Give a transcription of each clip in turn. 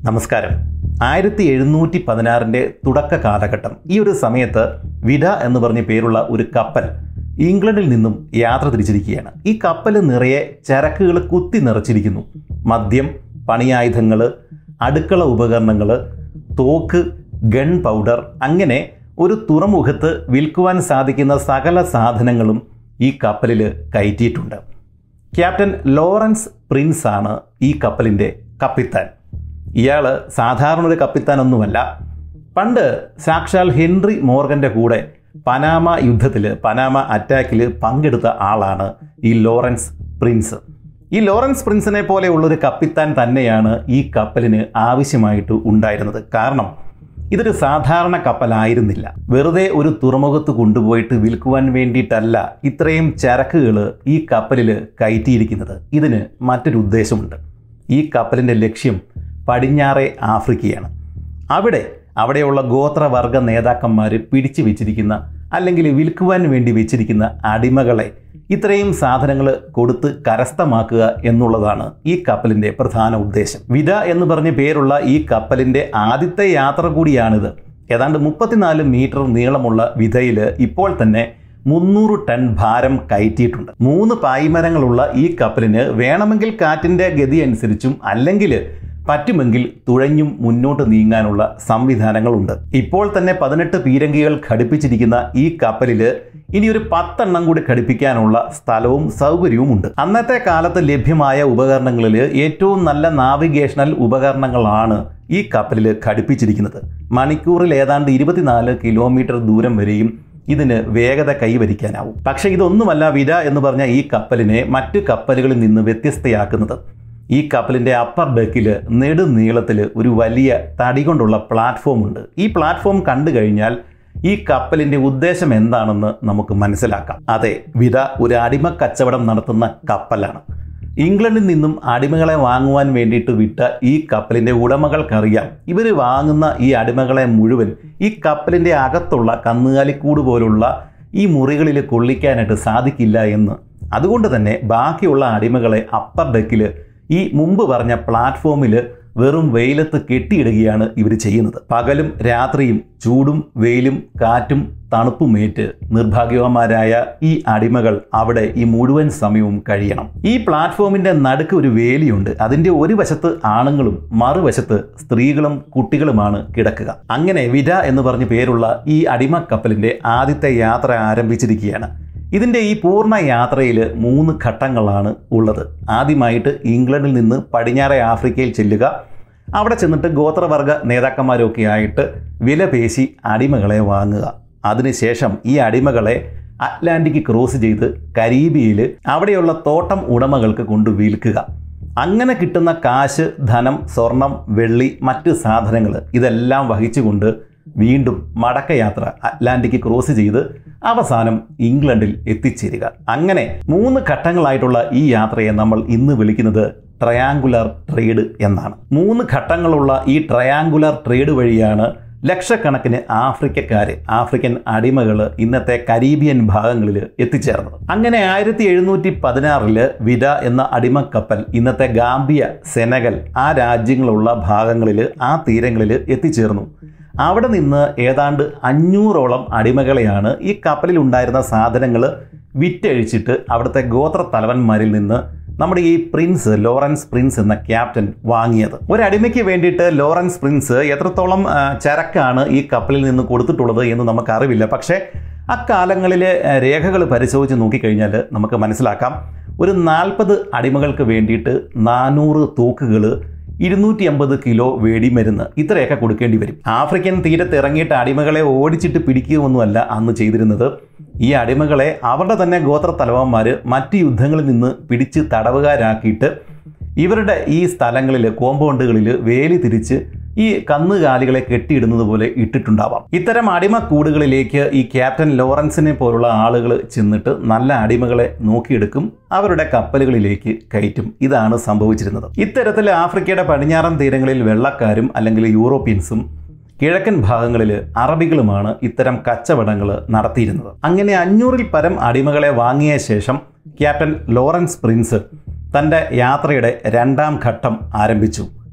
നമസ്കാരം ആയിരത്തി എഴുന്നൂറ്റി പതിനാറിൻ്റെ തുടക്ക കാലഘട്ടം ഈ ഒരു സമയത്ത് വിഡ എന്ന് പറഞ്ഞ പേരുള്ള ഒരു കപ്പൽ ഇംഗ്ലണ്ടിൽ നിന്നും യാത്ര തിരിച്ചിരിക്കുകയാണ് ഈ കപ്പൽ നിറയെ ചരക്കുകൾ കുത്തി നിറച്ചിരിക്കുന്നു മദ്യം പണിയായുധങ്ങൾ അടുക്കള ഉപകരണങ്ങൾ തോക്ക് ഗൺ പൗഡർ അങ്ങനെ ഒരു തുറമുഖത്ത് വിൽക്കുവാൻ സാധിക്കുന്ന സകല സാധനങ്ങളും ഈ കപ്പലിൽ കയറ്റിയിട്ടുണ്ട് ക്യാപ്റ്റൻ ലോറൻസ് പ്രിൻസ് ആണ് ഈ കപ്പലിൻ്റെ കപ്പിത്താൻ ഇയാൾ സാധാരണ ഒരു കപ്പിത്താനൊന്നുമല്ല പണ്ട് സാക്ഷാൽ ഹെൻറി മോർഗൻ്റെ കൂടെ പനാമ യുദ്ധത്തിൽ പനാമ അറ്റാക്കിൽ പങ്കെടുത്ത ആളാണ് ഈ ലോറൻസ് പ്രിൻസ് ഈ ലോറൻസ് പ്രിൻസിനെ പോലെയുള്ളൊരു കപ്പിത്താൻ തന്നെയാണ് ഈ കപ്പലിന് ആവശ്യമായിട്ട് ഉണ്ടായിരുന്നത് കാരണം ഇതൊരു സാധാരണ കപ്പലായിരുന്നില്ല വെറുതെ ഒരു തുറമുഖത്ത് കൊണ്ടുപോയിട്ട് വിൽക്കുവാൻ വേണ്ടിയിട്ടല്ല ഇത്രയും ചരക്കുകൾ ഈ കപ്പലിൽ കയറ്റിയിരിക്കുന്നത് ഇതിന് മറ്റൊരു ഉദ്ദേശമുണ്ട് ഈ കപ്പലിൻ്റെ ലക്ഷ്യം പടിഞ്ഞാറേ ആഫ്രിക്കയാണ് അവിടെ അവിടെയുള്ള ഗോത്രവർഗ നേതാക്കന്മാർ പിടിച്ചു വെച്ചിരിക്കുന്ന അല്ലെങ്കിൽ വിൽക്കുവാൻ വേണ്ടി വെച്ചിരിക്കുന്ന അടിമകളെ ഇത്രയും സാധനങ്ങൾ കൊടുത്ത് കരസ്ഥമാക്കുക എന്നുള്ളതാണ് ഈ കപ്പലിൻ്റെ പ്രധാന ഉദ്ദേശം വിത എന്ന് പറഞ്ഞ പേരുള്ള ഈ കപ്പലിൻ്റെ ആദ്യത്തെ യാത്ര കൂടിയാണിത് ഏതാണ്ട് മുപ്പത്തിനാല് മീറ്റർ നീളമുള്ള വിധയിൽ ഇപ്പോൾ തന്നെ മുന്നൂറ് ടൺ ഭാരം കയറ്റിയിട്ടുണ്ട് മൂന്ന് പായ്മരങ്ങളുള്ള ഈ കപ്പലിന് വേണമെങ്കിൽ കാറ്റിൻ്റെ ഗതി അനുസരിച്ചും അല്ലെങ്കിൽ പറ്റുമെങ്കിൽ തുഴഞ്ഞും മുന്നോട്ട് നീങ്ങാനുള്ള സംവിധാനങ്ങളുണ്ട് ഇപ്പോൾ തന്നെ പതിനെട്ട് പീരങ്കികൾ ഘടിപ്പിച്ചിരിക്കുന്ന ഈ കപ്പലിൽ ഇനി ഒരു പത്തെണ്ണം കൂടി ഘടിപ്പിക്കാനുള്ള സ്ഥലവും സൗകര്യവും ഉണ്ട് അന്നത്തെ കാലത്ത് ലഭ്യമായ ഉപകരണങ്ങളിൽ ഏറ്റവും നല്ല നാവിഗേഷണൽ ഉപകരണങ്ങളാണ് ഈ കപ്പലിൽ ഘടിപ്പിച്ചിരിക്കുന്നത് മണിക്കൂറിൽ ഏതാണ്ട് ഇരുപത്തിനാല് കിലോമീറ്റർ ദൂരം വരെയും ഇതിന് വേഗത കൈവരിക്കാനാവും പക്ഷേ ഇതൊന്നുമല്ല വിര എന്ന് പറഞ്ഞ ഈ കപ്പലിനെ മറ്റു കപ്പലുകളിൽ നിന്ന് വ്യത്യസ്തയാക്കുന്നത് ഈ കപ്പലിൻ്റെ അപ്പർ ഡെക്കിൽ നെടുനീളത്തിൽ ഒരു വലിയ തടി കൊണ്ടുള്ള പ്ലാറ്റ്ഫോം ഉണ്ട് ഈ പ്ലാറ്റ്ഫോം കണ്ടു കഴിഞ്ഞാൽ ഈ കപ്പലിൻ്റെ ഉദ്ദേശം എന്താണെന്ന് നമുക്ക് മനസ്സിലാക്കാം അതെ വിര ഒരു അടിമ കച്ചവടം നടത്തുന്ന കപ്പലാണ് ഇംഗ്ലണ്ടിൽ നിന്നും അടിമകളെ വാങ്ങുവാൻ വേണ്ടിയിട്ട് വിട്ട ഈ കപ്പലിൻ്റെ ഉടമകൾക്കറിയാം ഇവർ വാങ്ങുന്ന ഈ അടിമകളെ മുഴുവൻ ഈ കപ്പലിൻ്റെ അകത്തുള്ള കന്നുകാലിക്കൂട് പോലുള്ള ഈ മുറികളിൽ കൊള്ളിക്കാനായിട്ട് സാധിക്കില്ല എന്ന് അതുകൊണ്ട് തന്നെ ബാക്കിയുള്ള അടിമകളെ അപ്പർ ഡെക്കിൽ ഈ മുമ്പ് പറഞ്ഞ പ്ലാറ്റ്ഫോമിൽ വെറും വെയിലത്ത് കെട്ടിയിടുകയാണ് ഇവർ ചെയ്യുന്നത് പകലും രാത്രിയും ചൂടും വെയിലും കാറ്റും തണുപ്പുമേറ്റ് നിർഭാഗ്യവന്മാരായ ഈ അടിമകൾ അവിടെ ഈ മുഴുവൻ സമയവും കഴിയണം ഈ പ്ലാറ്റ്ഫോമിന്റെ നടുക്ക് ഒരു വേലിയുണ്ട് അതിന്റെ ഒരു വശത്ത് ആണുങ്ങളും മറുവശത്ത് സ്ത്രീകളും കുട്ടികളുമാണ് കിടക്കുക അങ്ങനെ വിര എന്ന് പറഞ്ഞ പേരുള്ള ഈ അടിമ കപ്പലിന്റെ ആദ്യത്തെ യാത്ര ആരംഭിച്ചിരിക്കുകയാണ് ഇതിൻ്റെ ഈ പൂർണ്ണ യാത്രയിൽ മൂന്ന് ഘട്ടങ്ങളാണ് ഉള്ളത് ആദ്യമായിട്ട് ഇംഗ്ലണ്ടിൽ നിന്ന് പടിഞ്ഞാറെ ആഫ്രിക്കയിൽ ചെല്ലുക അവിടെ ചെന്നിട്ട് ഗോത്രവർഗ നേതാക്കന്മാരൊക്കെ ആയിട്ട് വില പേശി അടിമകളെ വാങ്ങുക അതിനുശേഷം ഈ അടിമകളെ അറ്റ്ലാന്റിക് ക്രോസ് ചെയ്ത് കരീബിയയിൽ അവിടെയുള്ള തോട്ടം ഉടമകൾക്ക് കൊണ്ട് വിൽക്കുക അങ്ങനെ കിട്ടുന്ന കാശ് ധനം സ്വർണം വെള്ളി മറ്റ് സാധനങ്ങൾ ഇതെല്ലാം വഹിച്ചുകൊണ്ട് വീണ്ടും മടക്കയാത്ര അറ്റ്ലാന്റിക് ക്രോസ് ചെയ്ത് അവസാനം ഇംഗ്ലണ്ടിൽ എത്തിച്ചേരുക അങ്ങനെ മൂന്ന് ഘട്ടങ്ങളായിട്ടുള്ള ഈ യാത്രയെ നമ്മൾ ഇന്ന് വിളിക്കുന്നത് ട്രയാങ്കുലർ ട്രേഡ് എന്നാണ് മൂന്ന് ഘട്ടങ്ങളുള്ള ഈ ട്രയാങ്കുലർ ട്രേഡ് വഴിയാണ് ലക്ഷക്കണക്കിന് ആഫ്രിക്കക്കാർ ആഫ്രിക്കൻ അടിമകൾ ഇന്നത്തെ കരീബിയൻ ഭാഗങ്ങളിൽ എത്തിച്ചേർന്നത് അങ്ങനെ ആയിരത്തി എഴുന്നൂറ്റി പതിനാറില് വിര എന്ന അടിമക്കപ്പൽ ഇന്നത്തെ ഗാംബിയ സെനഗൽ ആ രാജ്യങ്ങളുള്ള ഭാഗങ്ങളിൽ ആ തീരങ്ങളിൽ എത്തിച്ചേർന്നു അവിടെ നിന്ന് ഏതാണ്ട് അഞ്ഞൂറോളം അടിമകളെയാണ് ഈ കപ്പലിൽ ഉണ്ടായിരുന്ന സാധനങ്ങൾ വിറ്റഴിച്ചിട്ട് അവിടുത്തെ ഗോത്ര തലവന്മാരിൽ നിന്ന് നമ്മുടെ ഈ പ്രിൻസ് ലോറൻസ് പ്രിൻസ് എന്ന ക്യാപ്റ്റൻ വാങ്ങിയത് ഒരു അടിമയ്ക്ക് വേണ്ടിയിട്ട് ലോറൻസ് പ്രിൻസ് എത്രത്തോളം ആ, ചരക്കാണ് ഈ കപ്പലിൽ നിന്ന് കൊടുത്തിട്ടുള്ളത് എന്ന് നമുക്ക് അറിവില്ല പക്ഷേ അക്കാലങ്ങളിലെ രേഖകൾ പരിശോധിച്ച് നോക്കിക്കഴിഞ്ഞാൽ നമുക്ക് മനസ്സിലാക്കാം ഒരു നാൽപ്പത് അടിമകൾക്ക് വേണ്ടിയിട്ട് നാനൂറ് തോക്കുകൾ ഇരുന്നൂറ്റി അമ്പത് കിലോ വെടിമരുന്ന് ഇത്രയൊക്കെ കൊടുക്കേണ്ടി വരും ആഫ്രിക്കൻ തീരത്ത് ഇറങ്ങിയിട്ട് അടിമകളെ ഓടിച്ചിട്ട് പിടിക്കുകയൊന്നുമല്ല അന്ന് ചെയ്തിരുന്നത് ഈ അടിമകളെ അവരുടെ തന്നെ ഗോത്ര തലവന്മാർ മറ്റ് യുദ്ധങ്ങളിൽ നിന്ന് പിടിച്ച് തടവുകാരാക്കിയിട്ട് ഇവരുടെ ഈ സ്ഥലങ്ങളിൽ കോമ്പൗണ്ടുകളിൽ വേലി തിരിച്ച് ഈ കന്നുകാലികളെ കെട്ടിയിടുന്നത് പോലെ ഇട്ടിട്ടുണ്ടാവാം ഇത്തരം അടിമക്കൂടുകളിലേക്ക് ഈ ക്യാപ്റ്റൻ ലോറൻസിനെ പോലുള്ള ആളുകൾ ചെന്നിട്ട് നല്ല അടിമകളെ നോക്കിയെടുക്കും അവരുടെ കപ്പലുകളിലേക്ക് കയറ്റും ഇതാണ് സംഭവിച്ചിരുന്നത് ഇത്തരത്തിൽ ആഫ്രിക്കയുടെ പടിഞ്ഞാറൻ തീരങ്ങളിൽ വെള്ളക്കാരും അല്ലെങ്കിൽ യൂറോപ്യൻസും കിഴക്കൻ ഭാഗങ്ങളിൽ അറബികളുമാണ് ഇത്തരം കച്ചവടങ്ങൾ നടത്തിയിരുന്നത് അങ്ങനെ അഞ്ഞൂറിൽ പരം അടിമകളെ വാങ്ങിയ ശേഷം ക്യാപ്റ്റൻ ലോറൻസ് പ്രിൻസ് തൻ്റെ യാത്രയുടെ രണ്ടാം ഘട്ടം ആരംഭിച്ചു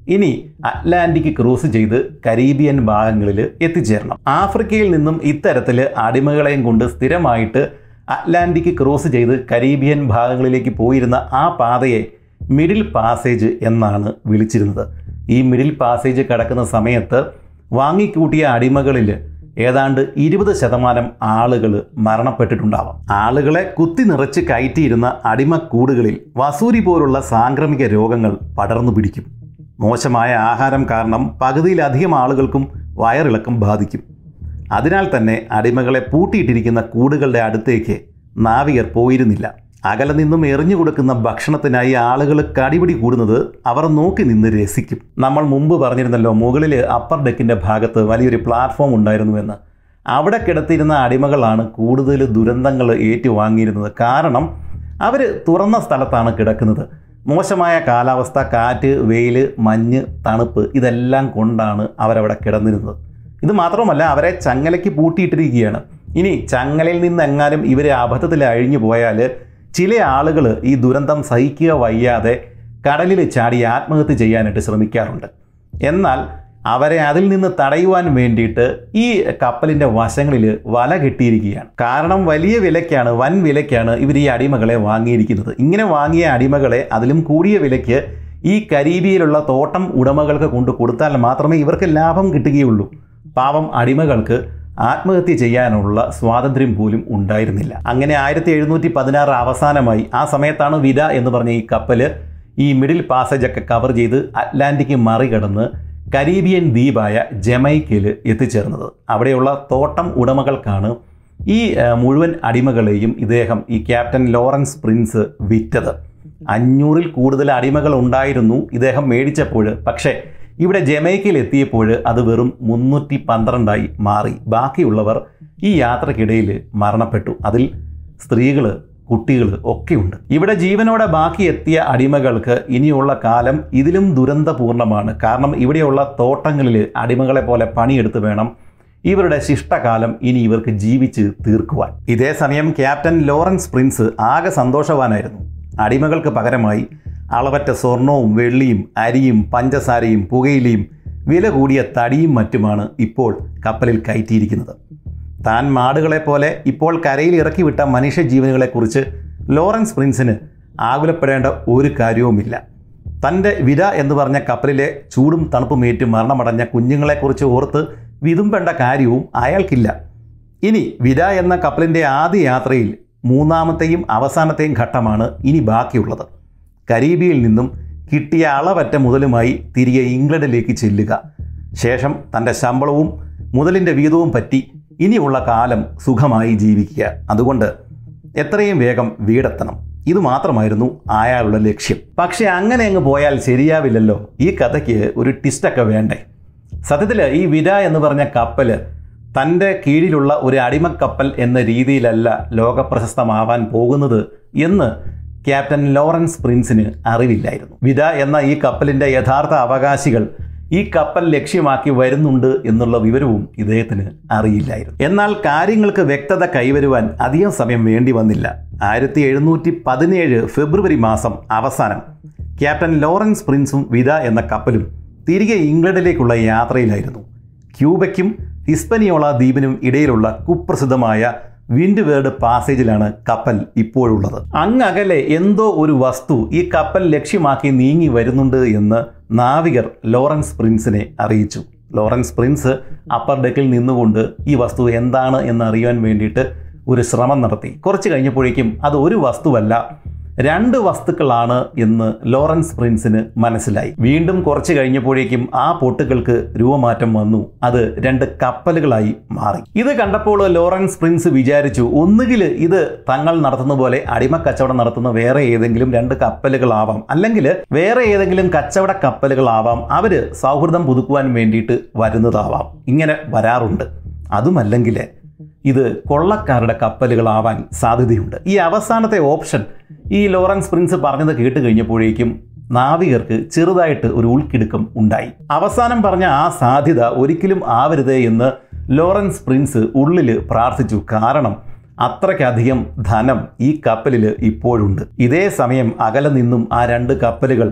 ഇനി അറ്റ്ലാന്റിക് ക്രൂസ് ചെയ്ത് കരീബിയൻ ഭാഗങ്ങളിൽ എത്തിച്ചേരണം ആഫ്രിക്കയിൽ നിന്നും ഇത്തരത്തിൽ അടിമകളെയും കൊണ്ട് സ്ഥിരമായിട്ട് അറ്റ്ലാന്റിക് ക്രോസ് ചെയ്ത് കരീബിയൻ ഭാഗങ്ങളിലേക്ക് പോയിരുന്ന ആ പാതയെ മിഡിൽ പാസേജ് എന്നാണ് വിളിച്ചിരുന്നത് ഈ മിഡിൽ പാസേജ് കടക്കുന്ന സമയത്ത് വാങ്ങിക്കൂട്ടിയ അടിമകളിൽ ഏതാണ്ട് ഇരുപത് ശതമാനം ആളുകൾ മരണപ്പെട്ടിട്ടുണ്ടാവാം ആളുകളെ കുത്തി നിറച്ച് കയറ്റിയിരുന്ന അടിമക്കൂടുകളിൽ വസൂരി പോലുള്ള സാംക്രമിക രോഗങ്ങൾ പടർന്നു പിടിക്കും മോശമായ ആഹാരം കാരണം പകുതിയിലധികം ആളുകൾക്കും വയറിളക്കം ബാധിക്കും അതിനാൽ തന്നെ അടിമകളെ പൂട്ടിയിട്ടിരിക്കുന്ന കൂടുകളുടെ അടുത്തേക്ക് നാവികർ പോയിരുന്നില്ല അകലെ നിന്നും എറിഞ്ഞു കൊടുക്കുന്ന ഭക്ഷണത്തിനായി ആളുകൾ കടിപിടി കൂടുന്നത് അവർ നോക്കി നിന്ന് രസിക്കും നമ്മൾ മുമ്പ് പറഞ്ഞിരുന്നല്ലോ മുകളിൽ അപ്പർ ഡെക്കിൻ്റെ ഭാഗത്ത് വലിയൊരു പ്ലാറ്റ്ഫോം ഉണ്ടായിരുന്നുവെന്ന് അവിടെ കിടത്തിയിരുന്ന അടിമകളാണ് കൂടുതൽ ദുരന്തങ്ങൾ ഏറ്റുവാങ്ങിയിരുന്നത് കാരണം അവർ തുറന്ന സ്ഥലത്താണ് കിടക്കുന്നത് മോശമായ കാലാവസ്ഥ കാറ്റ് വെയിൽ മഞ്ഞ് തണുപ്പ് ഇതെല്ലാം കൊണ്ടാണ് അവരവിടെ കിടന്നിരുന്നത് ഇത് മാത്രമല്ല അവരെ ചങ്ങലയ്ക്ക് പൂട്ടിയിട്ടിരിക്കുകയാണ് ഇനി ചങ്ങലയിൽ നിന്ന് എങ്ങാനും ഇവരെ അബദ്ധത്തിൽ അഴിഞ്ഞു പോയാൽ ചില ആളുകൾ ഈ ദുരന്തം സഹിക്കുക വയ്യാതെ കടലിൽ ചാടി ആത്മഹത്യ ചെയ്യാനായിട്ട് ശ്രമിക്കാറുണ്ട് എന്നാൽ അവരെ അതിൽ നിന്ന് തടയുവാൻ വേണ്ടിയിട്ട് ഈ കപ്പലിൻ്റെ വശങ്ങളിൽ വല കെട്ടിയിരിക്കുകയാണ് കാരണം വലിയ വിലയ്ക്കാണ് വൻ വിലയ്ക്കാണ് ഇവർ ഈ അടിമകളെ വാങ്ങിയിരിക്കുന്നത് ഇങ്ങനെ വാങ്ങിയ അടിമകളെ അതിലും കൂടിയ വിലയ്ക്ക് ഈ കരീബിയിലുള്ള തോട്ടം ഉടമകൾക്ക് കൊണ്ട് കൊടുത്താൽ മാത്രമേ ഇവർക്ക് ലാഭം കിട്ടുകയുള്ളൂ പാവം അടിമകൾക്ക് ആത്മഹത്യ ചെയ്യാനുള്ള സ്വാതന്ത്ര്യം പോലും ഉണ്ടായിരുന്നില്ല അങ്ങനെ ആയിരത്തി എഴുന്നൂറ്റി പതിനാറ് അവസാനമായി ആ സമയത്താണ് വിര എന്ന് പറഞ്ഞ ഈ കപ്പൽ ഈ മിഡിൽ പാസേജ് ഒക്കെ കവർ ചെയ്ത് അറ്റ്ലാന്റിക് മറികടന്ന് കരീബിയൻ ദ്വീപായ ജമൈക്കയിൽ എത്തിച്ചേർന്നത് അവിടെയുള്ള തോട്ടം ഉടമകൾക്കാണ് ഈ ഏഹ്, മുഴുവൻ അടിമകളെയും ഇദ്ദേഹം ഈ ക്യാപ്റ്റൻ ലോറൻസ് പ്രിൻസ് വിറ്റത് അഞ്ഞൂറിൽ കൂടുതൽ അടിമകൾ ഉണ്ടായിരുന്നു ഇദ്ദേഹം മേടിച്ചപ്പോൾ പക്ഷേ ഇവിടെ ജമൈക്കയിൽ എത്തിയപ്പോൾ അത് വെറും മുന്നൂറ്റി പന്ത്രണ്ടായി മാറി ബാക്കിയുള്ളവർ ഈ യാത്രക്കിടയിൽ മരണപ്പെട്ടു അതിൽ സ്ത്രീകൾ കുട്ടികൾ ഒക്കെയുണ്ട് ഇവിടെ ജീവനോടെ ബാക്കി എത്തിയ അടിമകൾക്ക് ഇനിയുള്ള കാലം ഇതിലും ദുരന്തപൂർണ്ണമാണ് കാരണം ഇവിടെയുള്ള തോട്ടങ്ങളിൽ അടിമകളെ പോലെ പണിയെടുത്ത് വേണം ഇവരുടെ ശിഷ്ടകാലം ഇനി ഇവർക്ക് ജീവിച്ച് തീർക്കുവാൻ ഇതേ സമയം ക്യാപ്റ്റൻ ലോറൻസ് പ്രിൻസ് ആകെ സന്തോഷവാനായിരുന്നു അടിമകൾക്ക് പകരമായി അളവറ്റ സ്വർണവും വെള്ളിയും അരിയും പഞ്ചസാരയും പുകയിലയും വില കൂടിയ തടിയും മറ്റുമാണ് ഇപ്പോൾ കപ്പലിൽ കയറ്റിയിരിക്കുന്നത് താൻ മാടുകളെ പോലെ ഇപ്പോൾ കരയിൽ ഇറക്കി വിട്ട മനുഷ്യജീവനുകളെക്കുറിച്ച് ലോറൻസ് പ്രിൻസിന് ആകുലപ്പെടേണ്ട ഒരു കാര്യവുമില്ല തൻ്റെ വിര എന്ന് പറഞ്ഞ കപ്പലിലെ ചൂടും തണുപ്പുമേറ്റ് മരണമടഞ്ഞ കുഞ്ഞുങ്ങളെക്കുറിച്ച് ഓർത്ത് വിതുമ്പേണ്ട കാര്യവും അയാൾക്കില്ല ഇനി വിര എന്ന കപ്പലിൻ്റെ ആദ്യ യാത്രയിൽ മൂന്നാമത്തെയും അവസാനത്തെയും ഘട്ടമാണ് ഇനി ബാക്കിയുള്ളത് കരീബിയിൽ നിന്നും കിട്ടിയ അളവറ്റ മുതലുമായി തിരികെ ഇംഗ്ലണ്ടിലേക്ക് ചെല്ലുക ശേഷം തൻ്റെ ശമ്പളവും മുതലിൻ്റെ വീതവും പറ്റി ഇനിയുള്ള കാലം സുഖമായി ജീവിക്കുക അതുകൊണ്ട് എത്രയും വേഗം വീടെത്തണം ഇത് മാത്രമായിരുന്നു അയാളുടെ ലക്ഷ്യം പക്ഷെ അങ്ങനെ അങ്ങ് പോയാൽ ശരിയാവില്ലല്ലോ ഈ കഥയ്ക്ക് ഒരു ട്വിസ്റ്റൊക്കെ വേണ്ടേ സത്യത്തിൽ ഈ വിര എന്ന് പറഞ്ഞ കപ്പൽ തൻ്റെ കീഴിലുള്ള ഒരു അടിമക്കപ്പൽ എന്ന രീതിയിലല്ല ലോകപ്രശസ്തമാവാൻ പോകുന്നത് എന്ന് ക്യാപ്റ്റൻ ലോറൻസ് പ്രിൻസിന് അറിവില്ലായിരുന്നു വിര എന്ന ഈ കപ്പലിൻ്റെ യഥാർത്ഥ അവകാശികൾ ഈ കപ്പൽ ലക്ഷ്യമാക്കി വരുന്നുണ്ട് എന്നുള്ള വിവരവും ഇദ്ദേഹത്തിന് അറിയില്ലായിരുന്നു എന്നാൽ കാര്യങ്ങൾക്ക് വ്യക്തത കൈവരുവാൻ അധികം സമയം വേണ്ടി വന്നില്ല ആയിരത്തി എഴുന്നൂറ്റി പതിനേഴ് ഫെബ്രുവരി മാസം അവസാനം ക്യാപ്റ്റൻ ലോറൻസ് പ്രിൻസും വിത എന്ന കപ്പലും തിരികെ ഇംഗ്ലണ്ടിലേക്കുള്ള യാത്രയിലായിരുന്നു ക്യൂബയ്ക്കും ഹിസ്പനിയോള ദ്വീപിനും ഇടയിലുള്ള കുപ്രസിദ്ധമായ വിൻഡ് വേർഡ് പാസേജിലാണ് കപ്പൽ ഇപ്പോഴുള്ളത് അങ്ങകലെ എന്തോ ഒരു വസ്തു ഈ കപ്പൽ ലക്ഷ്യമാക്കി നീങ്ങി വരുന്നുണ്ട് എന്ന് നാവികർ ലോറൻസ് പ്രിൻസിനെ അറിയിച്ചു ലോറൻസ് പ്രിൻസ് അപ്പർ ഡെക്കിൽ നിന്നുകൊണ്ട് ഈ വസ്തു എന്താണ് എന്ന് അറിയാൻ വേണ്ടിയിട്ട് ഒരു ശ്രമം നടത്തി കുറച്ച് കഴിഞ്ഞപ്പോഴേക്കും അത് ഒരു വസ്തുവല്ല രണ്ട് വസ്തുക്കളാണ് എന്ന് ലോറൻസ് പ്രിൻസിന് മനസ്സിലായി വീണ്ടും കുറച്ച് കഴിഞ്ഞപ്പോഴേക്കും ആ പൊട്ടുകൾക്ക് രൂപമാറ്റം വന്നു അത് രണ്ട് കപ്പലുകളായി മാറി ഇത് കണ്ടപ്പോൾ ലോറൻസ് പ്രിൻസ് വിചാരിച്ചു ഒന്നുകിൽ ഇത് തങ്ങൾ നടത്തുന്ന പോലെ അടിമ കച്ചവടം നടത്തുന്ന വേറെ ഏതെങ്കിലും രണ്ട് കപ്പലുകളാവാം അല്ലെങ്കിൽ വേറെ ഏതെങ്കിലും കച്ചവട കപ്പലുകളാവാം അവര് സൗഹൃദം പുതുക്കുവാൻ വേണ്ടിയിട്ട് വരുന്നതാവാം ഇങ്ങനെ വരാറുണ്ട് അതുമല്ലെങ്കിൽ ഇത് കൊള്ളക്കാരുടെ കപ്പലുകളാവാൻ സാധ്യതയുണ്ട് ഈ അവസാനത്തെ ഓപ്ഷൻ ഈ ലോറൻസ് പ്രിൻസ് പറഞ്ഞത് കേട്ട് കഴിഞ്ഞപ്പോഴേക്കും നാവികർക്ക് ചെറുതായിട്ട് ഒരു ഉൾക്കിടുക്കം ഉണ്ടായി അവസാനം പറഞ്ഞ ആ സാധ്യത ഒരിക്കലും ആവരുതേ എന്ന് ലോറൻസ് പ്രിൻസ് ഉള്ളിൽ പ്രാർത്ഥിച്ചു കാരണം അത്രയ്ക്കധികം ധനം ഈ കപ്പലിൽ ഇപ്പോഴുണ്ട് ഇതേ സമയം അകലെ നിന്നും ആ രണ്ട് കപ്പലുകൾ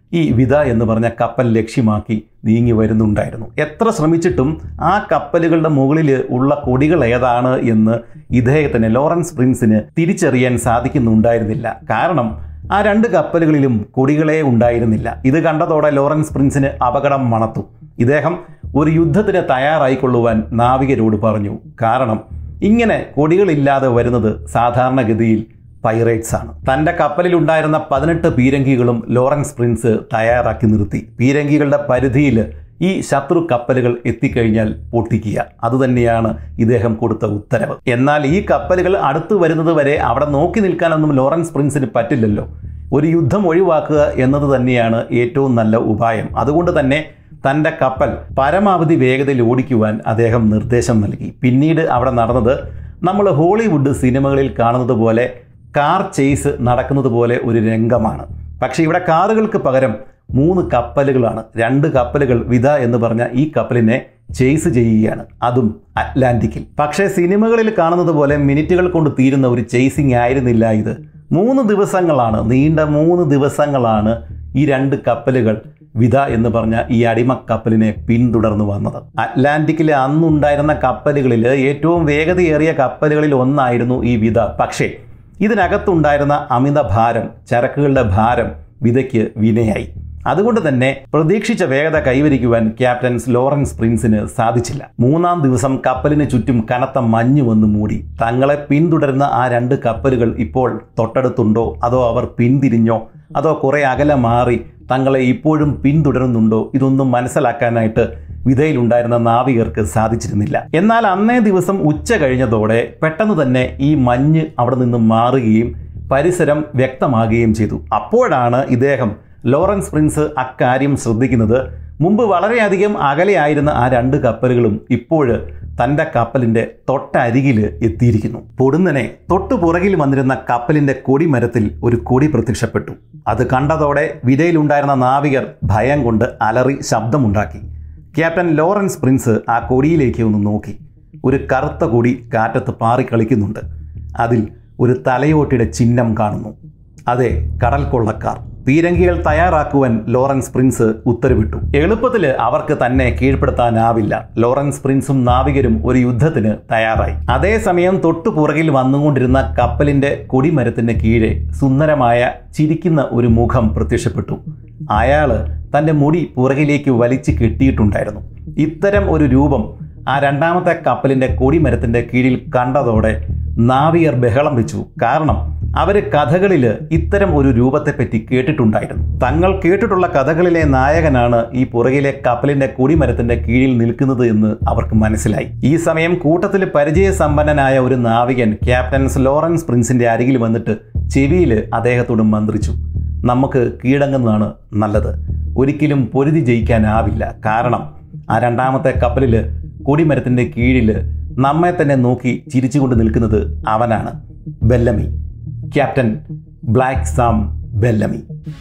ഈ വിത എന്ന് പറഞ്ഞ കപ്പൽ ലക്ഷ്യമാക്കി നീങ്ങി വരുന്നുണ്ടായിരുന്നു എത്ര ശ്രമിച്ചിട്ടും ആ കപ്പലുകളുടെ മുകളിൽ ഉള്ള കൊടികൾ ഏതാണ് എന്ന് ഇദ്ദേഹത്തിന് ലോറൻസ് പ്രിൻസിന് തിരിച്ചറിയാൻ സാധിക്കുന്നുണ്ടായിരുന്നില്ല കാരണം ആ രണ്ട് കപ്പലുകളിലും കൊടികളെ ഉണ്ടായിരുന്നില്ല ഇത് കണ്ടതോടെ ലോറൻസ് പ്രിൻസിന് അപകടം മണത്തു ഇദ്ദേഹം ഒരു യുദ്ധത്തിന് തയ്യാറായിക്കൊള്ളുവാൻ നാവികരോട് പറഞ്ഞു കാരണം ഇങ്ങനെ കൊടികളില്ലാതെ വരുന്നത് സാധാരണഗതിയിൽ പൈറേറ്റ്സ് ആണ് തൻ്റെ കപ്പലിലുണ്ടായിരുന്ന പതിനെട്ട് പീരങ്കികളും ലോറൻസ് പ്രിൻസ് തയ്യാറാക്കി നിർത്തി പീരങ്കികളുടെ പരിധിയിൽ ഈ ശത്രു കപ്പലുകൾ എത്തിക്കഴിഞ്ഞാൽ പൊട്ടിക്കുക അതുതന്നെയാണ് ഇദ്ദേഹം കൊടുത്ത ഉത്തരവ് എന്നാൽ ഈ കപ്പലുകൾ അടുത്തു വരുന്നത് വരെ അവിടെ നോക്കി നിൽക്കാനൊന്നും ലോറൻസ് പ്രിൻസിന് പറ്റില്ലല്ലോ ഒരു യുദ്ധം ഒഴിവാക്കുക എന്നത് തന്നെയാണ് ഏറ്റവും നല്ല ഉപായം അതുകൊണ്ട് തന്നെ തൻ്റെ കപ്പൽ പരമാവധി വേഗതയിൽ ഓടിക്കുവാൻ അദ്ദേഹം നിർദ്ദേശം നൽകി പിന്നീട് അവിടെ നടന്നത് നമ്മൾ ഹോളിവുഡ് സിനിമകളിൽ കാണുന്നത് പോലെ കാർ ചേസ് നടക്കുന്നത് പോലെ ഒരു രംഗമാണ് പക്ഷേ ഇവിടെ കാറുകൾക്ക് പകരം മൂന്ന് കപ്പലുകളാണ് രണ്ട് കപ്പലുകൾ വിത എന്ന് പറഞ്ഞ ഈ കപ്പലിനെ ചേസ് ചെയ്യുകയാണ് അതും അറ്റ്ലാന്റിക്കിൽ പക്ഷേ സിനിമകളിൽ കാണുന്നത് പോലെ മിനിറ്റുകൾ കൊണ്ട് തീരുന്ന ഒരു ചേസിങ് ആയിരുന്നില്ല ഇത് മൂന്ന് ദിവസങ്ങളാണ് നീണ്ട മൂന്ന് ദിവസങ്ങളാണ് ഈ രണ്ട് കപ്പലുകൾ വിത എന്ന് പറഞ്ഞ ഈ അടിമ കപ്പലിനെ പിന്തുടർന്നു വന്നത് അറ്റ്ലാന്റിക്കിലെ അന്നുണ്ടായിരുന്ന കപ്പലുകളിൽ ഏറ്റവും വേഗതയേറിയ കപ്പലുകളിൽ ഒന്നായിരുന്നു ഈ വിത പക്ഷേ ഇതിനകത്തുണ്ടായിരുന്ന അമിത ഭാരം ചരക്കുകളുടെ ഭാരം വിതയ്ക്ക് വിനയായി അതുകൊണ്ട് തന്നെ പ്രതീക്ഷിച്ച വേഗത കൈവരിക്കുവാൻ ക്യാപ്റ്റൻസ് ലോറൻസ് പ്രിൻസിന് സാധിച്ചില്ല മൂന്നാം ദിവസം കപ്പലിന് ചുറ്റും കനത്ത മഞ്ഞ് വന്ന് മൂടി തങ്ങളെ പിന്തുടരുന്ന ആ രണ്ട് കപ്പലുകൾ ഇപ്പോൾ തൊട്ടടുത്തുണ്ടോ അതോ അവർ പിന്തിരിഞ്ഞോ അതോ കുറെ അകലെ മാറി തങ്ങളെ ഇപ്പോഴും പിന്തുടരുന്നുണ്ടോ ഇതൊന്നും മനസ്സിലാക്കാനായിട്ട് വിധയിലുണ്ടായിരുന്ന നാവികർക്ക് സാധിച്ചിരുന്നില്ല എന്നാൽ അന്നേ ദിവസം ഉച്ച കഴിഞ്ഞതോടെ പെട്ടെന്ന് തന്നെ ഈ മഞ്ഞ് അവിടെ നിന്ന് മാറുകയും പരിസരം വ്യക്തമാകുകയും ചെയ്തു അപ്പോഴാണ് ഇദ്ദേഹം ലോറൻസ് പ്രിൻസ് അക്കാര്യം ശ്രദ്ധിക്കുന്നത് മുമ്പ് വളരെയധികം അകലെയായിരുന്ന ആ രണ്ട് കപ്പലുകളും ഇപ്പോൾ തൻ്റെ കപ്പലിൻ്റെ തൊട്ടരികിൽ എത്തിയിരിക്കുന്നു പൊടുന്നനെ തൊട്ടു പുറകിൽ വന്നിരുന്ന കപ്പലിൻ്റെ കൊടിമരത്തിൽ ഒരു കൊടി പ്രത്യക്ഷപ്പെട്ടു അത് കണ്ടതോടെ വിരയിലുണ്ടായിരുന്ന നാവികർ ഭയം കൊണ്ട് അലറി ശബ്ദമുണ്ടാക്കി ക്യാപ്റ്റൻ ലോറൻസ് പ്രിൻസ് ആ കൊടിയിലേക്ക് ഒന്ന് നോക്കി ഒരു കറുത്ത കൊടി കാറ്റത്ത് പാറിക്കളിക്കുന്നുണ്ട് അതിൽ ഒരു തലയോട്ടിയുടെ ചിഹ്നം കാണുന്നു അതെ കടൽ കൊള്ളക്കാർ പീരങ്കികൾ തയ്യാറാക്കുവാൻ ലോറൻസ് പ്രിൻസ് ഉത്തരവിട്ടു എളുപ്പത്തിൽ അവർക്ക് തന്നെ കീഴ്പ്പെടുത്താനാവില്ല ലോറൻസ് പ്രിൻസും നാവികരും ഒരു യുദ്ധത്തിന് തയ്യാറായി അതേസമയം തൊട്ടു പുറകിൽ വന്നുകൊണ്ടിരുന്ന കപ്പലിന്റെ കൊടിമരത്തിന് കീഴെ സുന്ദരമായ ചിരിക്കുന്ന ഒരു മുഖം പ്രത്യക്ഷപ്പെട്ടു അയാള് തൻ്റെ മുടി പുറകിലേക്ക് വലിച്ചു കെട്ടിയിട്ടുണ്ടായിരുന്നു ഇത്തരം ഒരു രൂപം ആ രണ്ടാമത്തെ കപ്പലിന്റെ കൊടിമരത്തിന്റെ കീഴിൽ കണ്ടതോടെ നാവികർ ബഹളം വെച്ചു കാരണം അവർ കഥകളിൽ ഇത്തരം ഒരു രൂപത്തെപ്പറ്റി കേട്ടിട്ടുണ്ടായിരുന്നു തങ്ങൾ കേട്ടിട്ടുള്ള കഥകളിലെ നായകനാണ് ഈ പുറകിലെ കപ്പലിന്റെ കൊടിമരത്തിന്റെ കീഴിൽ നിൽക്കുന്നത് എന്ന് അവർക്ക് മനസ്സിലായി ഈ സമയം കൂട്ടത്തിൽ പരിചയസമ്പന്നനായ ഒരു നാവികൻ ക്യാപ്റ്റൻസ് ലോറൻസ് പ്രിൻസിന്റെ അരികിൽ വന്നിട്ട് ചെവിയിൽ അദ്ദേഹത്തോട് മന്ത്രിച്ചു നമുക്ക് കീഴടങ്ങുന്നതാണ് നല്ലത് ഒരിക്കലും പൊരുതി ജയിക്കാനാവില്ല കാരണം ആ രണ്ടാമത്തെ കപ്പലിൽ കൊടിമരത്തിന്റെ കീഴിൽ നമ്മെ തന്നെ നോക്കി ചിരിച്ചുകൊണ്ട് നിൽക്കുന്നത് അവനാണ് Bellamy captain black Sam Bellamy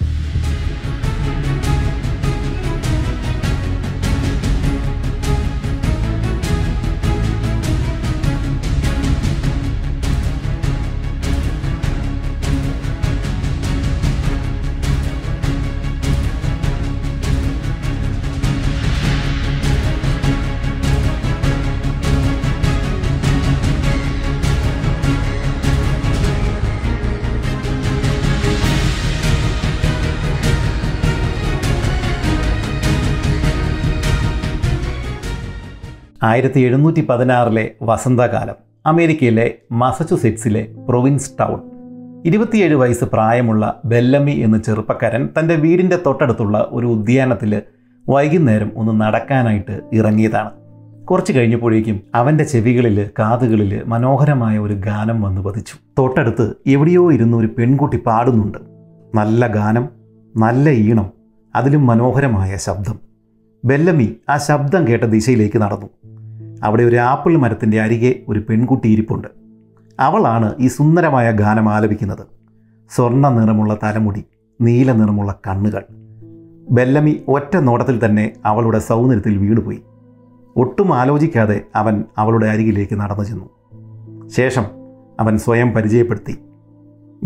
ആയിരത്തി എഴുന്നൂറ്റി പതിനാറിലെ വസന്തകാലം അമേരിക്കയിലെ മസച്ചുസെറ്റ്സിലെ പ്രൊവിൻസ് ടൗൺ ഇരുപത്തിയേഴ് വയസ്സ് പ്രായമുള്ള ബെല്ലമി എന്ന ചെറുപ്പക്കാരൻ തൻ്റെ വീടിൻ്റെ തൊട്ടടുത്തുള്ള ഒരു ഉദ്യാനത്തിൽ വൈകുന്നേരം ഒന്ന് നടക്കാനായിട്ട് ഇറങ്ങിയതാണ് കുറച്ച് കഴിഞ്ഞപ്പോഴേക്കും അവൻ്റെ ചെവികളിൽ കാതുകളിൽ മനോഹരമായ ഒരു ഗാനം വന്നു പതിച്ചു തൊട്ടടുത്ത് എവിടെയോ ഇരുന്ന് ഒരു പെൺകുട്ടി പാടുന്നുണ്ട് നല്ല ഗാനം നല്ല ഈണം അതിലും മനോഹരമായ ശബ്ദം ബെല്ലമി ആ ശബ്ദം കേട്ട ദിശയിലേക്ക് നടന്നു അവിടെ ഒരു ആപ്പിൾ മരത്തിൻ്റെ അരികെ ഒരു പെൺകുട്ടി ഇരിപ്പുണ്ട് അവളാണ് ഈ സുന്ദരമായ ഗാനം ആലപിക്കുന്നത് സ്വർണ്ണ നിറമുള്ള തലമുടി നീല നിറമുള്ള കണ്ണുകൾ ബെല്ലമി ഒറ്റ നോട്ടത്തിൽ തന്നെ അവളുടെ സൗന്ദര്യത്തിൽ വീണുപോയി ഒട്ടും ആലോചിക്കാതെ അവൻ അവളുടെ അരികിലേക്ക് നടന്നു ചെന്നു ശേഷം അവൻ സ്വയം പരിചയപ്പെടുത്തി ഞാൻ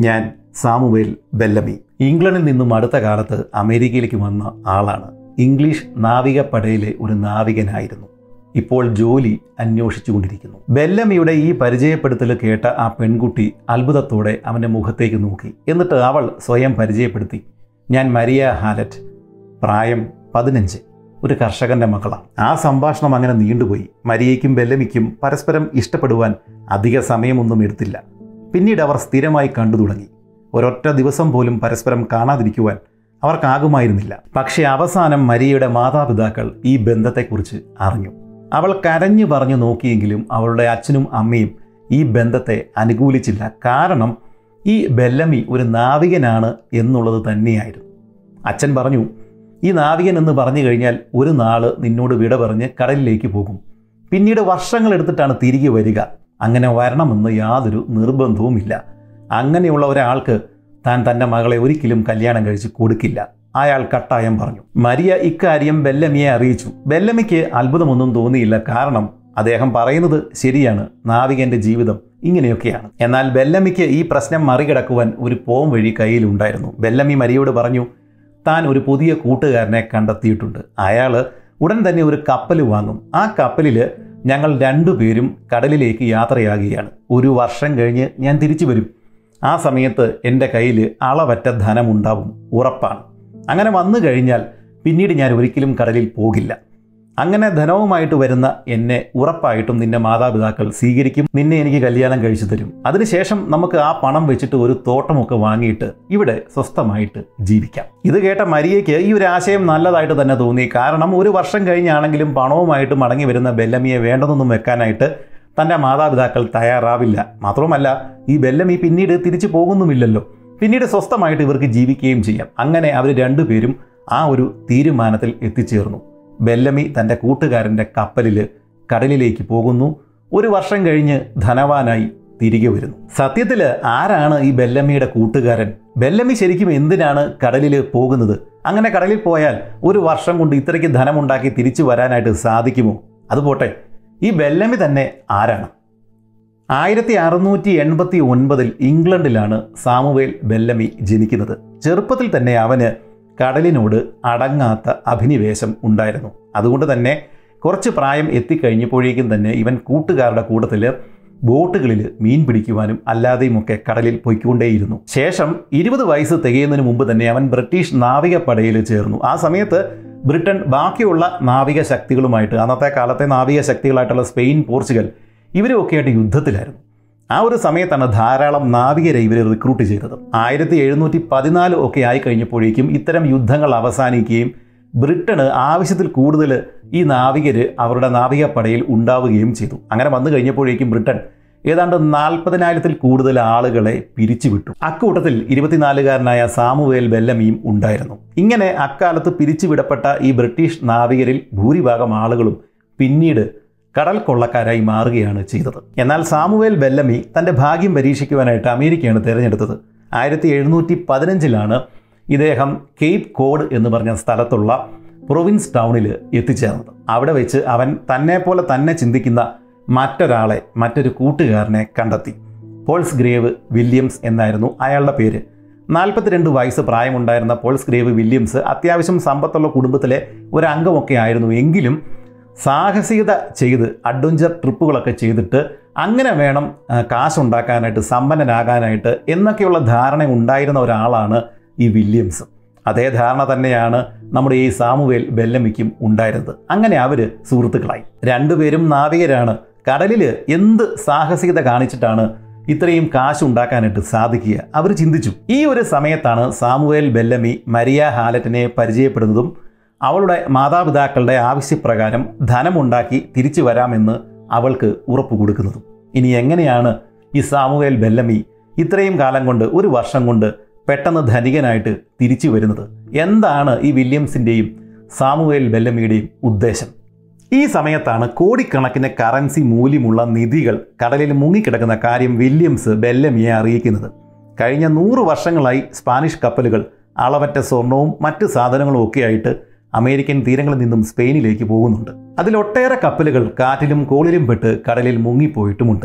സാമുവേൽ ബെല്ലമി ഇംഗ്ലണ്ടിൽ നിന്നും അടുത്ത കാലത്ത് അമേരിക്കയിലേക്ക് വന്ന ആളാണ് ഇംഗ്ലീഷ് നാവികപ്പടയിലെ ഒരു നാവികനായിരുന്നു ഇപ്പോൾ ജോലി അന്വേഷിച്ചുകൊണ്ടിരിക്കുന്നു ബെല്ലമിയുടെ ഈ പരിചയപ്പെടുത്തൽ കേട്ട ആ പെൺകുട്ടി അത്ഭുതത്തോടെ അവൻ്റെ മുഖത്തേക്ക് നോക്കി എന്നിട്ട് അവൾ സ്വയം പരിചയപ്പെടുത്തി ഞാൻ മരിയ ഹാലറ്റ് പ്രായം പതിനഞ്ച് ഒരു കർഷകന്റെ മകളാണ് ആ സംഭാഷണം അങ്ങനെ നീണ്ടുപോയി മരിയയ്ക്കും ബെല്ലമിക്കും പരസ്പരം ഇഷ്ടപ്പെടുവാൻ അധിക സമയമൊന്നും എടുത്തില്ല പിന്നീട് അവർ സ്ഥിരമായി കണ്ടു തുടങ്ങി ഒരൊറ്റ ദിവസം പോലും പരസ്പരം കാണാതിരിക്കുവാൻ അവർക്കാകുമായിരുന്നില്ല പക്ഷേ അവസാനം മരിയയുടെ മാതാപിതാക്കൾ ഈ ബന്ധത്തെക്കുറിച്ച് അറിഞ്ഞു അവൾ കരഞ്ഞു പറഞ്ഞു നോക്കിയെങ്കിലും അവളുടെ അച്ഛനും അമ്മയും ഈ ബന്ധത്തെ അനുകൂലിച്ചില്ല കാരണം ഈ ബെല്ലമി ഒരു നാവികനാണ് എന്നുള്ളത് തന്നെയായിരുന്നു അച്ഛൻ പറഞ്ഞു ഈ നാവികൻ എന്ന് പറഞ്ഞു കഴിഞ്ഞാൽ ഒരു നാള് നിന്നോട് വിട പറഞ്ഞ് കടലിലേക്ക് പോകും പിന്നീട് വർഷങ്ങൾ എടുത്തിട്ടാണ് തിരികെ വരിക അങ്ങനെ വരണമെന്ന് യാതൊരു നിർബന്ധവുമില്ല അങ്ങനെയുള്ള ഒരാൾക്ക് താൻ തൻ്റെ മകളെ ഒരിക്കലും കല്യാണം കഴിച്ച് കൊടുക്കില്ല അയാൾ കട്ടായം പറഞ്ഞു മരിയ ഇക്കാര്യം ബെല്ലമിയെ അറിയിച്ചു ബെല്ലമിക്ക് അത്ഭുതമൊന്നും തോന്നിയില്ല കാരണം അദ്ദേഹം പറയുന്നത് ശരിയാണ് നാവികന്റെ ജീവിതം ഇങ്ങനെയൊക്കെയാണ് എന്നാൽ ബെല്ലമിക്ക് ഈ പ്രശ്നം മറികടക്കുവാൻ ഒരു പോം വഴി കയ്യിലുണ്ടായിരുന്നു ബെല്ലമി മരിയോട് പറഞ്ഞു താൻ ഒരു പുതിയ കൂട്ടുകാരനെ കണ്ടെത്തിയിട്ടുണ്ട് അയാൾ ഉടൻ തന്നെ ഒരു കപ്പൽ വാങ്ങും ആ കപ്പലിൽ ഞങ്ങൾ രണ്ടുപേരും കടലിലേക്ക് യാത്രയാകുകയാണ് ഒരു വർഷം കഴിഞ്ഞ് ഞാൻ തിരിച്ചു വരും ആ സമയത്ത് എൻ്റെ കയ്യിൽ അളവറ്റ ധനമുണ്ടാവും ഉറപ്പാണ് അങ്ങനെ വന്നു കഴിഞ്ഞാൽ പിന്നീട് ഞാൻ ഒരിക്കലും കടലിൽ പോകില്ല അങ്ങനെ ധനവുമായിട്ട് വരുന്ന എന്നെ ഉറപ്പായിട്ടും നിന്റെ മാതാപിതാക്കൾ സ്വീകരിക്കും നിന്നെ എനിക്ക് കല്യാണം കഴിച്ചു തരും അതിനുശേഷം നമുക്ക് ആ പണം വെച്ചിട്ട് ഒരു തോട്ടമൊക്കെ വാങ്ങിയിട്ട് ഇവിടെ സ്വസ്ഥമായിട്ട് ജീവിക്കാം ഇത് കേട്ട മരിയയ്ക്ക് ഈ ഒരു ആശയം നല്ലതായിട്ട് തന്നെ തോന്നി കാരണം ഒരു വർഷം കഴിഞ്ഞാണെങ്കിലും പണവുമായിട്ട് മടങ്ങി വരുന്ന ബെല്ലമിയെ വേണ്ടതൊന്നും വെക്കാനായിട്ട് തൻ്റെ മാതാപിതാക്കൾ തയ്യാറാവില്ല മാത്രവുമല്ല ഈ ബെല്ലമി പിന്നീട് തിരിച്ചു പോകുന്നുമില്ലല്ലോ പിന്നീട് സ്വസ്ഥമായിട്ട് ഇവർക്ക് ജീവിക്കുകയും ചെയ്യാം അങ്ങനെ അവർ രണ്ടുപേരും ആ ഒരു തീരുമാനത്തിൽ എത്തിച്ചേർന്നു ബെല്ലമി തൻ്റെ കൂട്ടുകാരൻ്റെ കപ്പലിൽ കടലിലേക്ക് പോകുന്നു ഒരു വർഷം കഴിഞ്ഞ് ധനവാനായി തിരികെ വരുന്നു സത്യത്തിൽ ആരാണ് ഈ ബെല്ലമ്മിയുടെ കൂട്ടുകാരൻ ബെല്ലമ്മി ശരിക്കും എന്തിനാണ് കടലിൽ പോകുന്നത് അങ്ങനെ കടലിൽ പോയാൽ ഒരു വർഷം കൊണ്ട് ഇത്രയ്ക്ക് ധനമുണ്ടാക്കി തിരിച്ചു വരാനായിട്ട് സാധിക്കുമോ അതുപോട്ടെ ഈ ബെല്ലമി തന്നെ ആരാണ് ആയിരത്തി അറുന്നൂറ്റി എൺപത്തി ഒൻപതിൽ ഇംഗ്ലണ്ടിലാണ് സാമുവേൽ ബെല്ലമി ജനിക്കുന്നത് ചെറുപ്പത്തിൽ തന്നെ അവന് കടലിനോട് അടങ്ങാത്ത അഭിനിവേശം ഉണ്ടായിരുന്നു അതുകൊണ്ട് തന്നെ കുറച്ച് പ്രായം എത്തിക്കഴിഞ്ഞപ്പോഴേക്കും തന്നെ ഇവൻ കൂട്ടുകാരുടെ കൂട്ടത്തിൽ ബോട്ടുകളിൽ മീൻ പിടിക്കുവാനും അല്ലാതെയുമൊക്കെ കടലിൽ പൊയ്ക്കൊണ്ടേയിരുന്നു ശേഷം ഇരുപത് വയസ്സ് തികയുന്നതിന് മുമ്പ് തന്നെ അവൻ ബ്രിട്ടീഷ് നാവികപ്പടയിൽ ചേർന്നു ആ സമയത്ത് ബ്രിട്ടൻ ബാക്കിയുള്ള നാവിക ശക്തികളുമായിട്ട് അന്നത്തെ കാലത്തെ നാവിക ശക്തികളായിട്ടുള്ള സ്പെയിൻ പോർച്ചുഗൽ ഇവരുമൊക്കെ ആയിട്ട് യുദ്ധത്തിലായിരുന്നു ആ ഒരു സമയത്താണ് ധാരാളം നാവികരെ ഇവർ റിക്രൂട്ട് ചെയ്തത് ആയിരത്തി എഴുന്നൂറ്റി പതിനാല് ഒക്കെ ആയി കഴിഞ്ഞപ്പോഴേക്കും ഇത്തരം യുദ്ധങ്ങൾ അവസാനിക്കുകയും ബ്രിട്ടന് ആവശ്യത്തിൽ കൂടുതൽ ഈ നാവികര് അവരുടെ നാവികപ്പടയിൽ ഉണ്ടാവുകയും ചെയ്തു അങ്ങനെ വന്നു കഴിഞ്ഞപ്പോഴേക്കും ബ്രിട്ടൻ ഏതാണ്ട് നാൽപ്പതിനായിരത്തിൽ കൂടുതൽ ആളുകളെ പിരിച്ചുവിട്ടു അക്കൂട്ടത്തിൽ ഇരുപത്തിനാലുകാരനായ സാമുവേൽ ബെല്ലമിയും ഉണ്ടായിരുന്നു ഇങ്ങനെ അക്കാലത്ത് പിരിച്ചുവിടപ്പെട്ട ഈ ബ്രിട്ടീഷ് നാവികരിൽ ഭൂരിഭാഗം ആളുകളും പിന്നീട് കടൽ കൊള്ളക്കാരായി മാറുകയാണ് ചെയ്തത് എന്നാൽ സാമുവേൽ ബെല്ലമി തൻ്റെ ഭാഗ്യം പരീക്ഷിക്കുവാനായിട്ട് അമേരിക്കയാണ് തിരഞ്ഞെടുത്തത് ആയിരത്തി എഴുന്നൂറ്റി പതിനഞ്ചിലാണ് ഇദ്ദേഹം കേപ്പ് കോഡ് എന്ന് പറഞ്ഞ സ്ഥലത്തുള്ള പ്രൊവിൻസ് ടൗണിൽ എത്തിച്ചേർന്നത് അവിടെ വെച്ച് അവൻ തന്നെ പോലെ തന്നെ ചിന്തിക്കുന്ന മറ്റൊരാളെ മറ്റൊരു കൂട്ടുകാരനെ കണ്ടെത്തി പോൾസ് ഗ്രേവ് വില്യംസ് എന്നായിരുന്നു അയാളുടെ പേര് നാൽപ്പത്തിരണ്ട് വയസ്സ് പ്രായമുണ്ടായിരുന്ന പോൾസ് ഗ്രേവ് വില്യംസ് അത്യാവശ്യം സമ്പത്തുള്ള കുടുംബത്തിലെ ഒരു അംഗമൊക്കെ ആയിരുന്നു എങ്കിലും സാഹസികത ചെയ്ത് അഡ്വഞ്ചർ ട്രിപ്പുകളൊക്കെ ചെയ്തിട്ട് അങ്ങനെ വേണം ആ, കാശുണ്ടാക്കാനായിട്ട് സമ്പന്നനാകാനായിട്ട് എന്നൊക്കെയുള്ള ധാരണ ഉണ്ടായിരുന്ന ഒരാളാണ് ഈ വില്യംസ് അതേ ധാരണ തന്നെയാണ് നമ്മുടെ ഈ സാമുവേൽ ബെല്ലമിക്കും ഉണ്ടായിരുന്നത് അങ്ങനെ അവർ സുഹൃത്തുക്കളായി രണ്ടുപേരും നാവികരാണ് കടലിൽ എന്ത് സാഹസികത കാണിച്ചിട്ടാണ് ഇത്രയും കാശ് ഉണ്ടാക്കാനായിട്ട് സാധിക്കുക അവർ ചിന്തിച്ചു ഈ ഒരു സമയത്താണ് സാമുവേൽ ബെല്ലമി മരിയ ഹാലറ്റിനെ പരിചയപ്പെടുന്നതും അവളുടെ മാതാപിതാക്കളുടെ ആവശ്യപ്രകാരം ധനമുണ്ടാക്കി തിരിച്ചു വരാമെന്ന് അവൾക്ക് ഉറപ്പ് കൊടുക്കുന്നതും ഇനി എങ്ങനെയാണ് ഈ സാമുവേൽ ബെല്ലമി ഇത്രയും കാലം കൊണ്ട് ഒരു വർഷം കൊണ്ട് പെട്ടെന്ന് ധനികനായിട്ട് തിരിച്ചു വരുന്നത് എന്താണ് ഈ വില്യംസിൻ്റെയും സാമുവേൽ ബെല്ലമിയുടെയും ഉദ്ദേശം ഈ സമയത്താണ് കോടിക്കണക്കിന് കറൻസി മൂല്യമുള്ള നിധികൾ കടലിൽ മുങ്ങിക്കിടക്കുന്ന കാര്യം വില്യംസ് ബെല്ലമിയെ അറിയിക്കുന്നത് കഴിഞ്ഞ നൂറ് വർഷങ്ങളായി സ്പാനിഷ് കപ്പലുകൾ അളവറ്റ സ്വർണവും മറ്റ് സാധനങ്ങളും ഒക്കെ ആയിട്ട് അമേരിക്കൻ തീരങ്ങളിൽ നിന്നും സ്പെയിനിലേക്ക് പോകുന്നുണ്ട് അതിലൊട്ടേറെ കപ്പലുകൾ കാറ്റിലും കോളിലും പെട്ട് കടലിൽ മുങ്ങിപ്പോയിട്ടുമുണ്ട്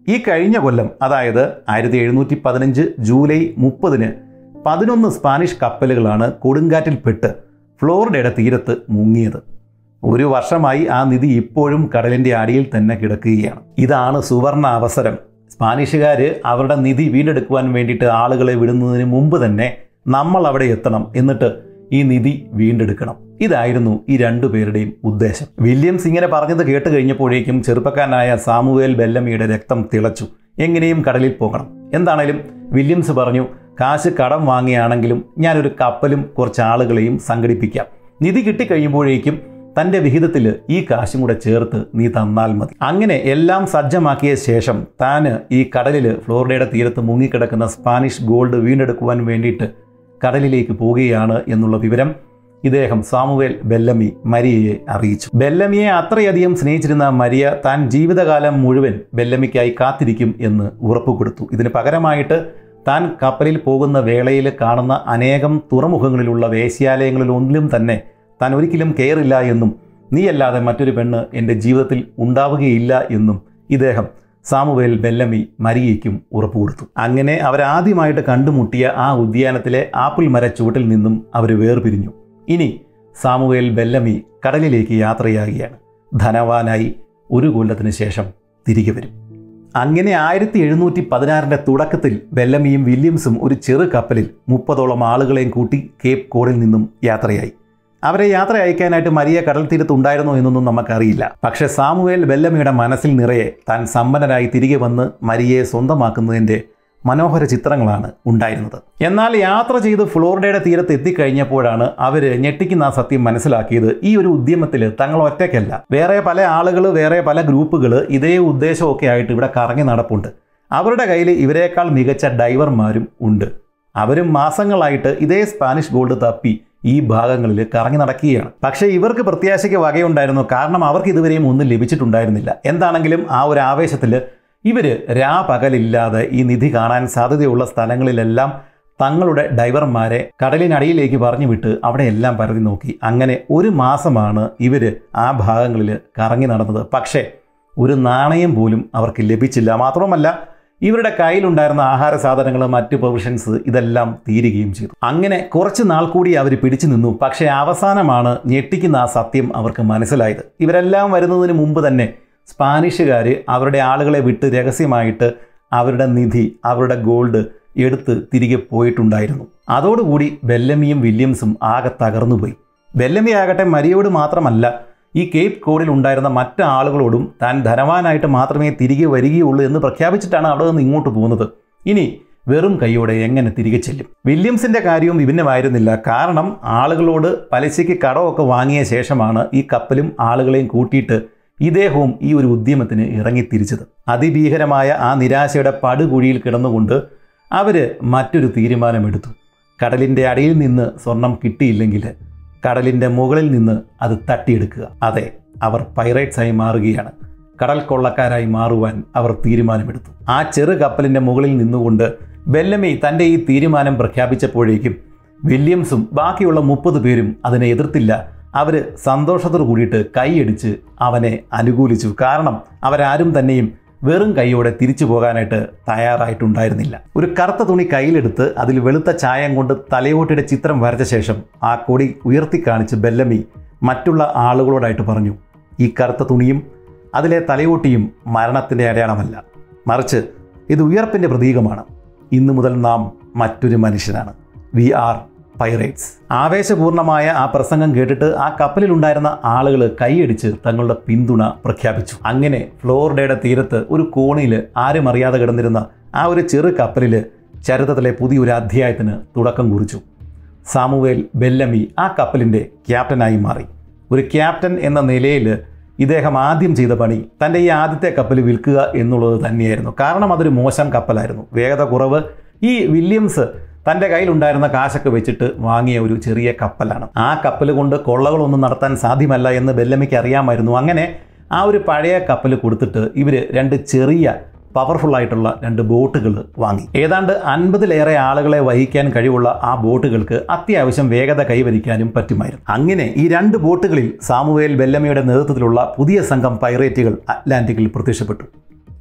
ഈ കഴിഞ്ഞ കൊല്ലം അതായത് ആയിരത്തി എഴുന്നൂറ്റി പതിനഞ്ച് ജൂലൈ മുപ്പതിന് പതിനൊന്ന് സ്പാനിഷ് കപ്പലുകളാണ് കൊടുങ്കാറ്റിൽപ്പെട്ട് ഫ്ലോറിഡയുടെ തീരത്ത് മുങ്ങിയത് ഒരു വർഷമായി ആ നിധി ഇപ്പോഴും കടലിൻ്റെ അടിയിൽ തന്നെ കിടക്കുകയാണ് ഇതാണ് സുവർണ അവസരം സ്പാനിഷുകാർ അവരുടെ നിധി വീണ്ടെടുക്കുവാൻ വേണ്ടിയിട്ട് ആളുകളെ വിടുന്നതിന് മുമ്പ് തന്നെ നമ്മൾ അവിടെ എത്തണം എന്നിട്ട് ഈ നിധി വീണ്ടെടുക്കണം ഇതായിരുന്നു ഈ രണ്ടു പേരുടെയും ഉദ്ദേശം വില്യംസ് ഇങ്ങനെ പറഞ്ഞത് കേട്ട് കഴിഞ്ഞപ്പോഴേക്കും ചെറുപ്പക്കാരനായ സാമുവേൽ ബെല്ലമിയുടെ രക്തം തിളച്ചു എങ്ങനെയും കടലിൽ പോകണം എന്താണേലും വില്യംസ് പറഞ്ഞു കാശ് കടം വാങ്ങിയാണെങ്കിലും ഞാനൊരു കപ്പലും കുറച്ച് ആളുകളെയും സംഘടിപ്പിക്കാം നിധി കിട്ടിക്കഴിയുമ്പോഴേക്കും തൻ്റെ വിഹിതത്തിൽ ഈ കാശും കൂടെ ചേർത്ത് നീ തന്നാൽ മതി അങ്ങനെ എല്ലാം സജ്ജമാക്കിയ ശേഷം താന് ഈ കടലിൽ ഫ്ലോറിഡയുടെ തീരത്ത് മുങ്ങിക്കിടക്കുന്ന സ്പാനിഷ് ഗോൾഡ് വീണ്ടെടുക്കുവാൻ വേണ്ടിയിട്ട് കടലിലേക്ക് പോവുകയാണ് എന്നുള്ള വിവരം ഇദ്ദേഹം സാമുവേൽ ബെല്ലമി മരിയയെ അറിയിച്ചു ബെല്ലമിയെ അത്രയധികം സ്നേഹിച്ചിരുന്ന മരിയ താൻ ജീവിതകാലം മുഴുവൻ ബെല്ലമിക്കായി കാത്തിരിക്കും എന്ന് ഉറപ്പു കൊടുത്തു ഇതിന് പകരമായിട്ട് താൻ കപ്പലിൽ പോകുന്ന വേളയിൽ കാണുന്ന അനേകം തുറമുഖങ്ങളിലുള്ള വേശ്യാലയങ്ങളിലൊന്നിലും തന്നെ താൻ ഒരിക്കലും കയറില്ല എന്നും നീയല്ലാതെ മറ്റൊരു പെണ്ണ് എൻ്റെ ജീവിതത്തിൽ ഉണ്ടാവുകയില്ല എന്നും ഇദ്ദേഹം സാമുവേൽ ബെല്ലമി മരിയയ്ക്കും ഉറപ്പു കൊടുത്തു അങ്ങനെ അവരാദ്യമായിട്ട് കണ്ടുമുട്ടിയ ആ ഉദ്യാനത്തിലെ ആപ്പിൾ മരച്ചുവട്ടിൽ നിന്നും അവർ വേർപിരിഞ്ഞു ഇനി സാമുവേൽ ബെല്ലമി കടലിലേക്ക് യാത്രയാകുകയാണ് ധനവാനായി ഒരു കൊല്ലത്തിന് ശേഷം തിരികെ വരും അങ്ങനെ ആയിരത്തി എഴുന്നൂറ്റി പതിനാറിൻ്റെ തുടക്കത്തിൽ ബെല്ലമിയും വില്യംസും ഒരു ചെറു കപ്പലിൽ മുപ്പതോളം ആളുകളെയും കൂട്ടി കേപ്പ് കോഡിൽ നിന്നും യാത്രയായി അവരെ യാത്ര അയക്കാനായിട്ട് മരിയ കടൽ തീരത്തുണ്ടായിരുന്നോ എന്നൊന്നും നമുക്കറിയില്ല പക്ഷേ സാമുവേൽ ബെല്ലമിയുടെ മനസ്സിൽ നിറയെ താൻ സമ്പന്നരായി തിരികെ വന്ന് മരിയയെ സ്വന്തമാക്കുന്നതിൻ്റെ മനോഹര ചിത്രങ്ങളാണ് ഉണ്ടായിരുന്നത് എന്നാൽ യാത്ര ചെയ്ത് ഫ്ലോറിഡയുടെ തീരത്ത് എത്തിക്കഴിഞ്ഞപ്പോഴാണ് അവർ ഞെട്ടിക്കുന്ന ആ സത്യം മനസ്സിലാക്കിയത് ഈ ഒരു ഉദ്യമത്തിൽ തങ്ങൾ ഒറ്റയ്ക്കല്ല വേറെ പല ആളുകൾ വേറെ പല ഗ്രൂപ്പുകൾ ഇതേ ഉദ്ദേശമൊക്കെ ആയിട്ട് ഇവിടെ കറങ്ങി നടപ്പുണ്ട് അവരുടെ കയ്യിൽ ഇവരെക്കാൾ മികച്ച ഡൈവർമാരും ഉണ്ട് അവരും മാസങ്ങളായിട്ട് ഇതേ സ്പാനിഷ് ഗോൾഡ് തപ്പി ഈ ഭാഗങ്ങളിൽ കറങ്ങി നടക്കുകയാണ് പക്ഷേ ഇവർക്ക് പ്രത്യാശയ്ക്ക് വകയുണ്ടായിരുന്നു കാരണം അവർക്ക് ഇതുവരെയും ഒന്നും ലഭിച്ചിട്ടുണ്ടായിരുന്നില്ല എന്താണെങ്കിലും ആ ഒരു ആവേശത്തിൽ ഇവർ രാപകലില്ലാതെ ഈ നിധി കാണാൻ സാധ്യതയുള്ള സ്ഥലങ്ങളിലെല്ലാം തങ്ങളുടെ ഡൈവർമാരെ കടലിനടിയിലേക്ക് പറഞ്ഞു വിട്ട് അവിടെയെല്ലാം പരതി നോക്കി അങ്ങനെ ഒരു മാസമാണ് ഇവർ ആ ഭാഗങ്ങളിൽ കറങ്ങി നടന്നത് പക്ഷേ ഒരു നാണയം പോലും അവർക്ക് ലഭിച്ചില്ല മാത്രമല്ല ഇവരുടെ കയ്യിലുണ്ടായിരുന്ന ആഹാര സാധനങ്ങൾ മറ്റ് പ്രൊവിഷൻസ് ഇതെല്ലാം തീരുകയും ചെയ്തു അങ്ങനെ കുറച്ച് നാൾ കൂടി അവർ പിടിച്ചു നിന്നു പക്ഷേ അവസാനമാണ് ഞെട്ടിക്കുന്ന ആ സത്യം അവർക്ക് മനസ്സിലായത് ഇവരെല്ലാം വരുന്നതിന് മുമ്പ് തന്നെ സ്പാനിഷുകാർ അവരുടെ ആളുകളെ വിട്ട് രഹസ്യമായിട്ട് അവരുടെ നിധി അവരുടെ ഗോൾഡ് എടുത്ത് തിരികെ പോയിട്ടുണ്ടായിരുന്നു അതോടുകൂടി ബെല്ലമിയും വില്യംസും ആകെ തകർന്നുപോയി ബെല്ലമി ആകട്ടെ മരിയോട് മാത്രമല്ല ഈ കേപ്പ് കോഡിൽ ഉണ്ടായിരുന്ന മറ്റ് ആളുകളോടും താൻ ധനവാനായിട്ട് മാത്രമേ തിരികെ വരികയുള്ളൂ എന്ന് പ്രഖ്യാപിച്ചിട്ടാണ് അവിടെ നിന്ന് ഇങ്ങോട്ട് പോകുന്നത് ഇനി വെറും കൈയോടെ എങ്ങനെ തിരികെ ചെല്ലും വില്യംസിന്റെ കാര്യവും വിഭിന്നമായിരുന്നില്ല കാരണം ആളുകളോട് പലിശയ്ക്ക് കടമൊക്കെ വാങ്ങിയ ശേഷമാണ് ഈ കപ്പലും ആളുകളെയും കൂട്ടിയിട്ട് ഇദ്ദേഹവും ഈ ഒരു ഉദ്യമത്തിന് ഇറങ്ങിത്തിരിച്ചത് അതിഭീകരമായ ആ നിരാശയുടെ പടുകുഴിയിൽ കിടന്നുകൊണ്ട് അവർ മറ്റൊരു തീരുമാനമെടുത്തു കടലിൻ്റെ അടിയിൽ നിന്ന് സ്വർണം കിട്ടിയില്ലെങ്കിൽ കടലിൻ്റെ മുകളിൽ നിന്ന് അത് തട്ടിയെടുക്കുക അതെ അവർ പൈറേറ്റ്സായി മാറുകയാണ് കടൽ കൊള്ളക്കാരായി മാറുവാൻ അവർ തീരുമാനമെടുത്തു ആ ചെറു കപ്പലിൻ്റെ മുകളിൽ നിന്നുകൊണ്ട് ബെല്ലമി തൻ്റെ ഈ തീരുമാനം പ്രഖ്യാപിച്ചപ്പോഴേക്കും വില്യംസും ബാക്കിയുള്ള മുപ്പത് പേരും അതിനെ എതിർത്തില്ല അവർ സന്തോഷത്തോടു കൂടിയിട്ട് കൈയടിച്ച് അവനെ അനുകൂലിച്ചു കാരണം അവരാരും തന്നെയും വെറും കൈയോടെ തിരിച്ചു പോകാനായിട്ട് തയ്യാറായിട്ടുണ്ടായിരുന്നില്ല ഒരു കറുത്ത തുണി കയ്യിലെടുത്ത് അതിൽ വെളുത്ത ചായം കൊണ്ട് തലയോട്ടിയുടെ ചിത്രം വരച്ച ശേഷം ആ കൊടി ഉയർത്തി കാണിച്ച് ബെല്ലമി മറ്റുള്ള ആളുകളോടായിട്ട് പറഞ്ഞു ഈ കറുത്ത തുണിയും അതിലെ തലയോട്ടിയും മരണത്തിൻ്റെ അടയാളമല്ല മറിച്ച് ഇത് ഉയർപ്പിൻ്റെ പ്രതീകമാണ് ഇന്നു മുതൽ നാം മറ്റൊരു മനുഷ്യനാണ് വി ആർ പൈറേറ്റ്സ് ആവേശപൂർണമായ ആ പ്രസംഗം കേട്ടിട്ട് ആ കപ്പലിലുണ്ടായിരുന്ന ആളുകൾ കൈയടിച്ച് തങ്ങളുടെ പിന്തുണ പ്രഖ്യാപിച്ചു അങ്ങനെ ഫ്ലോറിഡയുടെ തീരത്ത് ഒരു കോണിയിൽ ആരും അറിയാതെ കിടന്നിരുന്ന ആ ഒരു ചെറു കപ്പലിൽ ചരിത്രത്തിലെ പുതിയൊരു അധ്യായത്തിന് തുടക്കം കുറിച്ചു സാമുവേൽ ബെല്ലമി ആ കപ്പലിൻ്റെ ക്യാപ്റ്റനായി മാറി ഒരു ക്യാപ്റ്റൻ എന്ന നിലയിൽ ഇദ്ദേഹം ആദ്യം ചെയ്ത പണി തൻ്റെ ഈ ആദ്യത്തെ കപ്പൽ വിൽക്കുക എന്നുള്ളത് തന്നെയായിരുന്നു കാരണം അതൊരു മോശം കപ്പലായിരുന്നു വേഗത കുറവ് ഈ വില്യംസ് തൻ്റെ കയ്യിലുണ്ടായിരുന്ന കാശൊക്കെ വെച്ചിട്ട് വാങ്ങിയ ഒരു ചെറിയ കപ്പലാണ് ആ കപ്പൽ കൊണ്ട് കൊള്ളകളൊന്നും നടത്താൻ സാധ്യമല്ല എന്ന് ബെല്ലമിക്ക് അറിയാമായിരുന്നു അങ്ങനെ ആ ഒരു പഴയ കപ്പൽ കൊടുത്തിട്ട് ഇവർ രണ്ട് ചെറിയ പവർഫുൾ ആയിട്ടുള്ള രണ്ട് ബോട്ടുകൾ വാങ്ങി ഏതാണ്ട് അൻപതിലേറെ ആളുകളെ വഹിക്കാൻ കഴിവുള്ള ആ ബോട്ടുകൾക്ക് അത്യാവശ്യം വേഗത കൈവരിക്കാനും പറ്റുമായിരുന്നു അങ്ങനെ ഈ രണ്ട് ബോട്ടുകളിൽ സാമുവേൽ ബെല്ലമയുടെ നേതൃത്വത്തിലുള്ള പുതിയ സംഘം പൈറേറ്റുകൾ അറ്റ്ലാന്റിക്കിൽ പ്രത്യക്ഷപ്പെട്ടു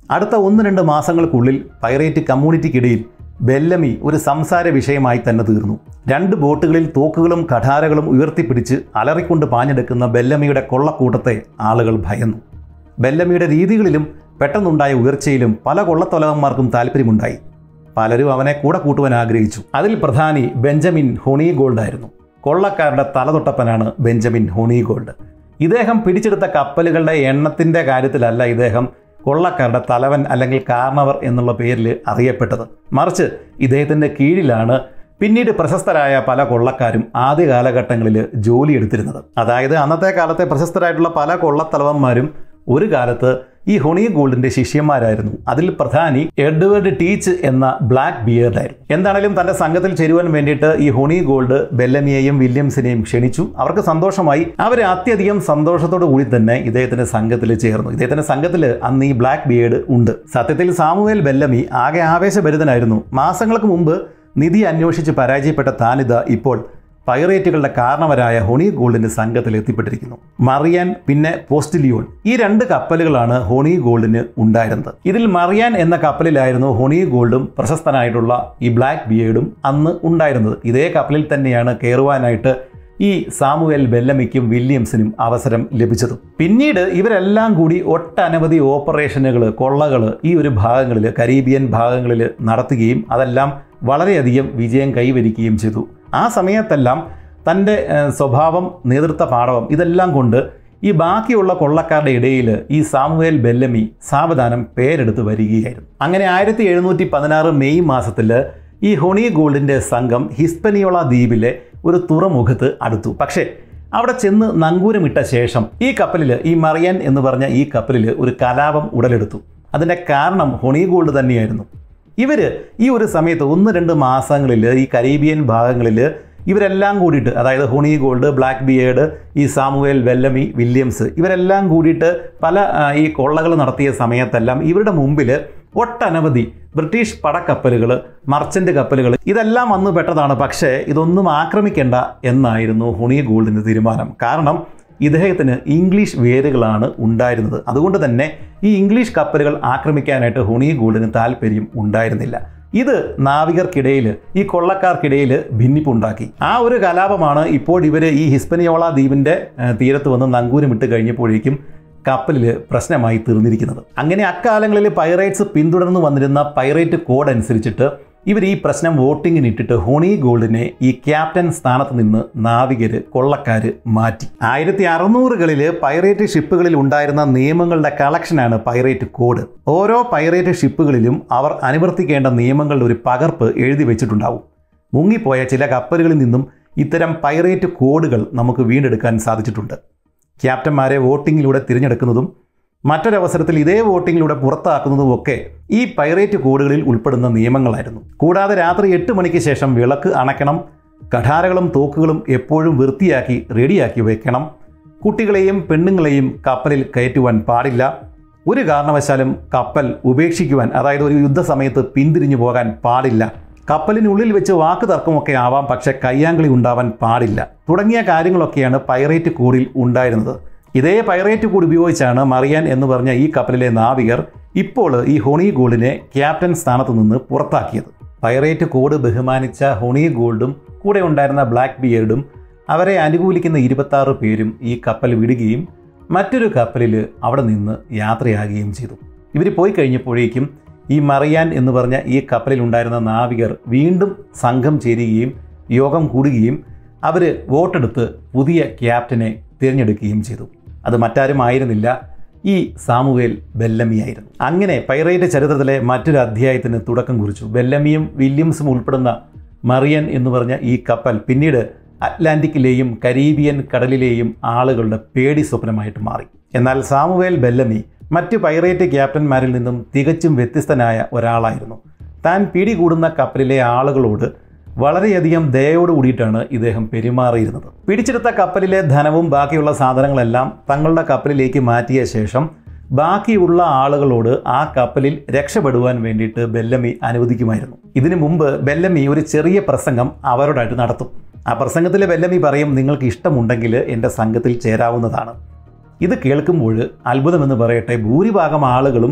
അടുത്ത ഒന്ന് രണ്ട് മാസങ്ങൾക്കുള്ളിൽ പൈറേറ്റ് കമ്മ്യൂണിറ്റിക്കിടയിൽ ബെല്ലമി ഒരു സംസാര വിഷയമായി തന്നെ തീർന്നു രണ്ട് ബോട്ടുകളിൽ തോക്കുകളും കഠാരകളും ഉയർത്തിപ്പിടിച്ച് അലറിക്കൊണ്ട് പാഞ്ഞെടുക്കുന്ന ബെല്ലമിയുടെ കൊള്ളക്കൂട്ടത്തെ ആളുകൾ ഭയന്നു ബെല്ലമിയുടെ രീതികളിലും പെട്ടെന്നുണ്ടായ ഉയർച്ചയിലും പല കൊള്ളത്തൊലകന്മാർക്കും താല്പര്യമുണ്ടായി പലരും അവനെ കൂടെ കൂട്ടുവാൻ ആഗ്രഹിച്ചു അതിൽ പ്രധാനി ബെഞ്ചമിൻ ഹോണി ഗോൾഡ് ആയിരുന്നു കൊള്ളക്കാരുടെ തലതൊട്ടപ്പനാണ് ബെഞ്ചമിൻ ഹോണി ഗോൾഡ് ഇദ്ദേഹം പിടിച്ചെടുത്ത കപ്പലുകളുടെ എണ്ണത്തിൻ്റെ കാര്യത്തിലല്ല ഇദ്ദേഹം കൊള്ളക്കാരുടെ തലവൻ അല്ലെങ്കിൽ കാരണവർ എന്നുള്ള പേരിൽ അറിയപ്പെട്ടത് മറിച്ച് ഇദ്ദേഹത്തിൻ്റെ കീഴിലാണ് പിന്നീട് പ്രശസ്തരായ പല കൊള്ളക്കാരും ആദ്യ കാലഘട്ടങ്ങളിൽ ജോലി എടുത്തിരുന്നത് അതായത് അന്നത്തെ കാലത്തെ പ്രശസ്തരായിട്ടുള്ള പല കൊള്ളത്തലവന്മാരും ഒരു കാലത്ത് ഈ ഹൊണി ഗോൾഡിന്റെ ശിഷ്യന്മാരായിരുന്നു അതിൽ പ്രധാനി എഡ്വേർഡ് ടീച്ച് എന്ന ബ്ലാക്ക് ബിയർഡ് ആയിരുന്നു എന്താണെങ്കിലും തന്റെ സംഘത്തിൽ ചേരുവാൻ വേണ്ടിയിട്ട് ഈ ഹൊണി ഗോൾഡ് ബെല്ലമിയെയും വില്യംസിനെയും ക്ഷണിച്ചു അവർക്ക് സന്തോഷമായി അവർ അത്യധികം സന്തോഷത്തോടു കൂടി തന്നെ ഇദ്ദേഹത്തിന്റെ സംഘത്തിൽ ചേർന്നു ഇദ്ദേഹത്തിന്റെ സംഘത്തിൽ അന്ന് ഈ ബ്ലാക്ക് ബിയേർഡ് ഉണ്ട് സത്യത്തിൽ സാമുവേൽ ബെല്ലമി ആകെ ആവേശഭരിതനായിരുന്നു മാസങ്ങൾക്ക് മുമ്പ് നിധി അന്വേഷിച്ച് പരാജയപ്പെട്ട താനിത ഇപ്പോൾ പൈറേറ്റുകളുടെ കാരണവരായ ഹോണി ഗോൾഡിന്റെ സംഘത്തിൽ എത്തിപ്പെട്ടിരിക്കുന്നു മറിയാൻ പിന്നെ പോസ്റ്റിലിയോൺ ഈ രണ്ട് കപ്പലുകളാണ് ഹോണി ഗോൾഡിന് ഉണ്ടായിരുന്നത് ഇതിൽ മറിയാൻ എന്ന കപ്പലിലായിരുന്നു ഹോണി ഗോൾഡും പ്രശസ്തനായിട്ടുള്ള ഈ ബ്ലാക്ക് ബിയേഡും അന്ന് ഉണ്ടായിരുന്നത് ഇതേ കപ്പലിൽ തന്നെയാണ് കയറുവാനായിട്ട് ഈ സാമുവേൽ ബെല്ലമിക്കും വില്യംസിനും അവസരം ലഭിച്ചതും പിന്നീട് ഇവരെല്ലാം കൂടി ഒട്ടനവധി ഓപ്പറേഷനുകൾ കൊള്ളകൾ ഈ ഒരു ഭാഗങ്ങളിൽ കരീബിയൻ ഭാഗങ്ങളിൽ നടത്തുകയും അതെല്ലാം വളരെയധികം വിജയം കൈവരിക്കുകയും ചെയ്തു ആ സമയത്തെല്ലാം തൻ്റെ ഏഹ്, സ്വഭാവം നേതൃത്വ പാഠവം ഇതെല്ലാം കൊണ്ട് ഈ ബാക്കിയുള്ള കൊള്ളക്കാരുടെ ഇടയിൽ ഈ സാമുവേൽ ബെല്ലമി സാവധാനം പേരെടുത്ത് വരികയായിരുന്നു അങ്ങനെ ആയിരത്തി എഴുന്നൂറ്റി പതിനാറ് മെയ് മാസത്തിൽ ഈ ഹൊണി ഗോൾഡിൻ്റെ സംഘം ഹിസ്പനിയോള ദ്വീപിലെ ഒരു തുറമുഖത്ത് അടുത്തു പക്ഷേ അവിടെ ചെന്ന് നങ്കൂരമിട്ട ശേഷം ഈ കപ്പലിൽ ഈ മറിയൻ എന്ന് പറഞ്ഞ ഈ കപ്പലിൽ ഒരു കലാപം ഉടലെടുത്തു അതിൻ്റെ കാരണം ഹൊണി ഗോൾഡ് തന്നെയായിരുന്നു ഇവർ ഈ ഒരു സമയത്ത് ഒന്ന് രണ്ട് മാസങ്ങളിൽ ഈ കരീബിയൻ ഭാഗങ്ങളിൽ ഇവരെല്ലാം കൂടിയിട്ട് അതായത് ഹോണി ഗോൾഡ് ബ്ലാക്ക് ബിയേഡ് ഈ സാമുവേൽ വെല്ലമി വില്യംസ് ഇവരെല്ലാം കൂടിയിട്ട് പല ആ, ഈ കൊള്ളകൾ നടത്തിയ സമയത്തെല്ലാം ഇവരുടെ മുമ്പിൽ ഒട്ടനവധി ബ്രിട്ടീഷ് പടക്കപ്പലുകൾ മർച്ചൻ്റ് കപ്പലുകൾ ഇതെല്ലാം വന്നു പെട്ടതാണ് പക്ഷേ ഇതൊന്നും ആക്രമിക്കേണ്ട എന്നായിരുന്നു ഹുണി ഗോൾഡിൻ്റെ തീരുമാനം കാരണം ഇദ്ദേഹത്തിന് ഇംഗ്ലീഷ് വേരുകളാണ് ഉണ്ടായിരുന്നത് അതുകൊണ്ട് തന്നെ ഈ ഇംഗ്ലീഷ് കപ്പലുകൾ ആക്രമിക്കാനായിട്ട് ഹുണി ഗോൾഡിന് താല്പര്യം ഉണ്ടായിരുന്നില്ല ഇത് നാവികർക്കിടയിൽ ഈ കൊള്ളക്കാർക്കിടയിൽ ഭിന്നിപ്പുണ്ടാക്കി ആ ഒരു കലാപമാണ് ഇപ്പോൾ ഇവർ ഈ ഹിസ്പനിയോള ദ്വീപിൻ്റെ ഏഹ്, തീരത്ത് വന്ന് നങ്കൂരമിട്ട് കഴിഞ്ഞപ്പോഴേക്കും കപ്പലിൽ പ്രശ്നമായി തീർന്നിരിക്കുന്നത് അങ്ങനെ അക്കാലങ്ങളിൽ പൈറേറ്റ്സ് പിന്തുടർന്നു വന്നിരുന്ന പൈറേറ്റ് കോഡ് അനുസരിച്ചിട്ട് ഇവർ ഈ പ്രശ്നം വോട്ടിങ്ങിന് ഇട്ടിട്ട് ഹോണി ഗോൾഡിനെ ഈ ക്യാപ്റ്റൻ സ്ഥാനത്ത് നിന്ന് നാവികര് കൊള്ളക്കാര് മാറ്റി ആയിരത്തി അറുന്നൂറുകളിൽ പൈറേറ്റ് ഷിപ്പുകളിൽ ഉണ്ടായിരുന്ന നിയമങ്ങളുടെ കളക്ഷനാണ് പൈറേറ്റ് കോഡ് ഓരോ പൈറേറ്റ് ഷിപ്പുകളിലും അവർ അനുവർത്തിക്കേണ്ട നിയമങ്ങളുടെ ഒരു പകർപ്പ് എഴുതി വെച്ചിട്ടുണ്ടാവും മുങ്ങിപ്പോയ ചില കപ്പലുകളിൽ നിന്നും ഇത്തരം പൈറേറ്റ് കോഡുകൾ നമുക്ക് വീണ്ടെടുക്കാൻ സാധിച്ചിട്ടുണ്ട് ക്യാപ്റ്റന്മാരെ വോട്ടിങ്ങിലൂടെ തിരഞ്ഞെടുക്കുന്നതും മറ്റൊരവസരത്തിൽ ഇതേ വോട്ടിങ്ങിലൂടെ പുറത്താക്കുന്നതും ഒക്കെ ഈ പൈറേറ്റ് കോഡുകളിൽ ഉൾപ്പെടുന്ന നിയമങ്ങളായിരുന്നു കൂടാതെ രാത്രി എട്ട് മണിക്ക് ശേഷം വിളക്ക് അണയ്ക്കണം കഠാരകളും തോക്കുകളും എപ്പോഴും വൃത്തിയാക്കി റെഡിയാക്കി വെക്കണം കുട്ടികളെയും പെണ്ണുങ്ങളെയും കപ്പലിൽ കയറ്റുവാൻ പാടില്ല ഒരു കാരണവശാലും കപ്പൽ ഉപേക്ഷിക്കുവാൻ അതായത് ഒരു യുദ്ധസമയത്ത് പിന്തിരിഞ്ഞു പോകാൻ പാടില്ല കപ്പലിനുള്ളിൽ വെച്ച് വാക്ക് തർക്കമൊക്കെ ആവാം പക്ഷെ കയ്യാങ്കളി ഉണ്ടാവാൻ പാടില്ല തുടങ്ങിയ കാര്യങ്ങളൊക്കെയാണ് പൈറേറ്റ് കൂടിൽ ഉണ്ടായിരുന്നത് ഇതേ പൈറേറ്റ് കൂടി ഉപയോഗിച്ചാണ് മറിയാൻ എന്ന് പറഞ്ഞ ഈ കപ്പലിലെ നാവികർ ഇപ്പോൾ ഈ ഹോണി ഗോൾഡിനെ ക്യാപ്റ്റൻ സ്ഥാനത്ത് നിന്ന് പുറത്താക്കിയത് പൈറേറ്റ് കോഡ് ബഹുമാനിച്ച ഹോണി ഗോൾഡും കൂടെ ഉണ്ടായിരുന്ന ബ്ലാക്ക് ബിയർഡും അവരെ അനുകൂലിക്കുന്ന ഇരുപത്താറ് പേരും ഈ കപ്പൽ വിടുകയും മറ്റൊരു കപ്പലിൽ അവിടെ നിന്ന് യാത്രയാകുകയും ചെയ്തു ഇവർ പോയി കഴിഞ്ഞപ്പോഴേക്കും ഈ മറിയാൻ എന്ന് പറഞ്ഞ ഈ കപ്പലിലുണ്ടായിരുന്ന നാവികർ വീണ്ടും സംഘം ചേരുകയും യോഗം കൂടുകയും അവർ വോട്ടെടുത്ത് പുതിയ ക്യാപ്റ്റനെ തിരഞ്ഞെടുക്കുകയും ചെയ്തു അത് മറ്റാരും ആയിരുന്നില്ല ഈ സാമുവേൽ ബെല്ലമിയായിരുന്നു അങ്ങനെ പൈറേറ്റ് ചരിത്രത്തിലെ മറ്റൊരു അധ്യായത്തിന് തുടക്കം കുറിച്ചു ബെല്ലമിയും വില്യംസും ഉൾപ്പെടുന്ന മറിയൻ എന്ന് പറഞ്ഞ ഈ കപ്പൽ പിന്നീട് അറ്റ്ലാന്റിക്കിലെയും കരീബിയൻ കടലിലെയും ആളുകളുടെ പേടി സ്വപ്നമായിട്ട് മാറി എന്നാൽ സാമുവേൽ ബെല്ലമി മറ്റ് പൈറേറ്റ് ക്യാപ്റ്റന്മാരിൽ നിന്നും തികച്ചും വ്യത്യസ്തനായ ഒരാളായിരുന്നു താൻ പിടികൂടുന്ന കപ്പലിലെ ആളുകളോട് വളരെയധികം ദയയോട് കൂടിയിട്ടാണ് ഇദ്ദേഹം പെരുമാറിയിരുന്നത് പിടിച്ചെടുത്ത കപ്പലിലെ ധനവും ബാക്കിയുള്ള സാധനങ്ങളെല്ലാം തങ്ങളുടെ കപ്പലിലേക്ക് മാറ്റിയ ശേഷം ബാക്കിയുള്ള ആളുകളോട് ആ കപ്പലിൽ രക്ഷപ്പെടുവാൻ വേണ്ടിയിട്ട് ബെല്ലമി അനുവദിക്കുമായിരുന്നു ഇതിനു മുമ്പ് ബെല്ലമി ഒരു ചെറിയ പ്രസംഗം അവരോടായിട്ട് നടത്തും ആ പ്രസംഗത്തിൽ ബെല്ലമി പറയും നിങ്ങൾക്ക് ഇഷ്ടമുണ്ടെങ്കിൽ എൻ്റെ സംഘത്തിൽ ചേരാവുന്നതാണ് ഇത് കേൾക്കുമ്പോൾ അത്ഭുതമെന്ന് പറയട്ടെ ഭൂരിഭാഗം ആളുകളും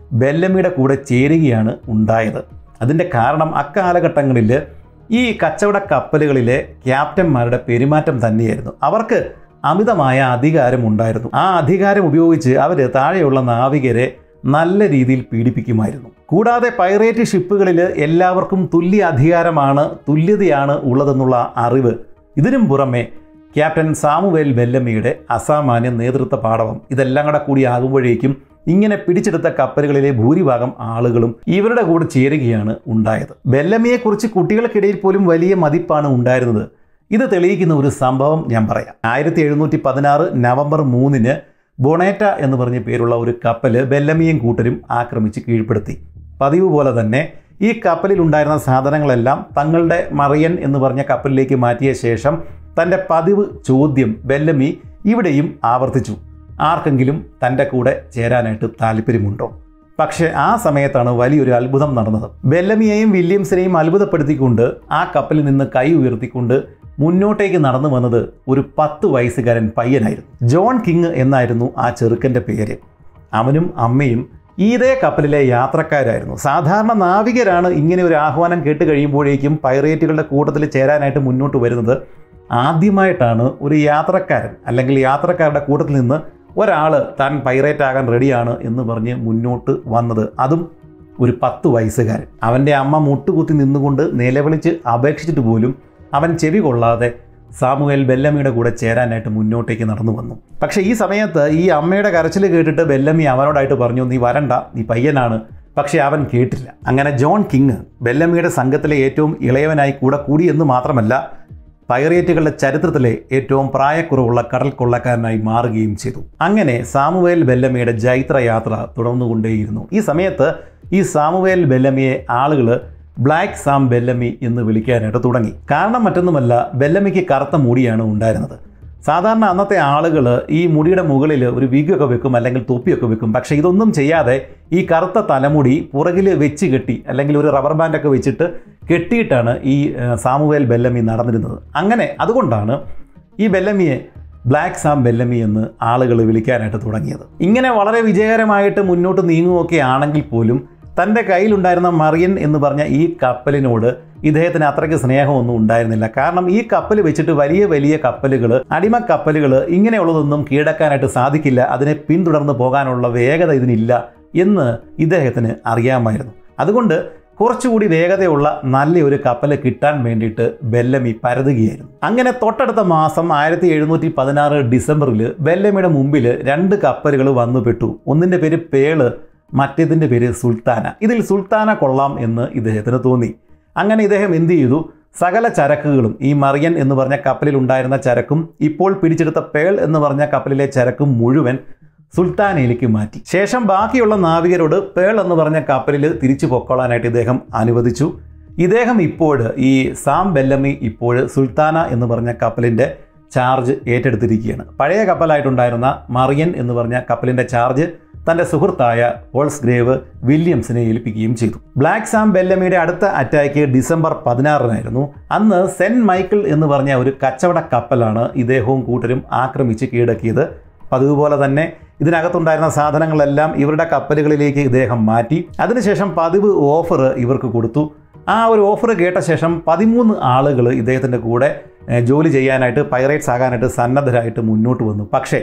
ബെല്ലമിയുടെ കൂടെ ചേരുകയാണ് ഉണ്ടായത് അതിൻ്റെ കാരണം അക്കാലഘട്ടങ്ങളിൽ ഈ കച്ചവട കപ്പലുകളിലെ ക്യാപ്റ്റന്മാരുടെ പെരുമാറ്റം തന്നെയായിരുന്നു അവർക്ക് അമിതമായ അധികാരം ഉണ്ടായിരുന്നു ആ അധികാരം ഉപയോഗിച്ച് അവർ താഴെയുള്ള നാവികരെ നല്ല രീതിയിൽ പീഡിപ്പിക്കുമായിരുന്നു കൂടാതെ പൈറേറ്റ് ഷിപ്പുകളിൽ എല്ലാവർക്കും തുല്യ അധികാരമാണ് തുല്യതയാണ് ഉള്ളതെന്നുള്ള അറിവ് ഇതിനും പുറമെ ക്യാപ്റ്റൻ സാമുവേൽ ബെല്ലമിയുടെ അസാമാന്യ നേതൃത്വ പാടവം ഇതെല്ലാം കൂടെ കൂടി ആകുമ്പോഴേക്കും ഇങ്ങനെ പിടിച്ചെടുത്ത കപ്പലുകളിലെ ഭൂരിഭാഗം ആളുകളും ഇവരുടെ കൂടെ ചേരുകയാണ് ഉണ്ടായത് ബെല്ലമിയെക്കുറിച്ച് കുട്ടികൾക്കിടയിൽ പോലും വലിയ മതിപ്പാണ് ഉണ്ടായിരുന്നത് ഇത് തെളിയിക്കുന്ന ഒരു സംഭവം ഞാൻ പറയാം ആയിരത്തി എഴുന്നൂറ്റി പതിനാറ് നവംബർ മൂന്നിന് ബൊണേറ്റ എന്ന് പറഞ്ഞ പേരുള്ള ഒരു കപ്പൽ ബെല്ലമിയും കൂട്ടരും ആക്രമിച്ച് കീഴ്പ്പെടുത്തി പതിവ് പോലെ തന്നെ ഈ കപ്പലിൽ ഉണ്ടായിരുന്ന സാധനങ്ങളെല്ലാം തങ്ങളുടെ മറിയൻ എന്ന് പറഞ്ഞ കപ്പലിലേക്ക് മാറ്റിയ ശേഷം തൻ്റെ പതിവ് ചോദ്യം ബെല്ലമി ഇവിടെയും ആവർത്തിച്ചു ആർക്കെങ്കിലും തൻ്റെ കൂടെ ചേരാനായിട്ട് താല്പര്യമുണ്ടോ പക്ഷേ ആ സമയത്താണ് വലിയൊരു അത്ഭുതം നടന്നത് ബെല്ലമിയെയും വില്യംസിനെയും അത്ഭുതപ്പെടുത്തിക്കൊണ്ട് ആ കപ്പലിൽ നിന്ന് കൈ ഉയർത്തിക്കൊണ്ട് മുന്നോട്ടേക്ക് നടന്നു വന്നത് ഒരു പത്ത് വയസ്സുകാരൻ പയ്യനായിരുന്നു ജോൺ കിങ് എന്നായിരുന്നു ആ ചെറുക്കൻ്റെ പേര് അവനും അമ്മയും ഇതേ കപ്പലിലെ യാത്രക്കാരായിരുന്നു സാധാരണ നാവികരാണ് ഇങ്ങനെ ഒരു ആഹ്വാനം കേട്ട് കഴിയുമ്പോഴേക്കും പൈറേറ്റുകളുടെ കൂട്ടത്തിൽ ചേരാനായിട്ട് മുന്നോട്ട് വരുന്നത് ആദ്യമായിട്ടാണ് ഒരു യാത്രക്കാരൻ അല്ലെങ്കിൽ യാത്രക്കാരുടെ കൂട്ടത്തിൽ നിന്ന് ഒരാൾ താൻ പൈറേറ്റ് ആകാൻ റെഡിയാണ് എന്ന് പറഞ്ഞ് മുന്നോട്ട് വന്നത് അതും ഒരു പത്ത് വയസ്സുകാരൻ അവൻ്റെ അമ്മ മുട്ടുകുത്തി നിന്നുകൊണ്ട് നിലവിളിച്ച് അപേക്ഷിച്ചിട്ട് പോലും അവൻ ചെവി കൊള്ളാതെ സാമുവേൽ ബെല്ലമിയുടെ കൂടെ ചേരാനായിട്ട് മുന്നോട്ടേക്ക് നടന്നു വന്നു പക്ഷേ ഈ സമയത്ത് ഈ അമ്മയുടെ കരച്ചിൽ കേട്ടിട്ട് ബെല്ലമി അവനോടായിട്ട് പറഞ്ഞു നീ വരണ്ട നീ പയ്യനാണ് പക്ഷേ അവൻ കേട്ടില്ല അങ്ങനെ ജോൺ കിങ് ബെല്ലമിയുടെ സംഘത്തിലെ ഏറ്റവും ഇളയവനായി കൂടെ കൂടി എന്ന് മാത്രമല്ല പൈറേറ്റുകളുടെ ചരിത്രത്തിലെ ഏറ്റവും പ്രായക്കുറവുള്ള കടൽ കൊള്ളക്കാരനായി മാറുകയും ചെയ്തു അങ്ങനെ സാമുവേൽ ബെല്ലമിയുടെ ജൈത്രയാത്ര തുടർന്നുകൊണ്ടേയിരുന്നു ഈ സമയത്ത് ഈ സാമുവേൽ ബെല്ലമിയെ ആളുകൾ ബ്ലാക്ക് സാം ബെല്ലമി എന്ന് വിളിക്കാനായിട്ട് തുടങ്ങി കാരണം മറ്റൊന്നുമല്ല ബെല്ലമിക്ക് കറുത്ത മുടിയാണ് ഉണ്ടായിരുന്നത് സാധാരണ അന്നത്തെ ആളുകൾ ഈ മുടിയുടെ മുകളിൽ ഒരു വിഗൊക്കെ വെക്കും അല്ലെങ്കിൽ തൊപ്പിയൊക്കെ വെക്കും പക്ഷേ ഇതൊന്നും ചെയ്യാതെ ഈ കറുത്ത തലമുടി പുറകിൽ വെച്ച് കെട്ടി അല്ലെങ്കിൽ ഒരു റബ്ബർ ബാൻഡൊക്കെ വെച്ചിട്ട് കെട്ടിയിട്ടാണ് ഈ ഏഹ്, സാമുവേൽ ബെല്ലമി നടന്നിരുന്നത് അങ്ങനെ അതുകൊണ്ടാണ് ഈ ബെല്ലമിയെ ബ്ലാക്ക് സാം ബെല്ലമി എന്ന് ആളുകൾ വിളിക്കാനായിട്ട് തുടങ്ങിയത് ഇങ്ങനെ വളരെ വിജയകരമായിട്ട് മുന്നോട്ട് നീങ്ങുകയൊക്കെ ആണെങ്കിൽ പോലും തൻ്റെ കയ്യിലുണ്ടായിരുന്ന മറിയൻ എന്ന് പറഞ്ഞ ഈ കപ്പലിനോട് ഇദ്ദേഹത്തിന് അത്രയ്ക്ക് സ്നേഹമൊന്നും ഉണ്ടായിരുന്നില്ല കാരണം ഈ കപ്പൽ വെച്ചിട്ട് വലിയ വലിയ കപ്പലുകൾ അടിമ കപ്പലുകൾ ഇങ്ങനെയുള്ളതൊന്നും കീഴടക്കാനായിട്ട് സാധിക്കില്ല അതിനെ പിന്തുടർന്ന് പോകാനുള്ള വേഗത ഇതിനില്ല എന്ന് ഇദ്ദേഹത്തിന് അറിയാമായിരുന്നു അതുകൊണ്ട് കുറച്ചുകൂടി വേഗതയുള്ള നല്ലൊരു കപ്പൽ കിട്ടാൻ വേണ്ടിയിട്ട് ബെല്ലമി പരതുകയായിരുന്നു അങ്ങനെ തൊട്ടടുത്ത മാസം ആയിരത്തി എഴുന്നൂറ്റി പതിനാറ് ഡിസംബറിൽ ബെല്ലമിയുടെ മുമ്പിൽ രണ്ട് കപ്പലുകൾ വന്നു പെട്ടു ഒന്നിൻ്റെ പേര് പേള് മറ്റേതിൻ്റെ പേര് സുൽത്താന ഇതിൽ സുൽത്താന കൊള്ളാം എന്ന് ഇദ്ദേഹത്തിന് തോന്നി അങ്ങനെ ഇദ്ദേഹം എന്ത് ചെയ്തു സകല ചരക്കുകളും ഈ മറിയൻ എന്ന് പറഞ്ഞ കപ്പലിൽ ഉണ്ടായിരുന്ന ചരക്കും ഇപ്പോൾ പിടിച്ചെടുത്ത പേൾ എന്ന് പറഞ്ഞ കപ്പലിലെ ചരക്കും മുഴുവൻ സുൽത്താനയിലേക്ക് മാറ്റി ശേഷം ബാക്കിയുള്ള നാവികരോട് പേൾ എന്ന് പറഞ്ഞ കപ്പലിൽ തിരിച്ചു പൊക്കോളാനായിട്ട് ഇദ്ദേഹം അനുവദിച്ചു ഇദ്ദേഹം ഇപ്പോൾ ഈ സാം ബെല്ലമി ഇപ്പോൾ സുൽത്താന എന്ന് പറഞ്ഞ കപ്പലിൻ്റെ ചാർജ് ഏറ്റെടുത്തിരിക്കുകയാണ് പഴയ കപ്പലായിട്ടുണ്ടായിരുന്ന മറിയൻ എന്ന് പറഞ്ഞ കപ്പലിൻ്റെ ചാർജ് തൻ്റെ സുഹൃത്തായ പോൾസ് ഗ്രേവ് വില്യംസിനെ ഏൽപ്പിക്കുകയും ചെയ്തു ബ്ലാക്ക് സാം ബെല്ലമിയുടെ അടുത്ത അറ്റാക്ക് ഡിസംബർ പതിനാറിനായിരുന്നു അന്ന് സെൻറ്റ് മൈക്കിൾ എന്ന് പറഞ്ഞ ഒരു കച്ചവട കപ്പലാണ് ഇദ്ദേഹവും കൂട്ടരും ആക്രമിച്ച് കീഴടക്കിയത് പതിവ് പോലെ തന്നെ ഇതിനകത്തുണ്ടായിരുന്ന സാധനങ്ങളെല്ലാം ഇവരുടെ കപ്പലുകളിലേക്ക് ഇദ്ദേഹം മാറ്റി അതിനുശേഷം പതിവ് ഓഫർ ഇവർക്ക് കൊടുത്തു ആ ഒരു ഓഫർ കേട്ട ശേഷം പതിമൂന്ന് ആളുകൾ ഇദ്ദേഹത്തിൻ്റെ കൂടെ ഏഹ്, ജോലി ചെയ്യാനായിട്ട് പൈറേറ്റ്സ് ആകാനായിട്ട് സന്നദ്ധരായിട്ട് മുന്നോട്ട് വന്നു പക്ഷേ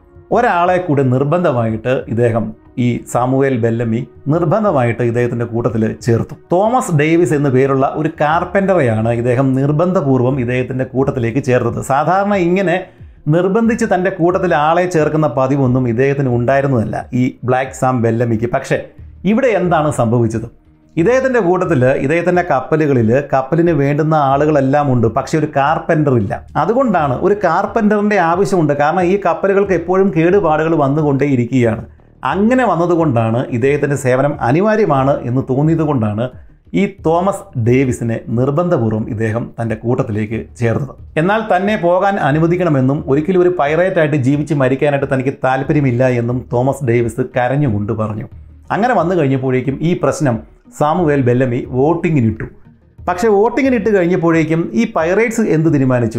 ഒരാളെ കൂടെ നിർബന്ധമായിട്ട് ഇദ്ദേഹം ഈ സാമുവേൽ ബെല്ലമി നിർബന്ധമായിട്ട് ഇദ്ദേഹത്തിൻ്റെ കൂട്ടത്തിൽ ചേർത്തു തോമസ് ഡേവിസ് എന്നു പേരുള്ള ഒരു കാർപ്പൻ്ററെയാണ് ഇദ്ദേഹം നിർബന്ധപൂർവ്വം ഇദ്ദേഹത്തിൻ്റെ കൂട്ടത്തിലേക്ക് ചേർത്തത് സാധാരണ ഇങ്ങനെ നിർബന്ധിച്ച് തൻ്റെ കൂട്ടത്തിൽ ആളെ ചേർക്കുന്ന പതിവൊന്നും ഇദ്ദേഹത്തിന് ഉണ്ടായിരുന്നതല്ല ഈ ബ്ലാക്ക് സാം ബെല്ലമിക്ക് പക്ഷേ ഇവിടെ എന്താണ് സംഭവിച്ചത് ഇദ്ദേഹത്തിൻ്റെ കൂട്ടത്തിൽ ഇദ്ദേഹത്തിൻ്റെ കപ്പലുകളിൽ കപ്പലിന് വേണ്ടുന്ന ആളുകളെല്ലാം ഉണ്ട് പക്ഷേ ഒരു കാർപ്പൻ്റർ ഇല്ല അതുകൊണ്ടാണ് ഒരു കാർപ്പൻ്ററിൻ്റെ ആവശ്യമുണ്ട് കാരണം ഈ കപ്പലുകൾക്ക് എപ്പോഴും കേടുപാടുകൾ വന്നുകൊണ്ടേയിരിക്കുകയാണ് അങ്ങനെ വന്നതുകൊണ്ടാണ് ഇദ്ദേഹത്തിൻ്റെ സേവനം അനിവാര്യമാണ് എന്ന് തോന്നിയത് കൊണ്ടാണ് ഈ തോമസ് ഡേവിസിനെ നിർബന്ധപൂർവ്വം ഇദ്ദേഹം തൻ്റെ കൂട്ടത്തിലേക്ക് ചേർത്തത് എന്നാൽ തന്നെ പോകാൻ അനുവദിക്കണമെന്നും ഒരിക്കലും ഒരു പൈറേറ്റായിട്ട് ജീവിച്ച് മരിക്കാനായിട്ട് തനിക്ക് താല്പര്യമില്ല എന്നും തോമസ് ഡേവിസ് കരഞ്ഞുകൊണ്ട് പറഞ്ഞു അങ്ങനെ വന്നു കഴിഞ്ഞപ്പോഴേക്കും ഈ പ്രശ്നം സാമുവേൽ ബെല്ലമി വോട്ടിങ്ങിനിട്ടു പക്ഷേ വോട്ടിങ്ങിനിട്ട് കഴിഞ്ഞപ്പോഴേക്കും ഈ പൈറേറ്റ്സ് എന്ത് തീരുമാനിച്ചു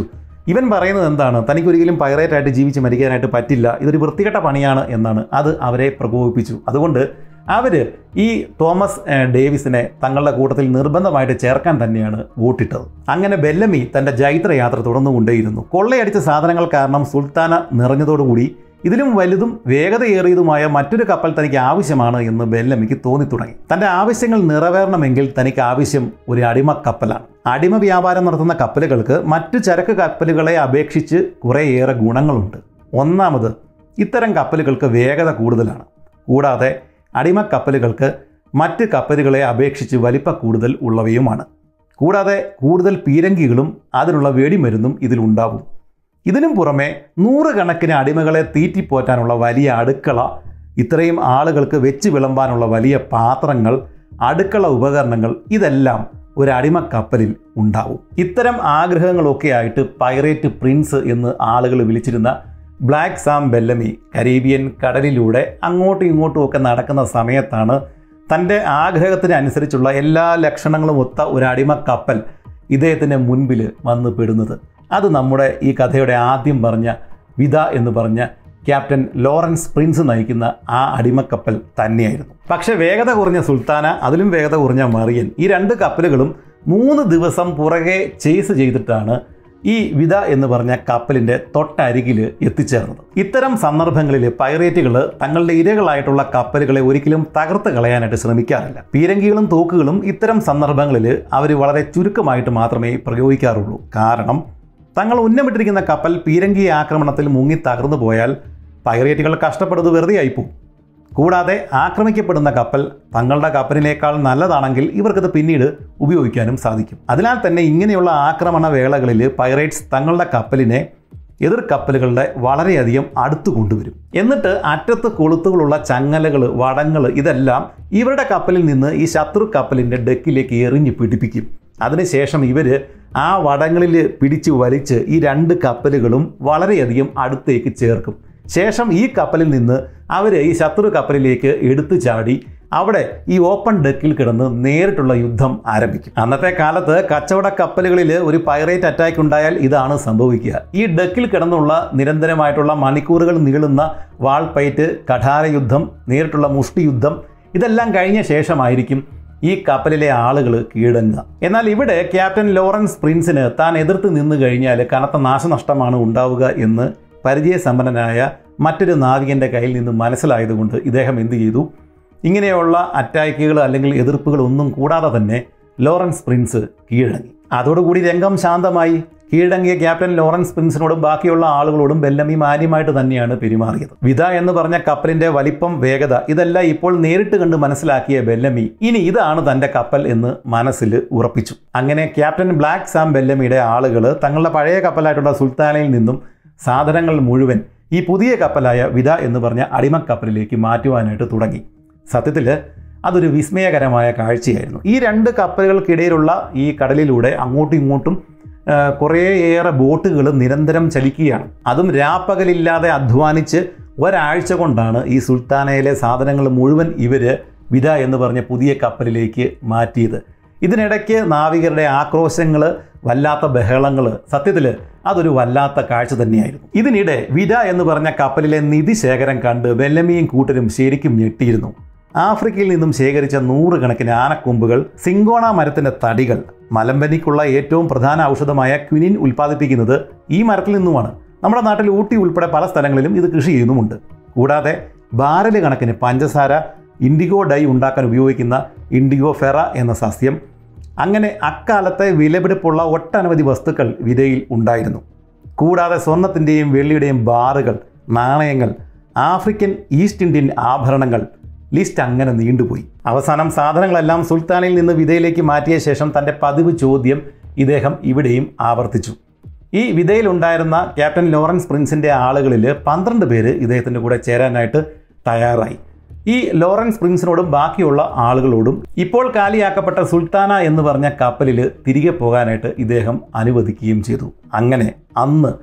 ഇവൻ പറയുന്നത് എന്താണ് തനിക്കൊരിക്കലും പൈറേറ്റ് ആയിട്ട് ജീവിച്ച് മരിക്കാനായിട്ട് പറ്റില്ല ഇതൊരു വൃത്തികെട്ട പണിയാണ് എന്നാണ് അത് അവരെ പ്രകോപിപ്പിച്ചു അതുകൊണ്ട് അവർ ഈ തോമസ് ഏഹ്, ഡേവിസിനെ തങ്ങളുടെ കൂട്ടത്തിൽ നിർബന്ധമായിട്ട് ചേർക്കാൻ തന്നെയാണ് വോട്ടിട്ടത് അങ്ങനെ ബെല്ലമി തൻ്റെ ജൈത്രയാത്ര തുടർന്നുകൊണ്ടേയിരുന്നു കൊള്ളയടിച്ച സാധനങ്ങൾ കാരണം സുൽത്താന നിറഞ്ഞതോടുകൂടി ഇതിലും വലുതും വേഗതയേറിയതുമായ മറ്റൊരു കപ്പൽ തനിക്ക് ആവശ്യമാണ് എന്ന് ബെല്ലമിക്ക് തോന്നി തുടങ്ങി തൻ്റെ ആവശ്യങ്ങൾ നിറവേറണമെങ്കിൽ തനിക്ക് ആവശ്യം ഒരു അടിമ കപ്പലാണ് അടിമ വ്യാപാരം നടത്തുന്ന കപ്പലുകൾക്ക് മറ്റു ചരക്ക് കപ്പലുകളെ അപേക്ഷിച്ച് കുറേയേറെ ഗുണങ്ങളുണ്ട് ഒന്നാമത് ഇത്തരം കപ്പലുകൾക്ക് വേഗത കൂടുതലാണ് കൂടാതെ അടിമ കപ്പലുകൾക്ക് മറ്റ് കപ്പലുകളെ അപേക്ഷിച്ച് വലിപ്പ കൂടുതൽ ഉള്ളവയുമാണ് കൂടാതെ കൂടുതൽ പീരങ്കികളും അതിനുള്ള വെടിമരുന്നും ഇതിലുണ്ടാവും ഇതിനും പുറമെ നൂറുകണക്കിന് അടിമകളെ തീറ്റിപ്പോറ്റാനുള്ള വലിയ അടുക്കള ഇത്രയും ആളുകൾക്ക് വെച്ച് വിളമ്പാനുള്ള വലിയ പാത്രങ്ങൾ അടുക്കള ഉപകരണങ്ങൾ ഇതെല്ലാം ഒരു അടിമ കപ്പലിൽ ഉണ്ടാവും ഇത്തരം ആഗ്രഹങ്ങളൊക്കെ ആയിട്ട് പൈറേറ്റ് പ്രിൻസ് എന്ന് ആളുകൾ വിളിച്ചിരുന്ന ബ്ലാക്ക് സാം ബെല്ലമി കരീബിയൻ കടലിലൂടെ അങ്ങോട്ടും ഇങ്ങോട്ടും ഒക്കെ നടക്കുന്ന സമയത്താണ് തൻ്റെ ആഗ്രഹത്തിന് അനുസരിച്ചുള്ള എല്ലാ ലക്ഷണങ്ങളും ഒത്ത ഒരു അടിമ കപ്പൽ ഇദ്ദേഹത്തിൻ്റെ മുൻപിൽ വന്ന് പെടുന്നത് അത് നമ്മുടെ ഈ കഥയുടെ ആദ്യം പറഞ്ഞ വിത എന്ന് പറഞ്ഞ ക്യാപ്റ്റൻ ലോറൻസ് പ്രിൻസ് നയിക്കുന്ന ആ അടിമക്കപ്പൽ തന്നെയായിരുന്നു പക്ഷേ വേഗത കുറഞ്ഞ സുൽത്താന അതിലും വേഗത കുറഞ്ഞ മറിയൻ ഈ രണ്ട് കപ്പലുകളും മൂന്ന് ദിവസം പുറകെ ചേസ് ചെയ്തിട്ടാണ് ഈ വിത എന്ന് പറഞ്ഞ കപ്പലിൻ്റെ തൊട്ടരികിൽ എത്തിച്ചേർന്നത് ഇത്തരം സന്ദർഭങ്ങളിൽ പൈറേറ്റുകൾ തങ്ങളുടെ ഇരകളായിട്ടുള്ള കപ്പലുകളെ ഒരിക്കലും തകർത്ത് കളയാനായിട്ട് ശ്രമിക്കാറില്ല പീരങ്കികളും തോക്കുകളും ഇത്തരം സന്ദർഭങ്ങളിൽ അവർ വളരെ ചുരുക്കമായിട്ട് മാത്രമേ പ്രയോഗിക്കാറുള്ളൂ കാരണം തങ്ങൾ ഉന്നമിട്ടിരിക്കുന്ന കപ്പൽ പീരങ്കി ആക്രമണത്തിൽ മുങ്ങി തകർന്നു പോയാൽ പൈറേറ്റുകൾ കഷ്ടപ്പെടുന്നത് വെറുതെ ആയിപ്പോവും കൂടാതെ ആക്രമിക്കപ്പെടുന്ന കപ്പൽ തങ്ങളുടെ കപ്പലിനേക്കാൾ നല്ലതാണെങ്കിൽ ഇവർക്കത് പിന്നീട് ഉപയോഗിക്കാനും സാധിക്കും അതിനാൽ തന്നെ ഇങ്ങനെയുള്ള ആക്രമണ വേളകളിൽ പൈറേറ്റ്സ് തങ്ങളുടെ കപ്പലിനെ എതിർ കപ്പലുകളുടെ വളരെയധികം അടുത്ത് കൊണ്ടുവരും എന്നിട്ട് അറ്റത്ത് കൊളുത്തുകളുള്ള ചങ്ങലകൾ വടങ്ങൾ ഇതെല്ലാം ഇവരുടെ കപ്പലിൽ നിന്ന് ഈ ശത്രു കപ്പലിൻ്റെ ഡെക്കിലേക്ക് എറിഞ്ഞ് പിടിപ്പിക്കും അതിനുശേഷം ഇവർ ആ വടങ്ങളിൽ പിടിച്ച് വലിച്ച് ഈ രണ്ട് കപ്പലുകളും വളരെയധികം അടുത്തേക്ക് ചേർക്കും ശേഷം ഈ കപ്പലിൽ നിന്ന് അവർ ഈ ശത്രു കപ്പലിലേക്ക് എടുത്തു ചാടി അവിടെ ഈ ഓപ്പൺ ഡെക്കിൽ കിടന്ന് നേരിട്ടുള്ള യുദ്ധം ആരംഭിക്കും അന്നത്തെ കാലത്ത് കച്ചവട കപ്പലുകളിൽ ഒരു പൈറേറ്റ് അറ്റാക്ക് ഉണ്ടായാൽ ഇതാണ് സംഭവിക്കുക ഈ ഡെക്കിൽ കിടന്നുള്ള നിരന്തരമായിട്ടുള്ള മണിക്കൂറുകൾ നീളുന്ന വാൾപയറ്റ് കഠാര യുദ്ധം നേരിട്ടുള്ള മുഷ്ടി യുദ്ധം ഇതെല്ലാം കഴിഞ്ഞ ശേഷമായിരിക്കും ഈ കപ്പലിലെ ആളുകൾ കീഴടങ്ങുക എന്നാൽ ഇവിടെ ക്യാപ്റ്റൻ ലോറൻസ് പ്രിൻസിന് താൻ എതിർത്ത് നിന്ന് കഴിഞ്ഞാൽ കനത്ത നാശനഷ്ടമാണ് ഉണ്ടാവുക എന്ന് പരിചയസമ്പന്നനായ മറ്റൊരു നാവികൻ്റെ കയ്യിൽ നിന്ന് മനസ്സിലായതുകൊണ്ട് ഇദ്ദേഹം എന്ത് ചെയ്തു ഇങ്ങനെയുള്ള അറ്റാക്കുകൾ അല്ലെങ്കിൽ എതിർപ്പുകൾ ഒന്നും കൂടാതെ തന്നെ ലോറൻസ് പ്രിൻസ് കീഴടങ്ങി അതോടുകൂടി രംഗം ശാന്തമായി കീഴടങ്ങിയ ക്യാപ്റ്റൻ ലോറൻസ് പ്രിൻസിനോടും ബാക്കിയുള്ള ആളുകളോടും ബെല്ലമി മാന്യമായിട്ട് തന്നെയാണ് പെരുമാറിയത് വിത എന്ന് പറഞ്ഞ കപ്പലിന്റെ വലിപ്പം വേഗത ഇതെല്ലാം ഇപ്പോൾ നേരിട്ട് കണ്ട് മനസ്സിലാക്കിയ ബെല്ലമി ഇനി ഇതാണ് തന്റെ കപ്പൽ എന്ന് മനസ്സിൽ ഉറപ്പിച്ചു അങ്ങനെ ക്യാപ്റ്റൻ ബ്ലാക്ക് സാം ബെല്ലമിയുടെ ആളുകൾ തങ്ങളുടെ പഴയ കപ്പലായിട്ടുള്ള സുൽത്താനയിൽ നിന്നും സാധനങ്ങൾ മുഴുവൻ ഈ പുതിയ കപ്പലായ വിത എന്ന് പറഞ്ഞ അടിമക്കപ്പലിലേക്ക് മാറ്റുവാനായിട്ട് തുടങ്ങി സത്യത്തിൽ അതൊരു വിസ്മയകരമായ കാഴ്ചയായിരുന്നു ഈ രണ്ട് കപ്പലുകൾക്കിടയിലുള്ള ഈ കടലിലൂടെ അങ്ങോട്ടും ഇങ്ങോട്ടും ആ, കുറേയേറെ ബോട്ടുകൾ നിരന്തരം ചലിക്കുകയാണ് അതും രാപ്പകലില്ലാതെ അധ്വാനിച്ച് ഒരാഴ്ച കൊണ്ടാണ് ഈ സുൽത്താനയിലെ സാധനങ്ങൾ മുഴുവൻ ഇവർ വിത എന്ന് പറഞ്ഞ പുതിയ കപ്പലിലേക്ക് മാറ്റിയത് ഇതിനിടയ്ക്ക് നാവികരുടെ ആക്രോശങ്ങൾ വല്ലാത്ത ബഹളങ്ങൾ സത്യത്തിൽ അതൊരു വല്ലാത്ത കാഴ്ച തന്നെയായിരുന്നു ഇതിനിടെ വിത എന്ന് പറഞ്ഞ കപ്പലിലെ നിധി ശേഖരം കണ്ട് ബെല്ലമിയും കൂട്ടരും ശരിക്കും ഞെട്ടിയിരുന്നു ആഫ്രിക്കയിൽ നിന്നും ശേഖരിച്ച നൂറുകണക്കിന് ആനക്കൊമ്പുകൾ സിങ്കോണ മരത്തിന്റെ തടികൾ മലമ്പനിക്കുള്ള ഏറ്റവും പ്രധാന ഔഷധമായ ക്വിനിൻ ഉൽപ്പാദിപ്പിക്കുന്നത് ഈ മരത്തിൽ നിന്നുമാണ് നമ്മുടെ നാട്ടിൽ ഊട്ടി ഉൾപ്പെടെ പല സ്ഥലങ്ങളിലും ഇത് കൃഷി ചെയ്യുന്നുമുണ്ട് കൂടാതെ ബാരല് കണക്കിന് പഞ്ചസാര ഇൻഡിഗോ ഡൈ ഉണ്ടാക്കാൻ ഉപയോഗിക്കുന്ന ഇൻഡിഗോ ഫെറ എന്ന സസ്യം അങ്ങനെ അക്കാലത്തെ വിലപിടിപ്പുള്ള ഒട്ടനവധി വസ്തുക്കൾ വിതയിൽ ഉണ്ടായിരുന്നു കൂടാതെ സ്വർണത്തിൻ്റെയും വെള്ളിയുടെയും ബാറുകൾ നാണയങ്ങൾ ആഫ്രിക്കൻ ഈസ്റ്റ് ഇന്ത്യൻ ആഭരണങ്ങൾ ലിസ്റ്റ് അങ്ങനെ നീണ്ടുപോയി അവസാനം സാധനങ്ങളെല്ലാം സുൽത്താനിൽ നിന്ന് വിതയിലേക്ക് മാറ്റിയ ശേഷം തൻ്റെ പതിവ് ചോദ്യം ഇദ്ദേഹം ഇവിടെയും ആവർത്തിച്ചു ഈ വിതയിലുണ്ടായിരുന്ന ക്യാപ്റ്റൻ ലോറൻസ് പ്രിൻസിൻ്റെ ആളുകളിൽ പന്ത്രണ്ട് പേര് ഇദ്ദേഹത്തിൻ്റെ കൂടെ ചേരാനായിട്ട് തയ്യാറായി ഈ ലോറൻസ് പ്രിൻസിനോടും ബാക്കിയുള്ള ആളുകളോടും ഇപ്പോൾ കാലിയാക്കപ്പെട്ട സുൽത്താന എന്ന് പറഞ്ഞ കപ്പലിൽ തിരികെ പോകാനായിട്ട് ഇദ്ദേഹം അനുവദിക്കുകയും ചെയ്തു അങ്ങനെ അന്ന്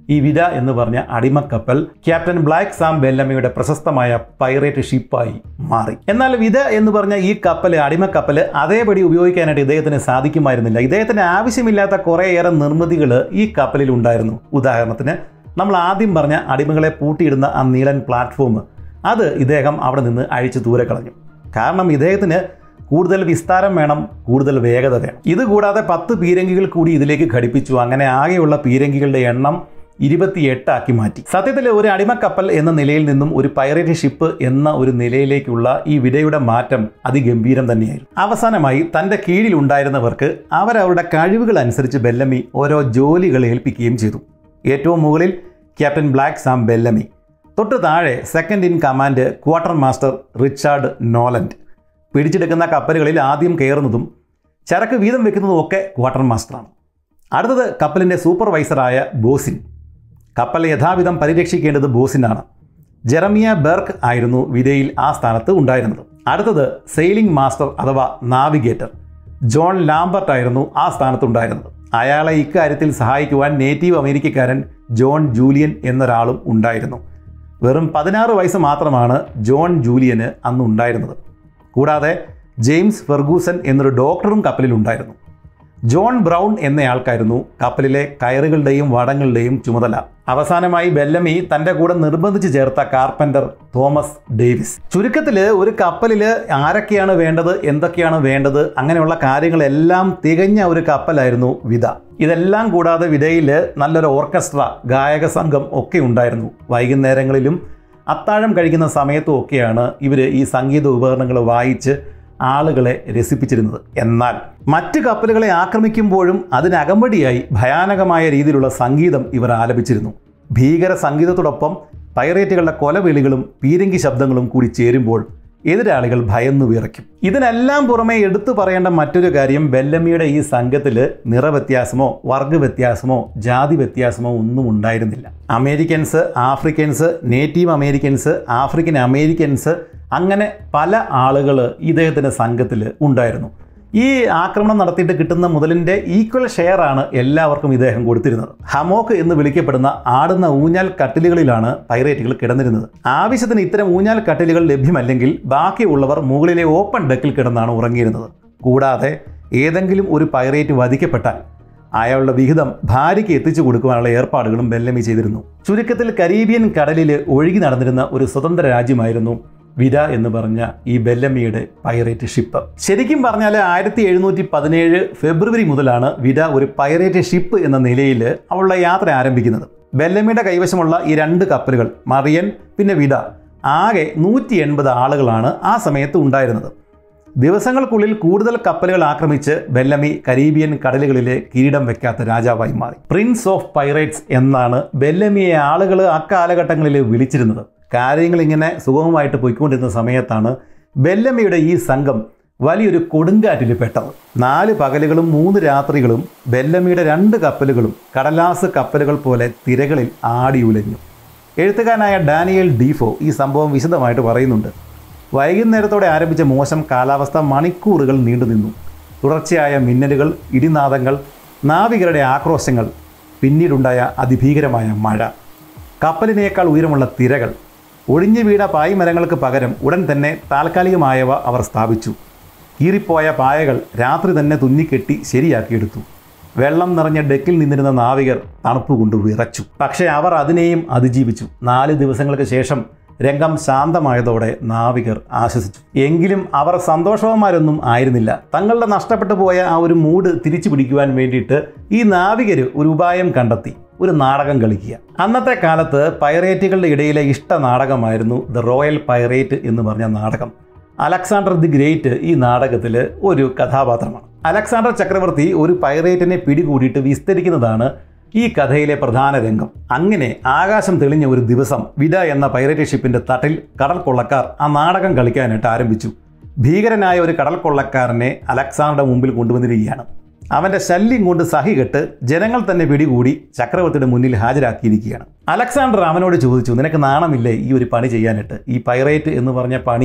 ഈ വിര എന്ന് പറഞ്ഞ അടിമക്കപ്പൽ ക്യാപ്റ്റൻ ബ്ലാക്ക് സാം ബെല്ലമ്മയുടെ പ്രശസ്തമായ പൈറേറ്റ് ഷിപ്പായി മാറി എന്നാൽ വിത എന്ന് പറഞ്ഞ ഈ കപ്പൽ അടിമക്കപ്പൽ അതേപടി ഉപയോഗിക്കാനായിട്ട് ഇദ്ദേഹത്തിന് സാധിക്കുമായിരുന്നില്ല ഇദ്ദേഹത്തിന് ആവശ്യമില്ലാത്ത കുറേയേറെ നിർമ്മിതികൾ ഈ കപ്പലിൽ ഉണ്ടായിരുന്നു ഉദാഹരണത്തിന് നമ്മൾ ആദ്യം പറഞ്ഞ അടിമകളെ പൂട്ടിയിടുന്ന ആ നീളൻ പ്ലാറ്റ്ഫോം അത് ഇദ്ദേഹം അവിടെ നിന്ന് അഴിച്ചു ദൂരെ കളഞ്ഞു കാരണം ഇദ്ദേഹത്തിന് കൂടുതൽ വിസ്താരം വേണം കൂടുതൽ വേഗത വേണം ഇതുകൂടാതെ പത്ത് പീരങ്കികൾ കൂടി ഇതിലേക്ക് ഘടിപ്പിച്ചു അങ്ങനെ ആകെയുള്ള പീരങ്കികളുടെ എണ്ണം ഇരുപത്തിയെട്ടാക്കി മാറ്റി സത്യത്തിൽ ഒരു അടിമക്കപ്പൽ എന്ന നിലയിൽ നിന്നും ഒരു പൈറേറ്റ് ഷിപ്പ് എന്ന ഒരു നിലയിലേക്കുള്ള ഈ വിടയുടെ മാറ്റം അതിഗംഭീരം തന്നെയായിരുന്നു അവസാനമായി തൻ്റെ കീഴിൽ ഉണ്ടായിരുന്നവർക്ക് അവരവരുടെ കഴിവുകൾ അനുസരിച്ച് ബെല്ലമി ഓരോ ജോലികൾ ഏൽപ്പിക്കുകയും ചെയ്തു ഏറ്റവും മുകളിൽ ക്യാപ്റ്റൻ ബ്ലാക്ക് സാം ബെല്ലമി തൊട്ട് താഴെ second in command quartermaster Richard Noland പിടിച്ചെടുക്കുന്ന കപ്പലുകളിൽ ആദ്യം കയറുന്നതും ചരക്ക് വീതം വെക്കുന്നതും ഒക്കെ ക്വാർട്ടർ മാസ്റ്ററാണ് അടുത്തത് കപ്പലിൻ്റെ സൂപ്പർവൈസറായ ബോസിൻ കപ്പൽ യഥാവിധം പരിരക്ഷിക്കേണ്ടത് ബോസിനാണ് ജെറമിയ ബെർക്ക് ആയിരുന്നു വിതയിൽ ആ സ്ഥാനത്ത് ഉണ്ടായിരുന്നത് അടുത്തത് സെയിലിംഗ് മാസ്റ്റർ അഥവാ നാവിഗേറ്റർ ജോൺ ലാംബർട്ട് ആയിരുന്നു ആ സ്ഥാനത്തുണ്ടായിരുന്നത് അയാളെ ഇക്കാര്യത്തിൽ സഹായിക്കുവാൻ നേറ്റീവ് അമേരിക്കക്കാരൻ ജോൺ ജൂലിയൻ എന്നൊരാളും ഉണ്ടായിരുന്നു വെറും പതിനാറ് വയസ്സ് മാത്രമാണ് ജോൺ ജൂലിയന് അന്ന് ഉണ്ടായിരുന്നത് കൂടാതെ ജെയിംസ് ഫെർഗൂസൻ എന്നൊരു ഡോക്ടറും കപ്പലിലുണ്ടായിരുന്നു ജോൺ ബ്രൗൺ എന്നയാൾക്കായിരുന്നു കപ്പലിലെ കയറുകളുടെയും വടങ്ങളുടെയും ചുമതല അവസാനമായി ബെല്ലമി തൻ്റെ കൂടെ നിർബന്ധിച്ച് ചേർത്ത കാർപ്പൻ്റർ തോമസ് ഡേവിസ് ചുരുക്കത്തിൽ ഒരു കപ്പലിൽ ആരൊക്കെയാണ് വേണ്ടത് എന്തൊക്കെയാണ് വേണ്ടത് അങ്ങനെയുള്ള കാര്യങ്ങളെല്ലാം തികഞ്ഞ ഒരു കപ്പലായിരുന്നു വിത ഇതെല്ലാം കൂടാതെ വിതയിൽ നല്ലൊരു ഓർക്കസ്ട്ര ഗായക സംഘം ഒക്കെ ഉണ്ടായിരുന്നു വൈകുന്നേരങ്ങളിലും അത്താഴം കഴിക്കുന്ന സമയത്തും ഒക്കെയാണ് ഇവർ ഈ സംഗീത ഉപകരണങ്ങൾ വായിച്ച് ആളുകളെ രസിപ്പിച്ചിരുന്നത് എന്നാൽ മറ്റ് കപ്പലുകളെ ആക്രമിക്കുമ്പോഴും അതിനകമ്പടിയായി ഭയാനകമായ രീതിയിലുള്ള സംഗീതം ഇവർ ആലപിച്ചിരുന്നു ഭീകര സംഗീതത്തോടൊപ്പം പൈറേറ്റുകളുടെ കൊലവിളികളും പീരങ്കി ശബ്ദങ്ങളും കൂടി ചേരുമ്പോൾ എതിരാളികൾ ഭയന്നു വിറയ്ക്കും ഇതിനെല്ലാം പുറമെ എടുത്തു പറയേണ്ട മറ്റൊരു കാര്യം ബെല്ലമ്മിയുടെ ഈ സംഘത്തിൽ നിറവ്യത്യാസമോ വർഗ വ്യത്യാസമോ ജാതി വ്യത്യാസമോ ഒന്നും ഉണ്ടായിരുന്നില്ല Americans Africans native Americans African Americans അങ്ങനെ പല ആളുകൾ ഇദ്ദേഹത്തിൻ്റെ സംഘത്തിൽ ഉണ്ടായിരുന്നു ഈ ആക്രമണം നടത്തിയിട്ട് കിട്ടുന്ന മുതലിൻ്റെ ഈക്വൽ ഷെയർ ആണ് എല്ലാവർക്കും ഇദ്ദേഹം കൊടുത്തിരുന്നത് ഹമോക്ക് എന്ന് വിളിക്കപ്പെടുന്ന ആടുന്ന ഊഞ്ഞാൽ കട്ടിലുകളിലാണ് പൈറേറ്റുകൾ കിടന്നിരുന്നത് ആവശ്യത്തിന് ഇത്തരം ഊഞ്ഞാൽ കട്ടിലുകൾ ലഭ്യമല്ലെങ്കിൽ ബാക്കിയുള്ളവർ മുകളിലെ ഓപ്പൺ ഡെക്കിൽ കിടന്നാണ് ഉറങ്ങിയിരുന്നത് കൂടാതെ ഏതെങ്കിലും ഒരു പൈറേറ്റ് വധിക്കപ്പെട്ടാൽ അയാളുടെ വിഹിതം ഭാര്യയ്ക്ക് എത്തിച്ചു കൊടുക്കുവാനുള്ള ഏർപ്പാടുകളും ബെല്ലമി ചെയ്തിരുന്നു ചുരുക്കത്തിൽ കരീബിയൻ കടലിൽ ഒഴുകി നടന്നിരുന്ന ഒരു സ്വതന്ത്ര രാജ്യമായിരുന്നു വിര എന്ന് പറഞ്ഞ ഈ ബെല്ലമ്മിയുടെ പൈറേറ്റ് ഷിപ്പ് ശരിക്കും പറഞ്ഞാൽ ആയിരത്തി എഴുന്നൂറ്റി പതിനേഴ് ഫെബ്രുവരി മുതലാണ് വിര ഒരു പൈറേറ്റ് ഷിപ്പ് എന്ന നിലയിൽ അവളുടെ യാത്ര ആരംഭിക്കുന്നത് ബെല്ലമ്മിയുടെ കൈവശമുള്ള ഈ രണ്ട് കപ്പലുകൾ മറിയൻ പിന്നെ വിട ആകെ നൂറ്റി എൺപത് ആളുകളാണ് ആ സമയത്ത് ഉണ്ടായിരുന്നത് ദിവസങ്ങൾക്കുള്ളിൽ കൂടുതൽ കപ്പലുകൾ ആക്രമിച്ച് ബെല്ലമി കരീബിയൻ കടലുകളിലെ കിരീടം വെക്കാത്ത രാജാവായി മാറി പ്രിൻസ് ഓഫ് പൈറേറ്റ്സ് എന്നാണ് ബെല്ലമിയെ ആളുകൾ അക്കാലഘട്ടങ്ങളിൽ വിളിച്ചിരുന്നത് കാര്യങ്ങൾ ഇങ്ങനെ സുഗമമായിട്ട് പോയിക്കൊണ്ടിരുന്ന സമയത്താണ് ബെല്ലമിയുടെ ഈ സംഘം വലിയൊരു കൊടുങ്കാറ്റിൽ പെട്ടത് നാല് പകലുകളും മൂന്ന് രാത്രികളും ബെല്ലമിയുടെ രണ്ട് കപ്പലുകളും കടലാസ് കപ്പലുകൾ പോലെ തിരകളിൽ ആടി ഉലഞ്ഞു എഴുത്തുകാരനായ ഡാനിയൽ ഡീഫോ ഈ സംഭവം വിശദമായിട്ട് പറയുന്നുണ്ട് വൈകുന്നേരത്തോടെ ആരംഭിച്ച മോശം കാലാവസ്ഥ മണിക്കൂറുകൾ നീണ്ടുനിന്നു തുടർച്ചയായ മിന്നലുകൾ ഇടിനാദങ്ങൾ നാവികരുടെ ആക്രോശങ്ങൾ പിന്നീടുണ്ടായ അതിഭീകരമായ മഴ കപ്പലിനേക്കാൾ ഉയരമുള്ള തിരകൾ ഒഴിഞ്ഞു വീണ പായ്മരങ്ങൾക്ക് പകരം ഉടൻ തന്നെ താൽക്കാലികമായവ അവർ സ്ഥാപിച്ചു കീറിപ്പോയ പായകൾ രാത്രി തന്നെ തുന്നിക്കെട്ടി ശരിയാക്കിയെടുത്തു വെള്ളം നിറഞ്ഞ ഡെക്കിൽ നിന്നിരുന്ന നാവികർ തണുപ്പ് കൊണ്ട് വിറച്ചു പക്ഷേ അവർ അതിനെയും അതിജീവിച്ചു നാല് ദിവസങ്ങൾക്ക് ശേഷം രംഗം ശാന്തമായതോടെ നാവികർ ആശ്വസിച്ചു എങ്കിലും അവർ സന്തോഷവന്മാരൊന്നും ആയിരുന്നില്ല തങ്ങളുടെ നഷ്ടപ്പെട്ടു പോയ ആ ഒരു മൂഡ് തിരിച്ചു പിടിക്കുവാൻ വേണ്ടിയിട്ട് ഈ നാവികർ ഒരു ഉപായം കണ്ടെത്തി ഒരു നാടകം കളിക്കുക അന്നത്തെ കാലത്ത് പൈറേറ്റുകളുടെ ഇടയിലെ ഇഷ്ട നാടകമായിരുന്നു ദ റോയൽ പൈറേറ്റ് എന്ന് പറഞ്ഞ നാടകം അലക്സാണ്ടർ ദി ഗ്രേറ്റ് ഈ നാടകത്തിൽ ഒരു കഥാപാത്രമാണ് അലക്സാണ്ടർ ചക്രവർത്തി ഒരു പൈറേറ്റിനെ പിടികൂടിയിട്ട് വിസ്തരിക്കുന്നതാണ് ഈ കഥയിലെ പ്രധാന രംഗം അങ്ങനെ ആകാശം തെളിഞ്ഞ ഒരു ദിവസം വിഡ എന്ന പൈറേറ്റ് ഷിപ്പിന്റെ തട്ടിൽ കടൽ കൊള്ളക്കാർ ആ നാടകം കളിക്കാനായിട്ട് ആരംഭിച്ചു ഭീകരനായ ഒരു കടൽ കൊള്ളക്കാരനെ അലക്സാണ്ടറുടെ മുമ്പിൽ കൊണ്ടുവന്നിരിക്കുകയാണ് അവന്റെ ശല്യം കൊണ്ട് സഹികെട്ട് ജനങ്ങൾ തന്നെ പിടികൂടി ചക്രവർത്തിയുടെ മുന്നിൽ ഹാജരാക്കിയിരിക്കുകയാണ് അലക്സാണ്ടർ അവനോട് ചോദിച്ചു നിനക്ക് നാണമില്ലേ ഈ ഒരു പണി ചെയ്യാനായിട്ട് ഈ പൈറേറ്റ് എന്ന് പറഞ്ഞ പണി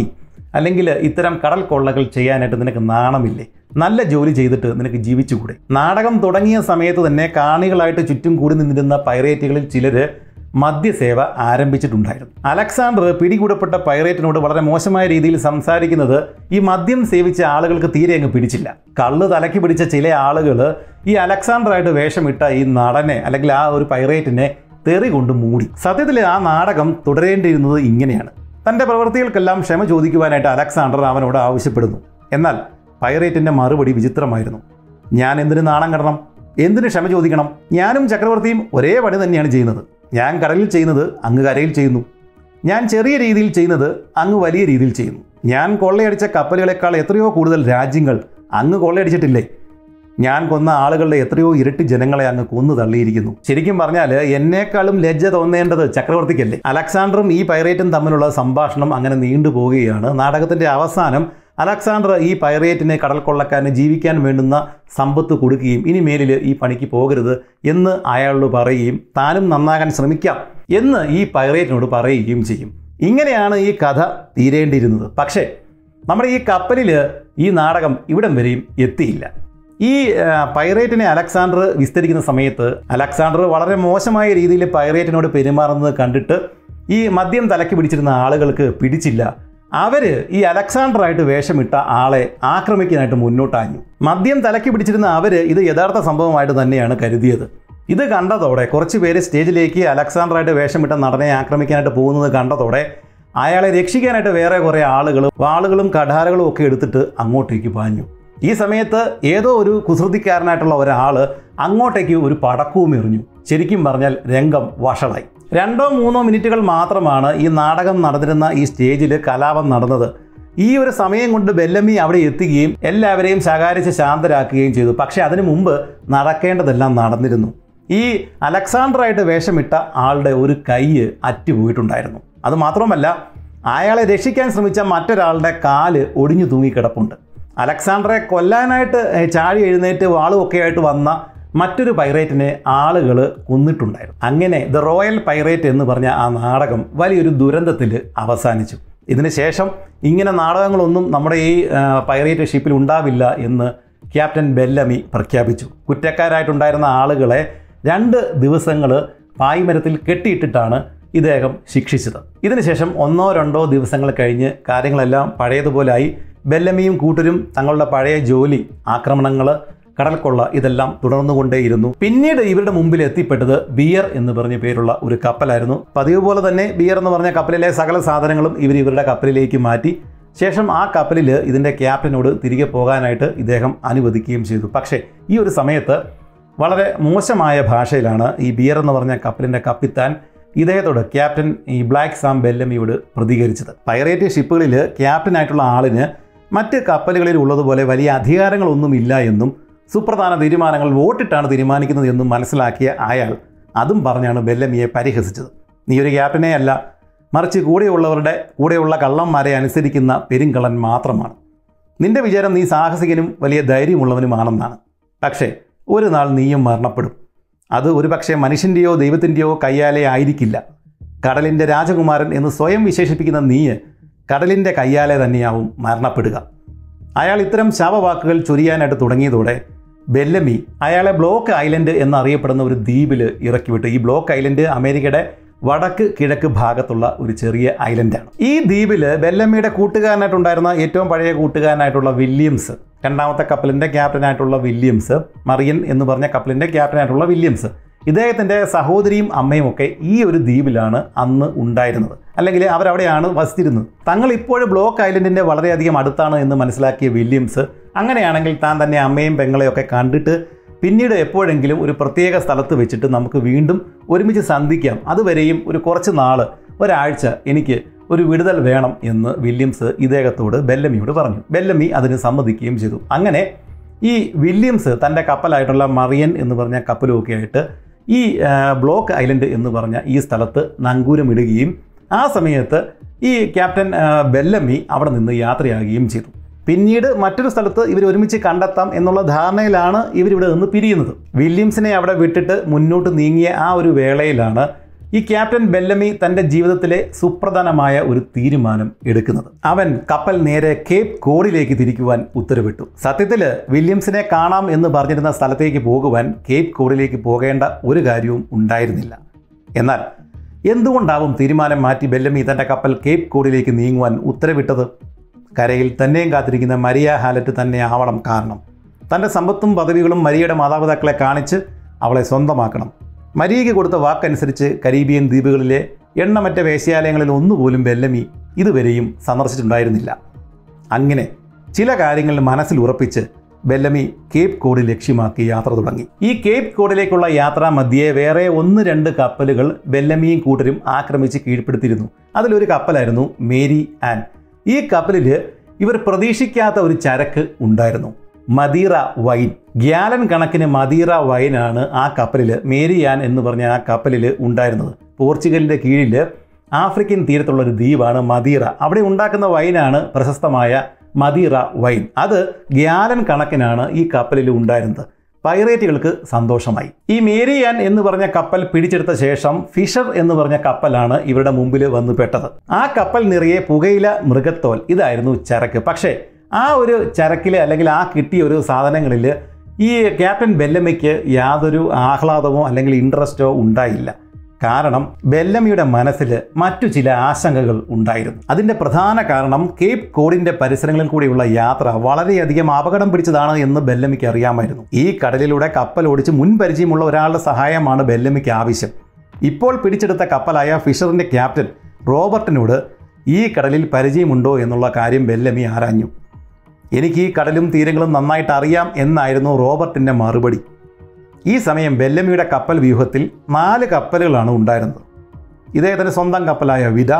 അല്ലെങ്കിൽ ഇത്തരം കടൽ കൊള്ളകൾ ചെയ്യാനായിട്ട് നിനക്ക് നാണമില്ലേ നല്ല ജോലി ചെയ്തിട്ട് നിനക്ക് ജീവിച്ചുകൂടെ നാടകം തുടങ്ങിയ സമയത്ത് തന്നെ കാണികളായിട്ട് ചുറ്റും കൂടി നിന്നിരുന്ന പൈറേറ്റുകളിൽ ചിലര് മദ്യസേവ ആരംഭിച്ചിട്ടുണ്ടായിരുന്നു അലക്സാണ്ടർ പിടികൂടപ്പെട്ട പൈറേറ്റിനോട് വളരെ മോശമായ രീതിയിൽ സംസാരിക്കുന്നത് ഈ മദ്യം സേവിച്ച ആളുകൾക്ക് തീരെ അങ്ങ് പിടിച്ചില്ല കള്ള് തലയ്ക്ക് പിടിച്ച ചില ആളുകൾ ഈ അലക്സാണ്ടറായിട്ട് വേഷമിട്ട ഈ നടനെ അല്ലെങ്കിൽ ആ ഒരു പൈറേറ്റിനെ തെറി കൊണ്ട് മൂടി സത്യത്തിൽ ആ നാടകം തുടരേണ്ടിയിരുന്നത് ഇങ്ങനെയാണ് തൻ്റെ പ്രവൃത്തികൾക്കെല്ലാം ക്ഷമ ചോദിക്കുവാനായിട്ട് അലക്സാണ്ടർ അവനോട് ആവശ്യപ്പെടുന്നു എന്നാൽ പൈറേറ്റിൻ്റെ മറുപടി വിചിത്രമായിരുന്നു ഞാൻ എന്തിന് നാണം കടണം എന്തിന് ക്ഷമ ചോദിക്കണം ഞാനും ചക്രവർത്തിയും ഒരേ പണി തന്നെയാണ് ചെയ്യുന്നത് ഞാൻ കടലിൽ ചെയ്യുന്നത് അങ്ങ് കരയിൽ ചെയ്യുന്നു ഞാൻ ചെറിയ രീതിയിൽ ചെയ്യുന്നത് അങ്ങ് വലിയ രീതിയിൽ ചെയ്യുന്നു ഞാൻ കൊള്ളയടിച്ച കപ്പലുകളെക്കാൾ എത്രയോ കൂടുതൽ രാജ്യങ്ങൾ അങ്ങ് കൊള്ളയടിച്ചിട്ടില്ലേ ഞാൻ കൊന്ന ആളുകളുടെ എത്രയോ ഇരട്ടി ജനങ്ങളെ അങ്ങ് കൊന്നു തള്ളിയിരിക്കുന്നു ശരിക്കും പറഞ്ഞാൽ എന്നേക്കാളും ലജ്ജ തോന്നേണ്ടത് ചക്രവർത്തിക്കല്ലേ അലക്സാണ്ടറും ഈ പൈറേറ്റും തമ്മിലുള്ള സംഭാഷണം അങ്ങനെ നീണ്ടുപോവുകയാണ് നാടകത്തിന്റെ അവസാനം അലക്സാണ്ടർ ഈ പൈറേറ്റിനെ കടൽ കൊള്ളക്കാരന് ജീവിക്കാൻ വേണ്ടുന്ന സമ്പത്ത് കൊടുക്കുകയും ഇനി മേലിൽ ഈ പണിക്ക് പോകരുത് എന്ന് അയാളോട് പറയുകയും താനും നന്നാകാൻ ശ്രമിക്കാം എന്ന് ഈ പൈറേറ്റിനോട് പറയുകയും ചെയ്യും ഇങ്ങനെയാണ് ഈ കഥ തീരേണ്ടിയിരുന്നത് പക്ഷേ നമ്മുടെ ഈ കപ്പലിൽ ഈ നാടകം ഇവിടം വരെയും എത്തിയില്ല ഈ ആ, പൈറേറ്റിനെ അലക്സാണ്ടർ വിസ്തരിക്കുന്ന സമയത്ത് അലക്സാണ്ടർ വളരെ മോശമായ രീതിയിൽ പൈറേറ്റിനോട് പെരുമാറുന്നത് കണ്ടിട്ട് ഈ മദ്യം തലയ്ക്ക് പിടിച്ചിരുന്ന ആളുകൾക്ക് പിടിച്ചില്ല അവര് ഈ അലക്സാണ്ടറായിട്ട് വേഷമിട്ട ആളെ ആക്രമിക്കാനായിട്ട് മുന്നോട്ടാഞ്ഞു മദ്യം തലയ്ക്ക് പിടിച്ചിരുന്ന അവര് ഇത് യഥാർത്ഥ സംഭവമായിട്ട് തന്നെയാണ് കരുതിയത് ഇത് കണ്ടതോടെ കുറച്ച് പേര് സ്റ്റേജിലേക്ക് അലക്സാണ്ടറായിട്ട് വേഷമിട്ട നടനെ ആക്രമിക്കാനായിട്ട് പോകുന്നത് കണ്ടതോടെ അയാളെ രക്ഷിക്കാനായിട്ട് വേറെ കുറേ ആളുകൾ വാളുകളും കഠാരകളും ഒക്കെ എടുത്തിട്ട് അങ്ങോട്ടേക്ക് പാഞ്ഞു ഈ സമയത്ത് ഏതോ ഒരു കുസൃതിക്കാരനായിട്ടുള്ള ഒരാൾ അങ്ങോട്ടേക്ക് ഒരു പടക്കവും എറിഞ്ഞു ശരിക്കും പറഞ്ഞാൽ രംഗം വഷളായി രണ്ടോ മൂന്നോ മിനിറ്റുകൾ മാത്രമാണ് ഈ നാടകം നടന്നിരുന്ന ഈ സ്റ്റേജിൽ കലാപം നടന്നത് ഈ ഒരു സമയം കൊണ്ട് ബെല്ലമ്മി അവിടെ എത്തുകയും എല്ലാവരെയും ശകാരിച്ച് ശാന്തരാക്കുകയും ചെയ്തു പക്ഷേ അതിനു മുമ്പ് നടക്കേണ്ടതെല്ലാം നടന്നിരുന്നു ഈ അലക്സാണ്ടറായിട്ട് വേഷമിട്ട ആളുടെ ഒരു കൈ അറ്റുപോയിട്ടുണ്ടായിരുന്നു അത് മാത്രമല്ല അയാളെ രക്ഷിക്കാൻ ശ്രമിച്ച മറ്റൊരാളുടെ കാല് ഒടിഞ്ഞു തൂങ്ങിക്കിടപ്പുണ്ട് അലക്സാണ്ടറെ കൊല്ലാനായിട്ട് ഏ, ചാടി എഴുന്നേറ്റ് വാളുമൊക്കെ ആയിട്ട് വന്ന മറ്റൊരു പൈറേറ്റിനെ ആളുകൾ കൊന്നിട്ടുണ്ടായിരുന്നു അങ്ങനെ ദ റോയൽ പൈറേറ്റ് എന്ന് പറഞ്ഞ ആ നാടകം വലിയൊരു ദുരന്തത്തിൽ അവസാനിച്ചു ഇതിനുശേഷം ഇങ്ങനെ നാടകങ്ങളൊന്നും നമ്മുടെ ഈ ആ, പൈറേറ്റ് ഷിപ്പിൽ ഉണ്ടാവില്ല എന്ന് ക്യാപ്റ്റൻ ബെല്ലമി പ്രഖ്യാപിച്ചു കുറ്റക്കാരായിട്ടുണ്ടായിരുന്ന ആളുകളെ രണ്ട് ദിവസങ്ങൾ പായ്മരത്തിൽ കെട്ടിയിട്ടിട്ടാണ് ഇദ്ദേഹം ശിക്ഷിച്ചത് ഇതിനുശേഷം ഒന്നോ രണ്ടോ ദിവസങ്ങൾ കഴിഞ്ഞ് കാര്യങ്ങളെല്ലാം പഴയതുപോലായി ബെല്ലമിയും കൂട്ടരും തങ്ങളുടെ പഴയ ജോലി ആക്രമണങ്ങൾ കടൽക്കൊള്ള ഇതെല്ലാം തുടർന്നുകൊണ്ടേയിരുന്നു പിന്നീട് ഇവരുടെ മുമ്പിൽ എത്തിപ്പെട്ടത് ബിയർ എന്ന് പറഞ്ഞ പേരുള്ള ഒരു കപ്പലായിരുന്നു പതിവ് പോലെ തന്നെ ബിയർ എന്ന് പറഞ്ഞ കപ്പലിലെ സകല സാധനങ്ങളും ഇവർ ഇവരുടെ കപ്പലിലേക്ക് മാറ്റി ശേഷം ആ കപ്പലിൽ ഇതിൻ്റെ ക്യാപ്റ്റനോട് തിരികെ പോകാനായിട്ട് ഇദ്ദേഹം അനുവദിക്കുകയും ചെയ്തു പക്ഷേ ഈ ഒരു സമയത്ത് വളരെ മോശമായ ഭാഷയിലാണ് ഈ ബിയർ എന്ന് പറഞ്ഞ കപ്പലിൻ്റെ കപ്പിത്താൻ ഇദ്ദേഹത്തോട് ക്യാപ്റ്റൻ ഈ ബ്ലാക്ക് സാം ബെല്ലമിയോട് പ്രതികരിച്ചത് പൈറേറ്റ് ഷിപ്പുകളിൽ ക്യാപ്റ്റനായിട്ടുള്ള ആളിന് മറ്റ് കപ്പലുകളിൽ ഉള്ളതുപോലെ വലിയ അധികാരങ്ങളൊന്നുമില്ല എന്നും സുപ്രധാന തീരുമാനങ്ങൾ വോട്ടിട്ടാണ് തീരുമാനിക്കുന്നത് എന്നും മനസ്സിലാക്കിയ അയാൾ അതും പറഞ്ഞാണ് ബെല്ലമിയെ പരിഹസിച്ചത് നീ ഒരു ക്യാപ്റ്റനെ അല്ല മറിച്ച് കൂടെയുള്ളവരുടെ കൂടെയുള്ള കള്ളന്മാരെ അനുസരിക്കുന്ന പെരുങ്കള്ളൻ മാത്രമാണ് നിന്റെ വിചാരം നീ സാഹസികനും വലിയ ധൈര്യമുള്ളവനുമാണെന്നാണ് പക്ഷേ ഒരു നാൾ നീയും മരണപ്പെടും അത് ഒരു പക്ഷേ മനുഷ്യൻ്റെയോ ദൈവത്തിൻ്റെയോ കയ്യാലെ ആയിരിക്കില്ല കടലിൻ്റെ രാജകുമാരൻ എന്ന് സ്വയം വിശേഷിപ്പിക്കുന്ന നീ കടലിൻ്റെ കയ്യാലെ തന്നെയാവും മരണപ്പെടുക അയാൾ ഇത്തരം ശാപവാക്കുകൾ ചൊരിയാനായിട്ട് തുടങ്ങിയതോടെ ബെല്ലമി അയാളെ ബ്ലോക്ക് ഐലൻഡ് എന്നറിയപ്പെടുന്ന ഒരു ദ്വീപിൽ ഇറക്കിവിട്ടു ഈ ബ്ലോക്ക് ഐലൻഡ് അമേരിക്കയുടെ വടക്ക് കിഴക്ക് ഭാഗത്തുള്ള ഒരു ചെറിയ ഐലൻഡാണ് ഈ ദ്വീപിൽ ബെല്ലമ്മിയുടെ കൂട്ടുകാരനായിട്ടുണ്ടായിരുന്ന ഏറ്റവും പഴയ കൂട്ടുകാരനായിട്ടുള്ള വില്യംസ് രണ്ടാമത്തെ കപ്പലിൻ്റെ ക്യാപ്റ്റനായിട്ടുള്ള വില്യംസ് മറിയൻ എന്ന് പറഞ്ഞ കപ്പലിൻ്റെ ക്യാപ്റ്റനായിട്ടുള്ള വില്യംസ് ഇദ്ദേഹത്തിൻ്റെ സഹോദരിയും അമ്മയും ഒക്കെ ഈ ഒരു ദ്വീപിലാണ് അന്ന് ഉണ്ടായിരുന്നത് അല്ലെങ്കിൽ അവരവിടെയാണ് വസിച്ചിരുന്നത് തങ്ങൾ ഇപ്പോഴും ബ്ലോക്ക് ഐലൻഡിൻ്റെ വളരെയധികം അടുത്താണ് എന്ന് മനസ്സിലാക്കിയ വില്യംസ് അങ്ങനെയാണെങ്കിൽ താൻ തന്നെ അമ്മയും പെങ്ങളെയൊക്കെ കണ്ടിട്ട് പിന്നീട് എപ്പോഴെങ്കിലും ഒരു പ്രത്യേക സ്ഥലത്ത് വെച്ചിട്ട് നമുക്ക് വീണ്ടും ഒരുമിച്ച് സന്ധിക്കാം അതുവരെയും ഒരു കുറച്ച് നാൾ ഒരാഴ്ച എനിക്ക് ഒരു വിടുതൽ വേണം എന്ന് വില്യംസ് ഇദ്ദേഹത്തോട് ബെല്ലമിയോട് പറഞ്ഞു ബെല്ലമി അതിന് സമ്മതിക്കുകയും ചെയ്തു അങ്ങനെ ഈ വില്യംസ് തൻ്റെ കപ്പലായിട്ടുള്ള മറിയൻ എന്ന് പറഞ്ഞ കപ്പലുമൊക്കെ ആയിട്ട് ഈ ആ, ബ്ലോക്ക് ഐലൻഡ് എന്ന് പറഞ്ഞ ഈ സ്ഥലത്ത് നങ്കൂരമിടുകയും ആ സമയത്ത് ഈ ക്യാപ്റ്റൻ ആ, ബെല്ലമി അവിടെ നിന്ന് യാത്രയാകുകയും ചെയ്തു പിന്നീട് മറ്റൊരു സ്ഥലത്ത് ഇവർ ഒരുമിച്ച് കണ്ടെത്താം എന്നുള്ള ധാരണയിലാണ് ഇവരിവിടെ നിന്ന് പിരിയുന്നത് വില്യംസിനെ അവിടെ വിട്ടിട്ട് മുന്നോട്ട് നീങ്ങിയ ആ ഒരു വേളയിലാണ് ഈ ക്യാപ്റ്റൻ ബെല്ലമി തൻ്റെ ജീവിതത്തിലെ സുപ്രധാനമായ ഒരു തീരുമാനം എടുക്കുന്നത് അവൻ കപ്പൽ നേരെ കേപ്പ് കോഡിലേക്ക് തിരിക്കുവാൻ ഉത്തരവിട്ടു സത്യത്തിൽ വില്യംസിനെ കാണാം എന്ന് പറഞ്ഞിരുന്ന സ്ഥലത്തേക്ക് പോകുവാൻ കേപ്പ് കോഡിലേക്ക് പോകേണ്ട ഒരു കാര്യവും ഉണ്ടായിരുന്നില്ല എന്നാൽ എന്തുകൊണ്ടാവും തീരുമാനം മാറ്റി ബെല്ലമി തൻ്റെ കപ്പൽ കേപ്പ് കോഡിലേക്ക് നീങ്ങുവാൻ ഉത്തരവിട്ടത് കരയിൽ തന്നെയും കാത്തിരിക്കുന്ന മരിയ ഹാലറ്റ് തന്നെ ആവണം കാരണം തൻ്റെ സമ്പത്തും പദവികളും മരിയയുടെ മാതാപിതാക്കളെ കാണിച്ച് അവളെ സ്വന്തമാക്കണം മരിയയ്ക്ക് കൊടുത്ത വാക്കനുസരിച്ച് കരീബിയൻ ദ്വീപുകളിലെ എണ്ണമറ്റ വേശ്യാലയങ്ങളിൽ ഒന്നുപോലും ബെല്ലമി ഇതുവരെയും സന്ദർശിച്ചിട്ടുണ്ടായിരുന്നില്ല അങ്ങനെ ചില കാര്യങ്ങൾ മനസ്സിൽ ഉറപ്പിച്ച് ബെല്ലമി കേപ്പ് കോഡ് ലക്ഷ്യമാക്കി യാത്ര തുടങ്ങി ഈ കേപ്പ് കോഡിലേക്കുള്ള യാത്രാ മധ്യേ വേറെ ഒന്ന് രണ്ട് കപ്പലുകൾ ബെല്ലമിയും കൂട്ടരും ആക്രമിച്ച് കീഴ്പ്പെടുത്തിയിരുന്നു അതിലൊരു കപ്പലായിരുന്നു മേരി ആൻ ഈ കപ്പലിൽ ഇവർ പ്രതീക്ഷിക്കാത്ത ഒരു ചരക്ക് ഉണ്ടായിരുന്നു മദീറ വൈൻ ഗ്യാലൻ കണക്കിന് മദീറ വൈനാണ് ആ കപ്പലിൽ മേരിയാൻ എന്ന് പറഞ്ഞ ആ കപ്പലിൽ ഉണ്ടായിരുന്നത് പോർച്ചുഗലിൻ്റെ കീഴിൽ ആഫ്രിക്കൻ തീരത്തുള്ള ഒരു ദ്വീപാണ് മദീറ അവിടെ ഉണ്ടാക്കുന്ന വൈനാണ് പ്രശസ്തമായ മദീറ വൈൻ അത് ഗ്യാലൻ കണക്കിനാണ് ഈ കപ്പലിൽ ഉണ്ടായിരുന്നത് പൈറേറ്റുകൾക്ക് സന്തോഷമായി ഈ മേരിയാൻ എന്ന് പറഞ്ഞ കപ്പൽ പിടിച്ചെടുത്ത ശേഷം ഫിഷർ എന്ന് പറഞ്ഞ കപ്പലാണ് ഇവരുടെ മുമ്പിൽ വന്നു പെട്ടത് ആ കപ്പൽ നിറയെ പുകയില മൃഗത്തോൽ ഇതായിരുന്നു ചരക്ക് പക്ഷേ ആ ഒരു ചരക്കിൽ അല്ലെങ്കിൽ ആ കിട്ടിയ ഒരു സാധനങ്ങളിൽ ഈ ക്യാപ്റ്റൻ ബെല്ലമ്മയ്ക്ക് യാതൊരു ആഹ്ലാദമോ അല്ലെങ്കിൽ ഇൻട്രസ്റ്റോ ഉണ്ടായില്ല കാരണം ബെല്ലമിയുടെ മനസ്സിൽ മറ്റു ചില ആശങ്കകൾ ഉണ്ടായിരുന്നു അതിൻ്റെ പ്രധാന കാരണം കേപ്പ് കോഡിൻ്റെ പരിസരങ്ങളിൽ കൂടിയുള്ള യാത്ര വളരെയധികം അപകടം പിടിച്ചതാണ് എന്ന് ബെല്ലമിക്ക് അറിയാമായിരുന്നു ഈ കടലിലൂടെ കപ്പൽ ഓടിച്ച് മുൻ പരിചയമുള്ള ഒരാളുടെ സഹായമാണ് ബെല്ലമിക്ക് ആവശ്യം ഇപ്പോൾ പിടിച്ചെടുത്ത കപ്പലായ ഫിഷറിൻ്റെ ക്യാപ്റ്റൻ റോബർട്ടിനോട് ഈ കടലിൽ പരിചയമുണ്ടോ എന്നുള്ള കാര്യം ബെല്ലമി ആരാഞ്ഞു എനിക്ക് ഈ കടലും തീരങ്ങളും നന്നായിട്ട് അറിയാം എന്നായിരുന്നു റോബർട്ടിൻ്റെ മറുപടി ഈ സമയം ബെല്ലമിയുടെ കപ്പൽ വ്യൂഹത്തിൽ നാല് കപ്പലുകളാണ് ഉണ്ടായിരുന്നത് ഇദ്ദേഹത്തിൻ്റെ സ്വന്തം കപ്പലായ വിത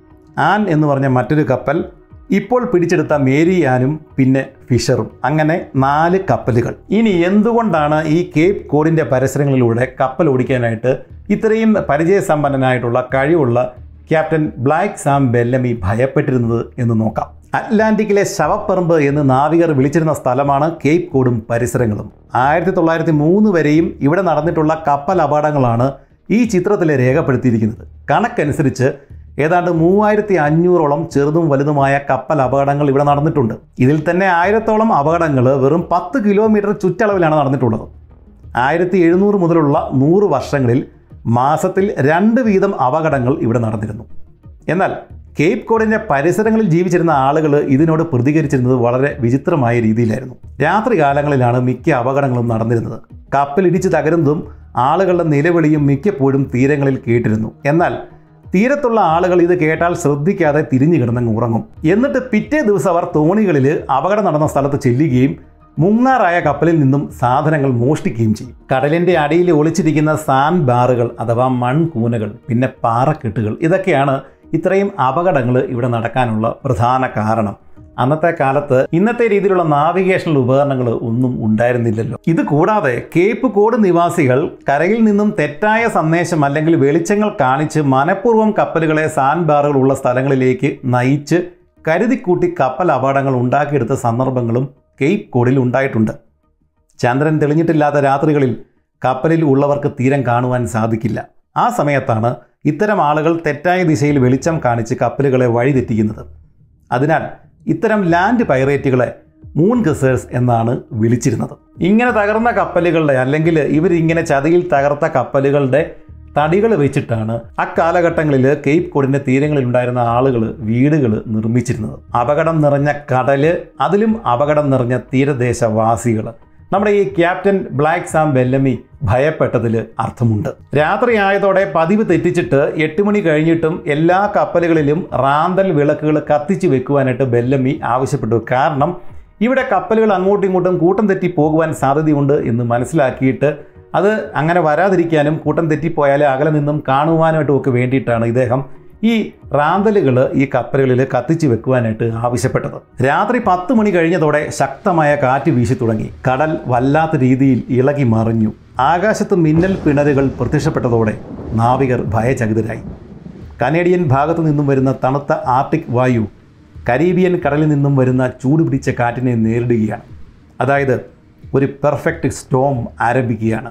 ആൻ എന്ന് പറഞ്ഞ മറ്റൊരു കപ്പൽ ഇപ്പോൾ പിടിച്ചെടുത്ത മേരി ആനും പിന്നെ ഫിഷറും അങ്ങനെ നാല് കപ്പലുകൾ ഇനി എന്തുകൊണ്ടാണ് ഈ കേപ്പ് കോഡിൻ്റെ പരിസരങ്ങളിലൂടെ കപ്പൽ ഓടിക്കാനായിട്ട് ഇത്രയും പരിചയസമ്പന്നനായിട്ടുള്ള കഴിവുള്ള ക്യാപ്റ്റൻ ബ്ലാക്ക് സാം ബെല്ലമി ഭയപ്പെട്ടിരുന്നത് എന്ന് നോക്കാം അറ്റ്ലാന്റിക്കിലെ ശവപ്പറമ്പ് എന്ന് നാവികർ വിളിച്ചിരുന്ന സ്ഥലമാണ് കേപ്പ് കോഡും പരിസരങ്ങളും ആയിരത്തി തൊള്ളായിരത്തി മൂന്ന് വരെയും ഇവിടെ നടന്നിട്ടുള്ള കപ്പൽ അപകടങ്ങളാണ് ഈ ചിത്രത്തിൽ രേഖപ്പെടുത്തിയിരിക്കുന്നത് കണക്കനുസരിച്ച് ഏതാണ്ട് മൂവായിരത്തി അഞ്ഞൂറോളം ചെറുതും വലുതുമായ കപ്പൽ അപകടങ്ങൾ ഇവിടെ നടന്നിട്ടുണ്ട് ഇതിൽ തന്നെ ആയിരത്തോളം അപകടങ്ങൾ വെറും പത്ത് കിലോമീറ്റർ ചുറ്റളവിലാണ് നടന്നിട്ടുള്ളത് ആയിരത്തി എഴുന്നൂറ് മുതലുള്ള നൂറ് വർഷങ്ങളിൽ മാസത്തിൽ രണ്ട് വീതം അപകടങ്ങൾ ഇവിടെ നടന്നിരുന്നു എന്നാൽ കേപ്പ് കോഡിൻ്റെ പരിസരങ്ങളിൽ ജീവിച്ചിരുന്ന ആളുകൾ ഇതിനോട് പ്രതികരിച്ചിരുന്നത് വളരെ വിചിത്രമായ രീതിയിലായിരുന്നു രാത്രി കാലങ്ങളിലാണ് മിക്ക അപകടങ്ങളും നടന്നിരുന്നത് കപ്പലിടിച്ച് തകരുന്നതും ആളുകളുടെ നിലവിളിയും മിക്കപ്പോഴും തീരങ്ങളിൽ കേട്ടിരുന്നു എന്നാൽ തീരത്തുള്ള ആളുകൾ ഇത് കേട്ടാൽ ശ്രദ്ധിക്കാതെ തിരിഞ്ഞു കിടന്നങ്ങ് ഉറങ്ങും എന്നിട്ട് പിറ്റേ ദിവസം അവർ തോണികളിൽ അപകടം നടന്ന സ്ഥലത്ത് ചെല്ലുകയും മുങ്ങാറായ കപ്പലിൽ നിന്നും സാധനങ്ങൾ മോഷ്ടിക്കുകയും ചെയ്യും കടലിൻ്റെ അടിയിൽ ഒളിച്ചിരിക്കുന്ന സാൻഡ് ബാറുകൾ അഥവാ മൺകൂനകൾ പിന്നെ പാറക്കെട്ടുകൾ ഇതൊക്കെയാണ് ഇത്രയും അപകടങ്ങൾ ഇവിടെ നടക്കാനുള്ള പ്രധാന കാരണം അന്നത്തെ കാലത്ത് ഇന്നത്തെ രീതിയിലുള്ള നാവിഗേഷണൽ ഉപകരണങ്ങൾ ഒന്നും ഉണ്ടായിരുന്നില്ലല്ലോ ഇത് കൂടാതെ കേപ്പ് കോഡ് നിവാസികൾ കരയിൽ നിന്നും തെറ്റായ സന്ദേശം അല്ലെങ്കിൽ വെളിച്ചങ്ങൾ കാണിച്ച് മനഃപൂർവ്വം കപ്പലുകളെ സാൻഡ് ബാറുകൾ ഉള്ള സ്ഥലങ്ങളിലേക്ക് നയിച്ച് കരുതിക്കൂട്ടി കപ്പൽ അപകടങ്ങൾ ഉണ്ടാക്കിയെടുത്ത സന്ദർഭങ്ങളും കേപ്പ് കോഡിൽ ഉണ്ടായിട്ടുണ്ട് ചന്ദ്രൻ തെളിഞ്ഞിട്ടില്ലാത്ത രാത്രികളിൽ കപ്പലിൽ ഉള്ളവർക്ക് തീരം കാണുവാൻ സാധിക്കില്ല ആ സമയത്താണ് ഇത്തരം ആളുകൾ തെറ്റായ ദിശയിൽ വെളിച്ചം കാണിച്ച് കപ്പലുകളെ വഴിതെറ്റിക്കുന്നത് അതിനാൽ ഇത്തരം ലാൻഡ് പൈറേറ്റുകളെ മൂൺ ഗസേഴ്സ് എന്നാണ് വിളിച്ചിരുന്നത് ഇങ്ങനെ തകർന്ന കപ്പലുകളുടെ അല്ലെങ്കിൽ ഇവരിങ്ങനെ ചതിയിൽ തകർത്ത കപ്പലുകളുടെ തടികൾ വെച്ചിട്ടാണ് അക്കാലഘട്ടങ്ങളിൽ കേപ്പ് കോഡിൻ്റെ തീരങ്ങളിൽ ഉണ്ടായിരുന്ന ആളുകൾ വീടുകൾ നിർമ്മിച്ചിരുന്നത് അപകടം നിറഞ്ഞ കടല് അതിലും അപകടം നിറഞ്ഞ തീരദേശവാസികൾ നമ്മുടെ ഈ ക്യാപ്റ്റൻ ബ്ലാക്ക് സാം ബെല്ലമി ഭയപ്പെട്ടതിൽ അർത്ഥമുണ്ട് രാത്രിയായതോടെ പതിവ് തെറ്റിച്ചിട്ട് എട്ട് മണി കഴിഞ്ഞിട്ടും എല്ലാ കപ്പലുകളിലും റാന്തൽ വിളക്കുകൾ കത്തിച്ചു വെക്കുവാനായിട്ട് ബെല്ലമി ആവശ്യപ്പെട്ടു കാരണം ഇവിടെ കപ്പലുകൾ അങ്ങോട്ടും ഇങ്ങോട്ടും കൂട്ടം തെറ്റി പോകുവാൻ സാധ്യതയുണ്ട് എന്ന് മനസ്സിലാക്കിയിട്ട് അത് അങ്ങനെ വരാതിരിക്കാനും കൂട്ടം തെറ്റിപ്പോയാൽ അകലെ നിന്നും കാണുവാനായിട്ടും ഒക്കെ വേണ്ടിയിട്ടാണ് ഇദ്ദേഹം ഈ റാന്തലുകൾ ഈ കപ്പലുകളിൽ കത്തിച്ചു വെക്കുവാനായിട്ട് ആവശ്യപ്പെട്ടത് രാത്രി പത്ത് മണി കഴിഞ്ഞതോടെ ശക്തമായ കാറ്റ് വീശി തുടങ്ങി കടൽ വല്ലാത്ത രീതിയിൽ ഇളകി മറിഞ്ഞു ആകാശത്ത് മിന്നൽ പിണരുകൾ പ്രത്യക്ഷപ്പെട്ടതോടെ നാവികർ ഭയചകിതരായി കനേഡിയൻ ഭാഗത്തു നിന്നും വരുന്ന തണുത്ത ആർട്ടിക് വായു കരീബിയൻ കടലിൽ നിന്നും വരുന്ന ചൂടുപിടിച്ച കാറ്റിനെ നേരിടുകയാണ് അതായത് ഒരു പെർഫെക്റ്റ് സ്റ്റോം ആരംഭിക്കുകയാണ്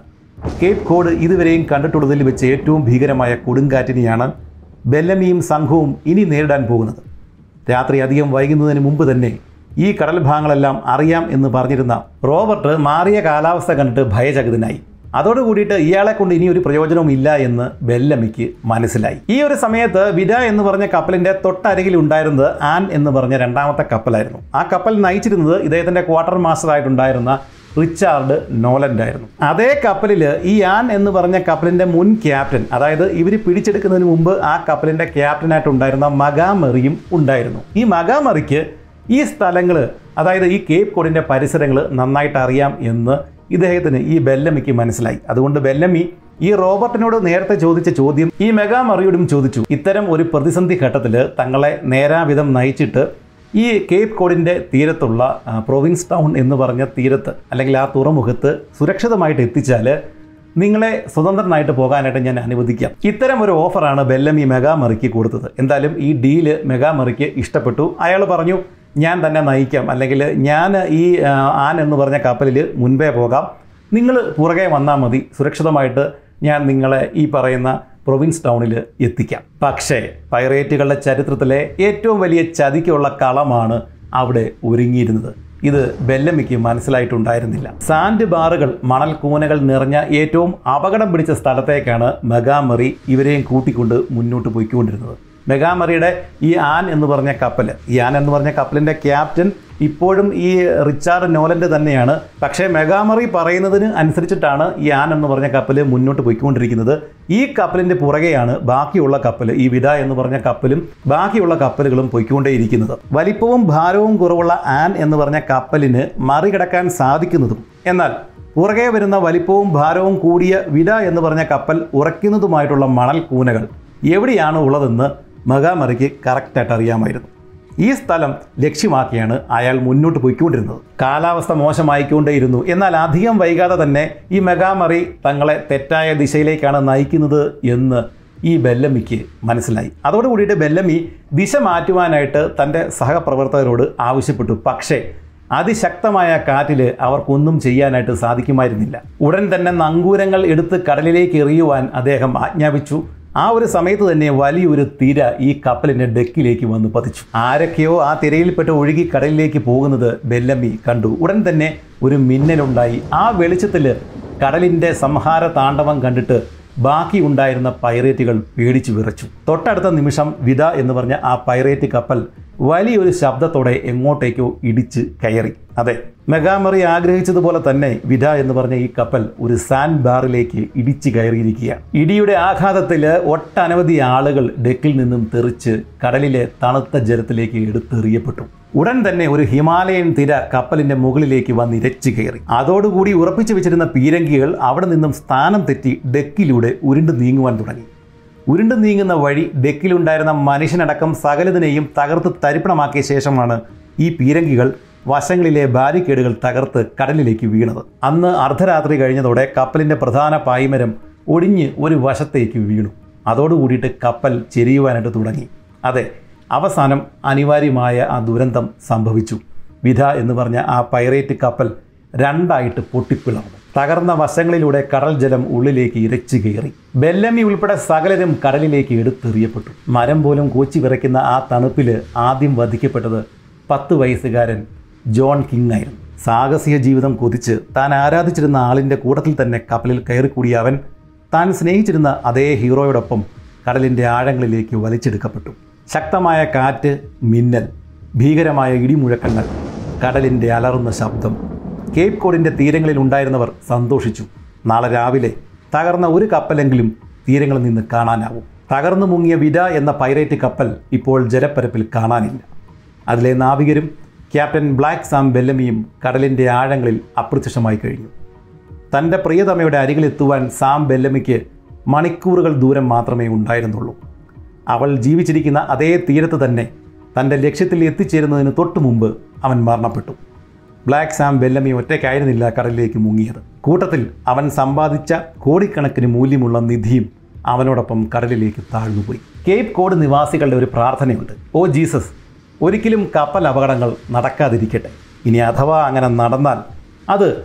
കേപ്പ് കോഡ് ഇതുവരെയും കണ്ടിട്ടുള്ളതിൽ വെച്ച് ഏറ്റവും ഭീകരമായ കൊടുങ്കാറ്റിനെയാണ് ബെല്ലമിയും സംഘവും ഇനി നേരിടാൻ പോകുന്നത് രാത്രി അധികം വൈകുന്നതിന് മുമ്പ് തന്നെ ഈ കടൽ ഭാഗങ്ങളെല്ലാം അറിയാം എന്ന് പറഞ്ഞിരുന്ന റോബർട്ട് മാറിയ കാലാവസ്ഥ കണ്ടിട്ട് ഭയചകിതനായി അതോടുകൂടിയിട്ട് ഇയാളെ കൊണ്ട് ഇനി ഒരു പ്രയോജനവും ഇല്ല എന്ന് ബെല്ലമിക്ക് മനസ്സിലായി ഈ ഒരു സമയത്ത് വിര എന്ന് പറഞ്ഞ കപ്പലിന്റെ തൊട്ടരികിൽ ഉണ്ടായിരുന്നത് ആൻ എന്ന് പറഞ്ഞ രണ്ടാമത്തെ കപ്പലായിരുന്നു ആ കപ്പൽ നയിച്ചിരുന്നത് ഇദ്ദേഹത്തിന്റെ ക്വാർട്ടർ മാസ്റ്റർ ആയിട്ടുണ്ടായിരുന്ന റിച്ചാർഡ് നോലൻഡ് ആയിരുന്നു അതേ കപ്പലിൽ ഈ ആൻ എന്ന് പറഞ്ഞ കപ്പലിന്റെ മുൻ ക്യാപ്റ്റൻ അതായത് ഇവർ പിടിച്ചെടുക്കുന്നതിന് മുമ്പ് ആ കപ്പലിന്റെ ക്യാപ്റ്റനായിട്ടുണ്ടായിരുന്ന മഗാമറിയും ഉണ്ടായിരുന്നു ഈ മഗാമറിക്ക് ഈ സ്ഥലങ്ങൾ അതായത് ഈ കേപ്പ് കോഡിന്റെ പരിസരങ്ങൾ നന്നായിട്ട് അറിയാം എന്ന് ഇദ്ദേഹത്തിന് ഈ ബെല്ലമിക്ക് മനസ്സിലായി അതുകൊണ്ട് ബെല്ലമി ഈ റോബർട്ടിനോട് നേരത്തെ ചോദിച്ച ചോദ്യം ഈ മെഗാമറിയോടും ചോദിച്ചു ഇത്തരം ഒരു പ്രതിസന്ധി ഘട്ടത്തിൽ തങ്ങളെ നേരാവിധം നയിച്ചിട്ട് ഈ കേപ്പ് കോഡിൻ്റെ തീരത്തുള്ള ആ, പ്രൊവിൻസ് ടൗൺ എന്ന് പറഞ്ഞ തീരത്ത് അല്ലെങ്കിൽ ആ തുറമുഖത്ത് സുരക്ഷിതമായിട്ട് എത്തിച്ചാൽ നിങ്ങളെ സ്വതന്ത്രനായിട്ട് പോകാനായിട്ട് ഞാൻ അനുവദിക്കാം ഇത്തരം ഒരു ഓഫറാണ് ബെല്ലമി മെഗാമറിക്ക് കൊടുത്തത് എന്തായാലും ഈ ഡീല് മെഗാമറിക്ക് ഇഷ്ടപ്പെട്ടു അയാൾ പറഞ്ഞു ഞാൻ തന്നെ നയിക്കാം അല്ലെങ്കിൽ ഞാൻ ഈ ആ, ആൻ എന്ന് പറഞ്ഞ കപ്പലിൽ മുൻപേ പോകാം നിങ്ങൾ പുറകെ വന്നാൽ മതി സുരക്ഷിതമായിട്ട് ഞാൻ നിങ്ങളെ ഈ പറയുന്ന പ്രൊവിൻസ് ടൗണിൽ എത്തിക്കാം പക്ഷേ പൈറേറ്റുകളുടെ ചരിത്രത്തിലെ ഏറ്റവും വലിയ ചതിക്കുള്ള കളമാണ് അവിടെ ഒരുങ്ങിയിരുന്നത് ഇത് ബെല്ലമിക്ക് മനസ്സിലായിട്ടുണ്ടായിരുന്നില്ല സാൻഡ് ബാറുകൾ മണൽ കൂനകൾ നിറഞ്ഞ ഏറ്റവും അപകടം പിടിച്ച സ്ഥലത്തേക്കാണ് മെഗാമറി ഇവരെയും കൂട്ടിക്കൊണ്ട് മുന്നോട്ട് പോയിക്കൊണ്ടിരുന്നത് മെഗാമറിയുടെ ഈ ആൻ എന്ന് പറഞ്ഞ കപ്പൽ ഈ ആൻ എന്ന് പറഞ്ഞ കപ്പലിൻ്റെ ക്യാപ്റ്റൻ ഇപ്പോഴും ഈ റിച്ചാർഡ് നോലൻ്റെ തന്നെയാണ് പക്ഷേ മെഗാമറി പറയുന്നതിന് അനുസരിച്ചിട്ടാണ് ഈ ആൻ എന്ന് പറഞ്ഞ കപ്പൽ മുന്നോട്ട് പോയിക്കൊണ്ടിരിക്കുന്നത് ഈ കപ്പലിൻ്റെ പുറകെയാണ് ബാക്കിയുള്ള കപ്പൽ ഈ വിട എന്ന് പറഞ്ഞ കപ്പലും ബാക്കിയുള്ള കപ്പലുകളും പോയിക്കൊണ്ടേയിരിക്കുന്നത് വലിപ്പവും ഭാരവും കുറവുള്ള ആൻ എന്ന് പറഞ്ഞ കപ്പലിന് മറികടക്കാൻ സാധിക്കുന്നതും എന്നാൽ പുറകെ വരുന്ന വലിപ്പവും ഭാരവും കൂടിയ വിട എന്ന് പറഞ്ഞ കപ്പൽ ഉറയ്ക്കുന്നതുമായിട്ടുള്ള മണൽ കൂനകൾ എവിടെയാണ് ഉള്ളതെന്ന് മകാമറിക്ക് കറക്റ്റായിട്ട് അറിയാമായിരുന്നു ഈ സ്ഥലം ലക്ഷ്യമാക്കിയാണ് അയാൾ മുന്നോട്ട് പോയിക്കൊണ്ടിരുന്നത് കാലാവസ്ഥ മോശമായിക്കൊണ്ടേയിരുന്നു എന്നാൽ അധികം വൈകാതെ തന്നെ ഈ മെഗാമറി തങ്ങളെ തെറ്റായ ദിശയിലേക്കാണ് നയിക്കുന്നത് എന്ന് ഈ ബെല്ലമിക്ക് മനസ്സിലായി അതോടുകൂടിയിട്ട് ബെല്ലമി ദിശ മാറ്റുവാനായിട്ട് തൻ്റെ സഹപ്രവർത്തകരോട് ആവശ്യപ്പെട്ടു പക്ഷേ അതിശക്തമായ കാറ്റിൽ അവർക്കൊന്നും ചെയ്യാനായിട്ട് സാധിക്കുമായിരുന്നില്ല ഉടൻ തന്നെ നങ്കൂരങ്ങൾ എടുത്ത് കടലിലേക്ക് എറിയുവാൻ അദ്ദേഹം ആജ്ഞാപിച്ചു ആ ഒരു സമയത്ത് തന്നെ വലിയൊരു തിര ഈ കപ്പലിന്റെ ഡെക്കിലേക്ക് വന്ന് പതിച്ചു ആരൊക്കെയോ ആ തിരയിൽപ്പെട്ട് ഒഴുകി കടലിലേക്ക് പോകുന്നത് ബെല്ലമ്മി കണ്ടു ഉടൻ തന്നെ ഒരു മിന്നലുണ്ടായി ആ വെളിച്ചത്തിൽ കടലിന്റെ സംഹാര താണ്ഡവം കണ്ടിട്ട് ബാക്കി ഉണ്ടായിരുന്ന പൈറേറ്റുകൾ പേടിച്ചു വിറച്ചു തൊട്ടടുത്ത നിമിഷം വിത എന്ന് പറഞ്ഞ ആ പൈറേറ്റ് കപ്പൽ വലിയൊരു ശബ്ദത്തോടെ എങ്ങോട്ടേക്കോ ഇടിച്ച് കയറി അതെ മെഗാമറി ആഗ്രഹിച്ചതുപോലെ തന്നെ വിധ എന്ന് പറഞ്ഞ ഈ കപ്പൽ ഒരു സാൻഡ് ബാറിലേക്ക് ഇടിച്ചു കയറിയിരിക്കുകയാണ് ഇടിയുടെ ആഘാതത്തിൽ ഒട്ടനവധി ആളുകൾ ഡെക്കിൽ നിന്നും തെറിച്ച് കടലിലെ തണുത്ത ജലത്തിലേക്ക് എടുത്തെറിയപ്പെട്ടു ഉടൻ തന്നെ ഒരു ഹിമാലയൻ തിര കപ്പലിന്റെ മുകളിലേക്ക് വന്ന് ഇരച്ചു കയറി അതോടുകൂടി ഉറപ്പിച്ചു വെച്ചിരുന്ന പീരങ്കികൾ അവിടെ നിന്നും സ്ഥാനം തെറ്റി ഡെക്കിലൂടെ ഉരുണ്ടു നീങ്ങുവാൻ തുടങ്ങി ഉരുണ്ടു നീങ്ങുന്ന വഴി ഡെക്കിലുണ്ടായിരുന്ന മനുഷ്യനടക്കം സകലതിനെയും തകർത്ത് തരിപ്പണമാക്കിയ ശേഷമാണ് ഈ പീരങ്കികൾ വശങ്ങളിലെ ബാരിക്കേഡുകൾ തകർത്ത് കടലിലേക്ക് വീണത് അന്ന് അർദ്ധരാത്രി കഴിഞ്ഞതോടെ കപ്പലിന്റെ പ്രധാന പായ്മരം ഒടിഞ്ഞ് ഒരു വശത്തേക്ക് വീണു അതോടുകൂടിയിട്ട് കപ്പൽ ചെരിയുവാനായിട്ട് തുടങ്ങി അതെ അവസാനം അനിവാര്യമായ ആ ദുരന്തം സംഭവിച്ചു വിധ എന്ന് പറഞ്ഞ ആ പൈറേറ്റ് കപ്പൽ രണ്ടായിട്ട് പൊട്ടിപ്പിളർന്നു തകർന്ന വശങ്ങളിലൂടെ കടൽ ജലം ഉള്ളിലേക്ക് ഇരച്ചു കയറി ബെല്ലമി ഉൾപ്പെടെ സകലരും കടലിലേക്ക് എടുത്തെറിയപ്പെട്ടു മരം പോലും കോച്ചി വിറയ്ക്കുന്ന ആ തണുപ്പിൽ ആദ്യം വധിക്കപ്പെട്ടത് പത്ത് വയസ്സുകാരൻ ജോൺ കിങ് ആയിരുന്നു സാഹസിക ജീവിതം കൊതിച്ച് താൻ ആരാധിച്ചിരുന്ന ആളിൻ്റെ കൂട്ടത്തിൽ തന്നെ കപ്പലിൽ കയറിക്കൂടിയ അവൻ താൻ സ്നേഹിച്ചിരുന്ന അതേ ഹീറോയോടൊപ്പം കടലിൻ്റെ ആഴങ്ങളിലേക്ക് വലിച്ചെടുക്കപ്പെട്ടു ശക്തമായ കാറ്റ് മിന്നൽ ഭീകരമായ ഇടിമുഴക്കങ്ങൾ കടലിൻ്റെ അലറുന്ന ശബ്ദം കേപ്പ് കോഡിൻ്റെ തീരങ്ങളിൽ ഉണ്ടായിരുന്നവർ സന്തോഷിച്ചു നാളെ രാവിലെ തകർന്ന ഒരു കപ്പലെങ്കിലും തീരങ്ങളിൽ നിന്ന് കാണാനാവും തകർന്നു മുങ്ങിയ വിര എന്ന പൈറേറ്റ് കപ്പൽ ഇപ്പോൾ ജലപ്പരപ്പിൽ കാണാനില്ല അതിലെ നാവികരും ക്യാപ്റ്റൻ ബ്ലാക്ക് സാം ബെല്ലമിയും കടലിൻ്റെ ആഴങ്ങളിൽ അപ്രത്യക്ഷമായി കഴിഞ്ഞു തൻ്റെ പ്രിയതമയുടെ അരികിലെത്തുവാൻ സാം ബെല്ലമിക്ക് മണിക്കൂറുകൾ ദൂരം മാത്രമേ ഉണ്ടായിരുന്നുള്ളൂ അവൾ ജീവിച്ചിരിക്കുന്ന അതേ തീരത്ത് തന്നെ തൻ്റെ ലക്ഷ്യത്തിൽ എത്തിച്ചേരുന്നതിന് തൊട്ടു മുമ്പ് അവൻ മരണപ്പെട്ടു ബ്ലാക്ക് സാം ബെല്ലമി ഒറ്റയ്ക്കായിരുന്നില്ല കടലിലേക്ക് മുങ്ങിയത് കൂട്ടത്തിൽ അവൻ സമ്പാദിച്ച കോടിക്കണക്കിന് മൂല്യമുള്ള നിധിയും അവനോടൊപ്പം കടലിലേക്ക് താഴ്ന്നുപോയി കേപ്പ് കോഡ് നിവാസികളുടെ ഒരു പ്രാർത്ഥനയുണ്ട് ഓ ജീസസ് ഒരിക്കലും കപ്പൽ അപകടങ്ങൾ നടക്കാതിരിക്കട്ടെ ഇനി അഥവാ അങ്ങനെ നടന്നാൽ അത്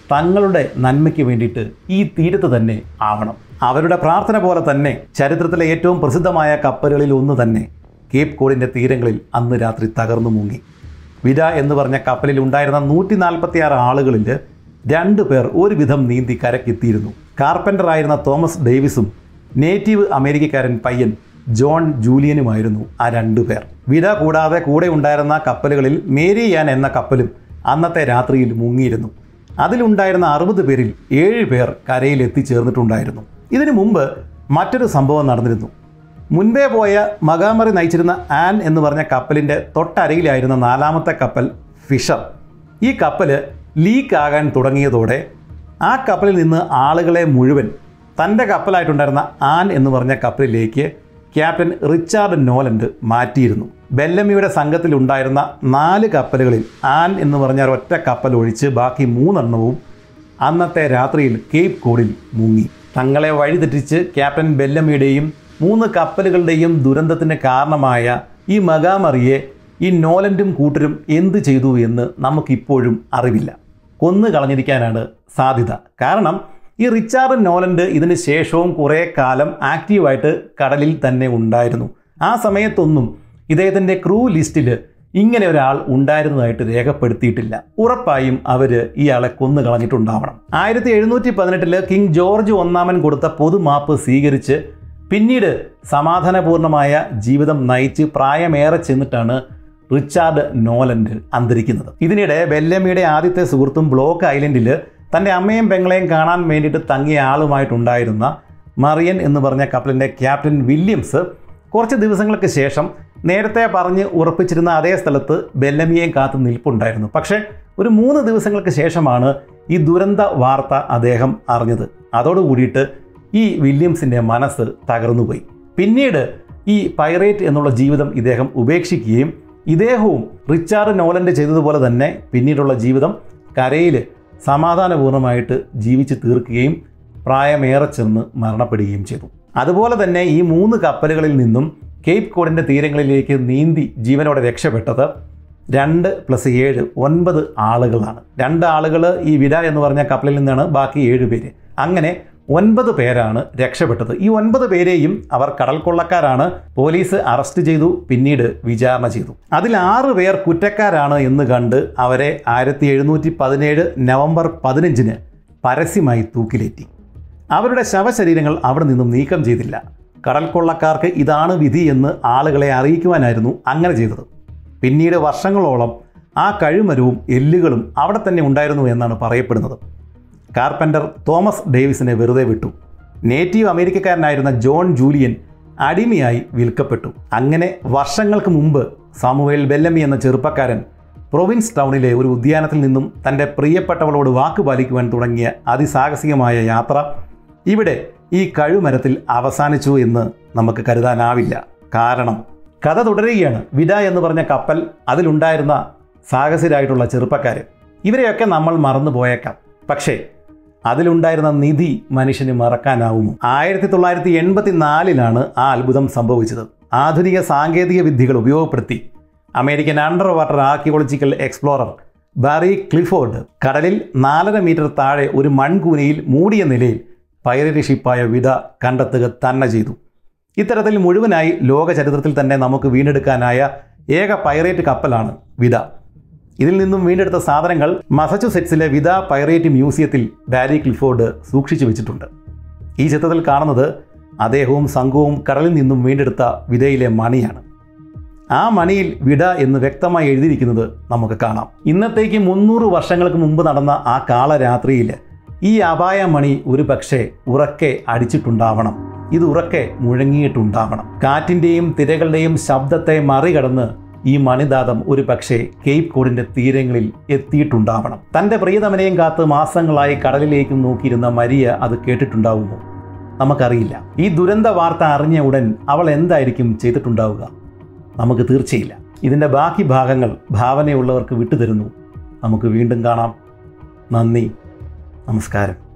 തങ്ങളുടെ നന്മയ്ക്ക് വേണ്ടിയിട്ട് ഈ തീരത്ത് തന്നെ ആവണം അവരുടെ പ്രാർത്ഥന പോലെ തന്നെ ചരിത്രത്തിലെ ഏറ്റവും പ്രസിദ്ധമായ കപ്പലുകളിൽ ഒന്ന് തന്നെ കേപ്പ് കോഡിൻ്റെ തീരങ്ങളിൽ അന്ന് രാത്രി തകർന്നു മുങ്ങി വിര എന്ന് പറഞ്ഞ കപ്പലിൽ ഉണ്ടായിരുന്ന നൂറ്റി നാൽപ്പത്തി ആറ് ആളുകളിൽ രണ്ട് പേർ ഒരുവിധം നീന്തി കരക്കെത്തിയിരുന്നു കാർപ്പൻ്ററായിരുന്ന തോമസ് ഡേവിസും നേറ്റീവ് അമേരിക്കക്കാരൻ പയ്യൻ ജോൺ ജൂലിയനുമായിരുന്നു ആ രണ്ടു പേർ വിര കൂടാതെ കൂടെ ഉണ്ടായിരുന്ന കപ്പലുകളിൽ മേരി യാൻ എന്ന കപ്പലും അന്നത്തെ രാത്രിയിൽ മുങ്ങിയിരുന്നു അതിലുണ്ടായിരുന്ന അറുപത് പേരിൽ ഏഴ് പേർ കരയിൽ എത്തിച്ചേർന്നിട്ടുണ്ടായിരുന്നു ഇതിനു മുമ്പ് മറ്റൊരു സംഭവം നടന്നിരുന്നു മുൻപേ പോയ മകാമറി നയിച്ചിരുന്ന ആൻ എന്ന് പറഞ്ഞ കപ്പലിൻ്റെ തൊട്ടരയിലായിരുന്ന നാലാമത്തെ കപ്പൽ ഫിഷർ ഈ കപ്പൽ ലീക്ക് ആകാൻ തുടങ്ങിയതോടെ ആ കപ്പലിൽ നിന്ന് ആളുകളെ മുഴുവൻ തൻ്റെ കപ്പലായിട്ടുണ്ടായിരുന്ന ആൻ എന്ന് പറഞ്ഞ കപ്പലിലേക്ക് ക്യാപ്റ്റൻ റിച്ചാർഡ് നോലൻഡ് മാറ്റിയിരുന്നു ബെല്ലമിയുടെ സംഘത്തിലുണ്ടായിരുന്ന നാല് കപ്പലുകളിൽ ആൻ എന്ന് പറഞ്ഞ ഒറ്റ കപ്പൽ ഒഴിച്ച് ബാക്കി മൂന്നെണ്ണവും അന്നത്തെ രാത്രിയിൽ കേപ്പ് കോഡിൽ മുങ്ങി തങ്ങളെ വഴിതെറ്റിച്ച് ക്യാപ്റ്റൻ ബെല്ലമിയുടെയും മൂന്ന് കപ്പലുകളുടെയും ദുരന്തത്തിന് കാരണമായ ഈ മകാമറിയെ ഈ നോലൻഡും കൂട്ടരും എന്ത് ചെയ്തു എന്ന് നമുക്കിപ്പോഴും അറിവില്ല കൊന്നു കളഞ്ഞിരിക്കാനാണ് സാധ്യത കാരണം ഈ റിച്ചാർഡ് നോലൻഡ് ഇതിന് ശേഷവും കുറേ കാലം ആക്റ്റീവായിട്ട് കടലിൽ തന്നെ ഉണ്ടായിരുന്നു ആ സമയത്തൊന്നും ഇദ്ദേഹത്തിൻ്റെ ക്രൂ ലിസ്റ്റിൽ ഇങ്ങനെ ഒരാൾ ഉണ്ടായിരുന്നതായിട്ട് രേഖപ്പെടുത്തിയിട്ടില്ല ഉറപ്പായും അവർ ഇയാളെ കൊന്നു കളഞ്ഞിട്ടുണ്ടാവണം ആയിരത്തി എഴുന്നൂറ്റി പതിനെട്ടില് കിങ് ജോർജ് ഒന്നാമൻ കൊടുത്ത പൊതുമാപ്പ് സ്വീകരിച്ച് പിന്നീട് സമാധാനപൂർണമായ ജീവിതം നയിച്ച് പ്രായമേറെ ചെന്നിട്ടാണ് റിച്ചാർഡ് നോലൻഡ് അന്തരിക്കുന്നത് ഇതിനിടെ ബെല്ലമിയുടെ ആദ്യത്തെ സുഹൃത്തും ബ്ലോക്ക് ഐലൻഡിൽ തൻ്റെ അമ്മയും പെങ്ങളെയും കാണാൻ വേണ്ടിയിട്ട് തങ്ങിയ ആളുമായിട്ടുണ്ടായിരുന്ന മറിയൻ എന്ന് പറഞ്ഞ കപ്പലിൻ്റെ ക്യാപ്റ്റൻ വില്യംസ് കുറച്ച് ദിവസങ്ങൾക്ക് ശേഷം നേരത്തെ പറഞ്ഞ് ഉറപ്പിച്ചിരുന്ന അതേ സ്ഥലത്ത് ബെല്ലമിയെയും കാത്ത് നിൽപ്പുണ്ടായിരുന്നു പക്ഷേ ഒരു മൂന്ന് ദിവസങ്ങൾക്ക് ശേഷമാണ് ഈ ദുരന്ത വാർത്ത അദ്ദേഹം അറിഞ്ഞത് അതോടുകൂടിയിട്ട് ഈ വില്യംസിൻ്റെ മനസ്സ് തകർന്നുപോയി പിന്നീട് ഈ പൈറേറ്റ് എന്നുള്ള ജീവിതം ഇദ്ദേഹം ഉപേക്ഷിക്കുകയും ഇദ്ദേഹവും റിച്ചാർഡ് നോലൻഡ് ചെയ്തതുപോലെ തന്നെ പിന്നീടുള്ള ജീവിതം കരയിൽ സമാധാനപൂർണ്ണമായിട്ട് ജീവിച്ച് തീർക്കുകയും പ്രായമേറെ ചെന്ന് മരണപ്പെടുകയും ചെയ്തു അതുപോലെ തന്നെ ഈ മൂന്ന് കപ്പലുകളിൽ നിന്നും കേപ്പ് കോഡിൻ്റെ തീരങ്ങളിലേക്ക് നീന്തി ജീവനോടെ രക്ഷപ്പെട്ടത് രണ്ട് പ്ലസ് ഏഴ് ഒൻപത് ആളുകളാണ് രണ്ട് ആളുകൾ ഈ വിര എന്ന് പറഞ്ഞ കപ്പലിൽ നിന്നാണ് ബാക്കി ഏഴ് പേര് അങ്ങനെ ഒൻപത് പേരാണ് രക്ഷപ്പെട്ടത് ഈ ഒൻപത് പേരെയും അവർ കടൽ കൊള്ളക്കാരാണ് പോലീസ് അറസ്റ്റ് ചെയ്തു പിന്നീട് വിചാരണ ചെയ്തു അതിൽ ആറ് പേർ കുറ്റക്കാരാണ് എന്ന് കണ്ട് അവരെ ആയിരത്തി എഴുന്നൂറ്റി പതിനേഴ് നവംബർ പതിനഞ്ചിന് പരസ്യമായി തൂക്കിലേറ്റി അവരുടെ ശവശരീരങ്ങൾ അവിടെ നിന്നും നീക്കം ചെയ്തില്ല കടൽ കൊള്ളക്കാർക്ക് ഇതാണ് വിധി എന്ന് ആളുകളെ അറിയിക്കുവാനായിരുന്നു അങ്ങനെ ചെയ്തത് പിന്നീട് വർഷങ്ങളോളം ആ കഴിമരവും എല്ലുകളും അവിടെ തന്നെ ഉണ്ടായിരുന്നു എന്നാണ് പറയപ്പെടുന്നത് കാർപ്പൻ്റർ തോമസ് ഡേവിസിനെ വെറുതെ വിട്ടു നേറ്റീവ് അമേരിക്കക്കാരനായിരുന്ന ജോൺ ജൂലിയൻ അടിമയായി വിൽക്കപ്പെട്ടു അങ്ങനെ വർഷങ്ങൾക്ക് മുമ്പ് സാമുവേൽ ബെല്ലമി എന്ന ചെറുപ്പക്കാരൻ പ്രൊവിൻസ് ടൗണിലെ ഒരു ഉദ്യാനത്തിൽ നിന്നും തൻ്റെ പ്രിയപ്പെട്ടവളോട് വാക്ക് പാലിക്കുവാൻ തുടങ്ങിയ അതിസാഹസികമായ യാത്ര ഇവിടെ ഈ കഴുമരത്തിൽ അവസാനിച്ചു എന്ന് നമുക്ക് കരുതാനാവില്ല കാരണം കഥ തുടരുകയാണ് വിട എന്ന് പറഞ്ഞ കപ്പൽ അതിലുണ്ടായിരുന്ന സാഹസികരായിട്ടുള്ള ചെറുപ്പക്കാർ ഇവരെയൊക്കെ നമ്മൾ മറന്നു പോയേക്കാം പക്ഷേ അതിലുണ്ടായിരുന്ന നിധി മനുഷ്യന് മറക്കാനാവുമോ ആയിരത്തി തൊള്ളായിരത്തി എൺപത്തി നാലിലാണ് ആ അത്ഭുതം സംഭവിച്ചത് ആധുനിക സാങ്കേതിക വിദ്യകൾ ഉപയോഗപ്പെടുത്തി American under water archaeological explorer Barry Clifford കടലിൽ നാലര മീറ്റർ താഴെ ഒരു മൺകൂനയിൽ മൂടിയ നിലയിൽ പൈറേറ്റ് ഷിപ്പായ വിട കണ്ടെത്തുക തന്നെ ചെയ്തു ഇത്തരത്തിൽ മുഴുവനായി ലോക ചരിത്രത്തിൽ തന്നെ നമുക്ക് വീണ്ടെടുക്കാനായ ഏക പൈറേറ്റ് കപ്പലാണ് വിട ഇതിൽ നിന്നും വീണ്ടെടുത്ത സാധനങ്ങൾ മസച്ചുസെറ്റ്സിലെ വിദ പൈറേറ്റ് മ്യൂസിയത്തിൽ ബാരി ക്ലിഫോർഡ് സൂക്ഷിച്ചു വെച്ചിട്ടുണ്ട് ഈ ചിത്രത്തിൽ കാണുന്നത് അദ്ദേഹവും സംഘവും കടലിൽ നിന്നും വീണ്ടെടുത്ത വിതയിലെ മണിയാണ് ആ മണിയിൽ വിട എന്ന് വ്യക്തമായി എഴുതിയിരിക്കുന്നത് നമുക്ക് കാണാം ഇന്നത്തേക്ക് മുന്നൂറ് വർഷങ്ങൾക്ക് മുമ്പ് നടന്ന ആ കാളരാത്രിയിൽ ഈ അപായ മണി ഒരു പക്ഷേ ഉറക്കെ അടിച്ചിട്ടുണ്ടാവണം ഇത് ഉറക്കെ മുഴങ്ങിയിട്ടുണ്ടാവണം കാറ്റിൻ്റെയും തിരകളുടെയും ശബ്ദത്തെ മറികടന്ന് ഈ മണിദാതം ഒരു പക്ഷേ കേപ്പ് കോഡിന്റെ തീരങ്ങളിൽ എത്തിയിട്ടുണ്ടാവണം തൻ്റെ പ്രിയതമനെയും കാത്ത് മാസങ്ങളായി കടലിലേക്കും നോക്കിയിരുന്ന മരിയ അത് കേട്ടിട്ടുണ്ടാവുമോ നമുക്കറിയില്ല ഈ ദുരന്ത വാർത്ത അറിഞ്ഞ ഉടൻ അവൾ എന്തായിരിക്കും ചെയ്തിട്ടുണ്ടാവുക നമുക്ക് തീർച്ചയില്ല ഇതിൻ്റെ ബാക്കി ഭാഗങ്ങൾ ഭാവനയുള്ളവർക്ക് വിട്ടുതരുന്നു നമുക്ക് വീണ്ടും കാണാം നന്ദി നമസ്കാരം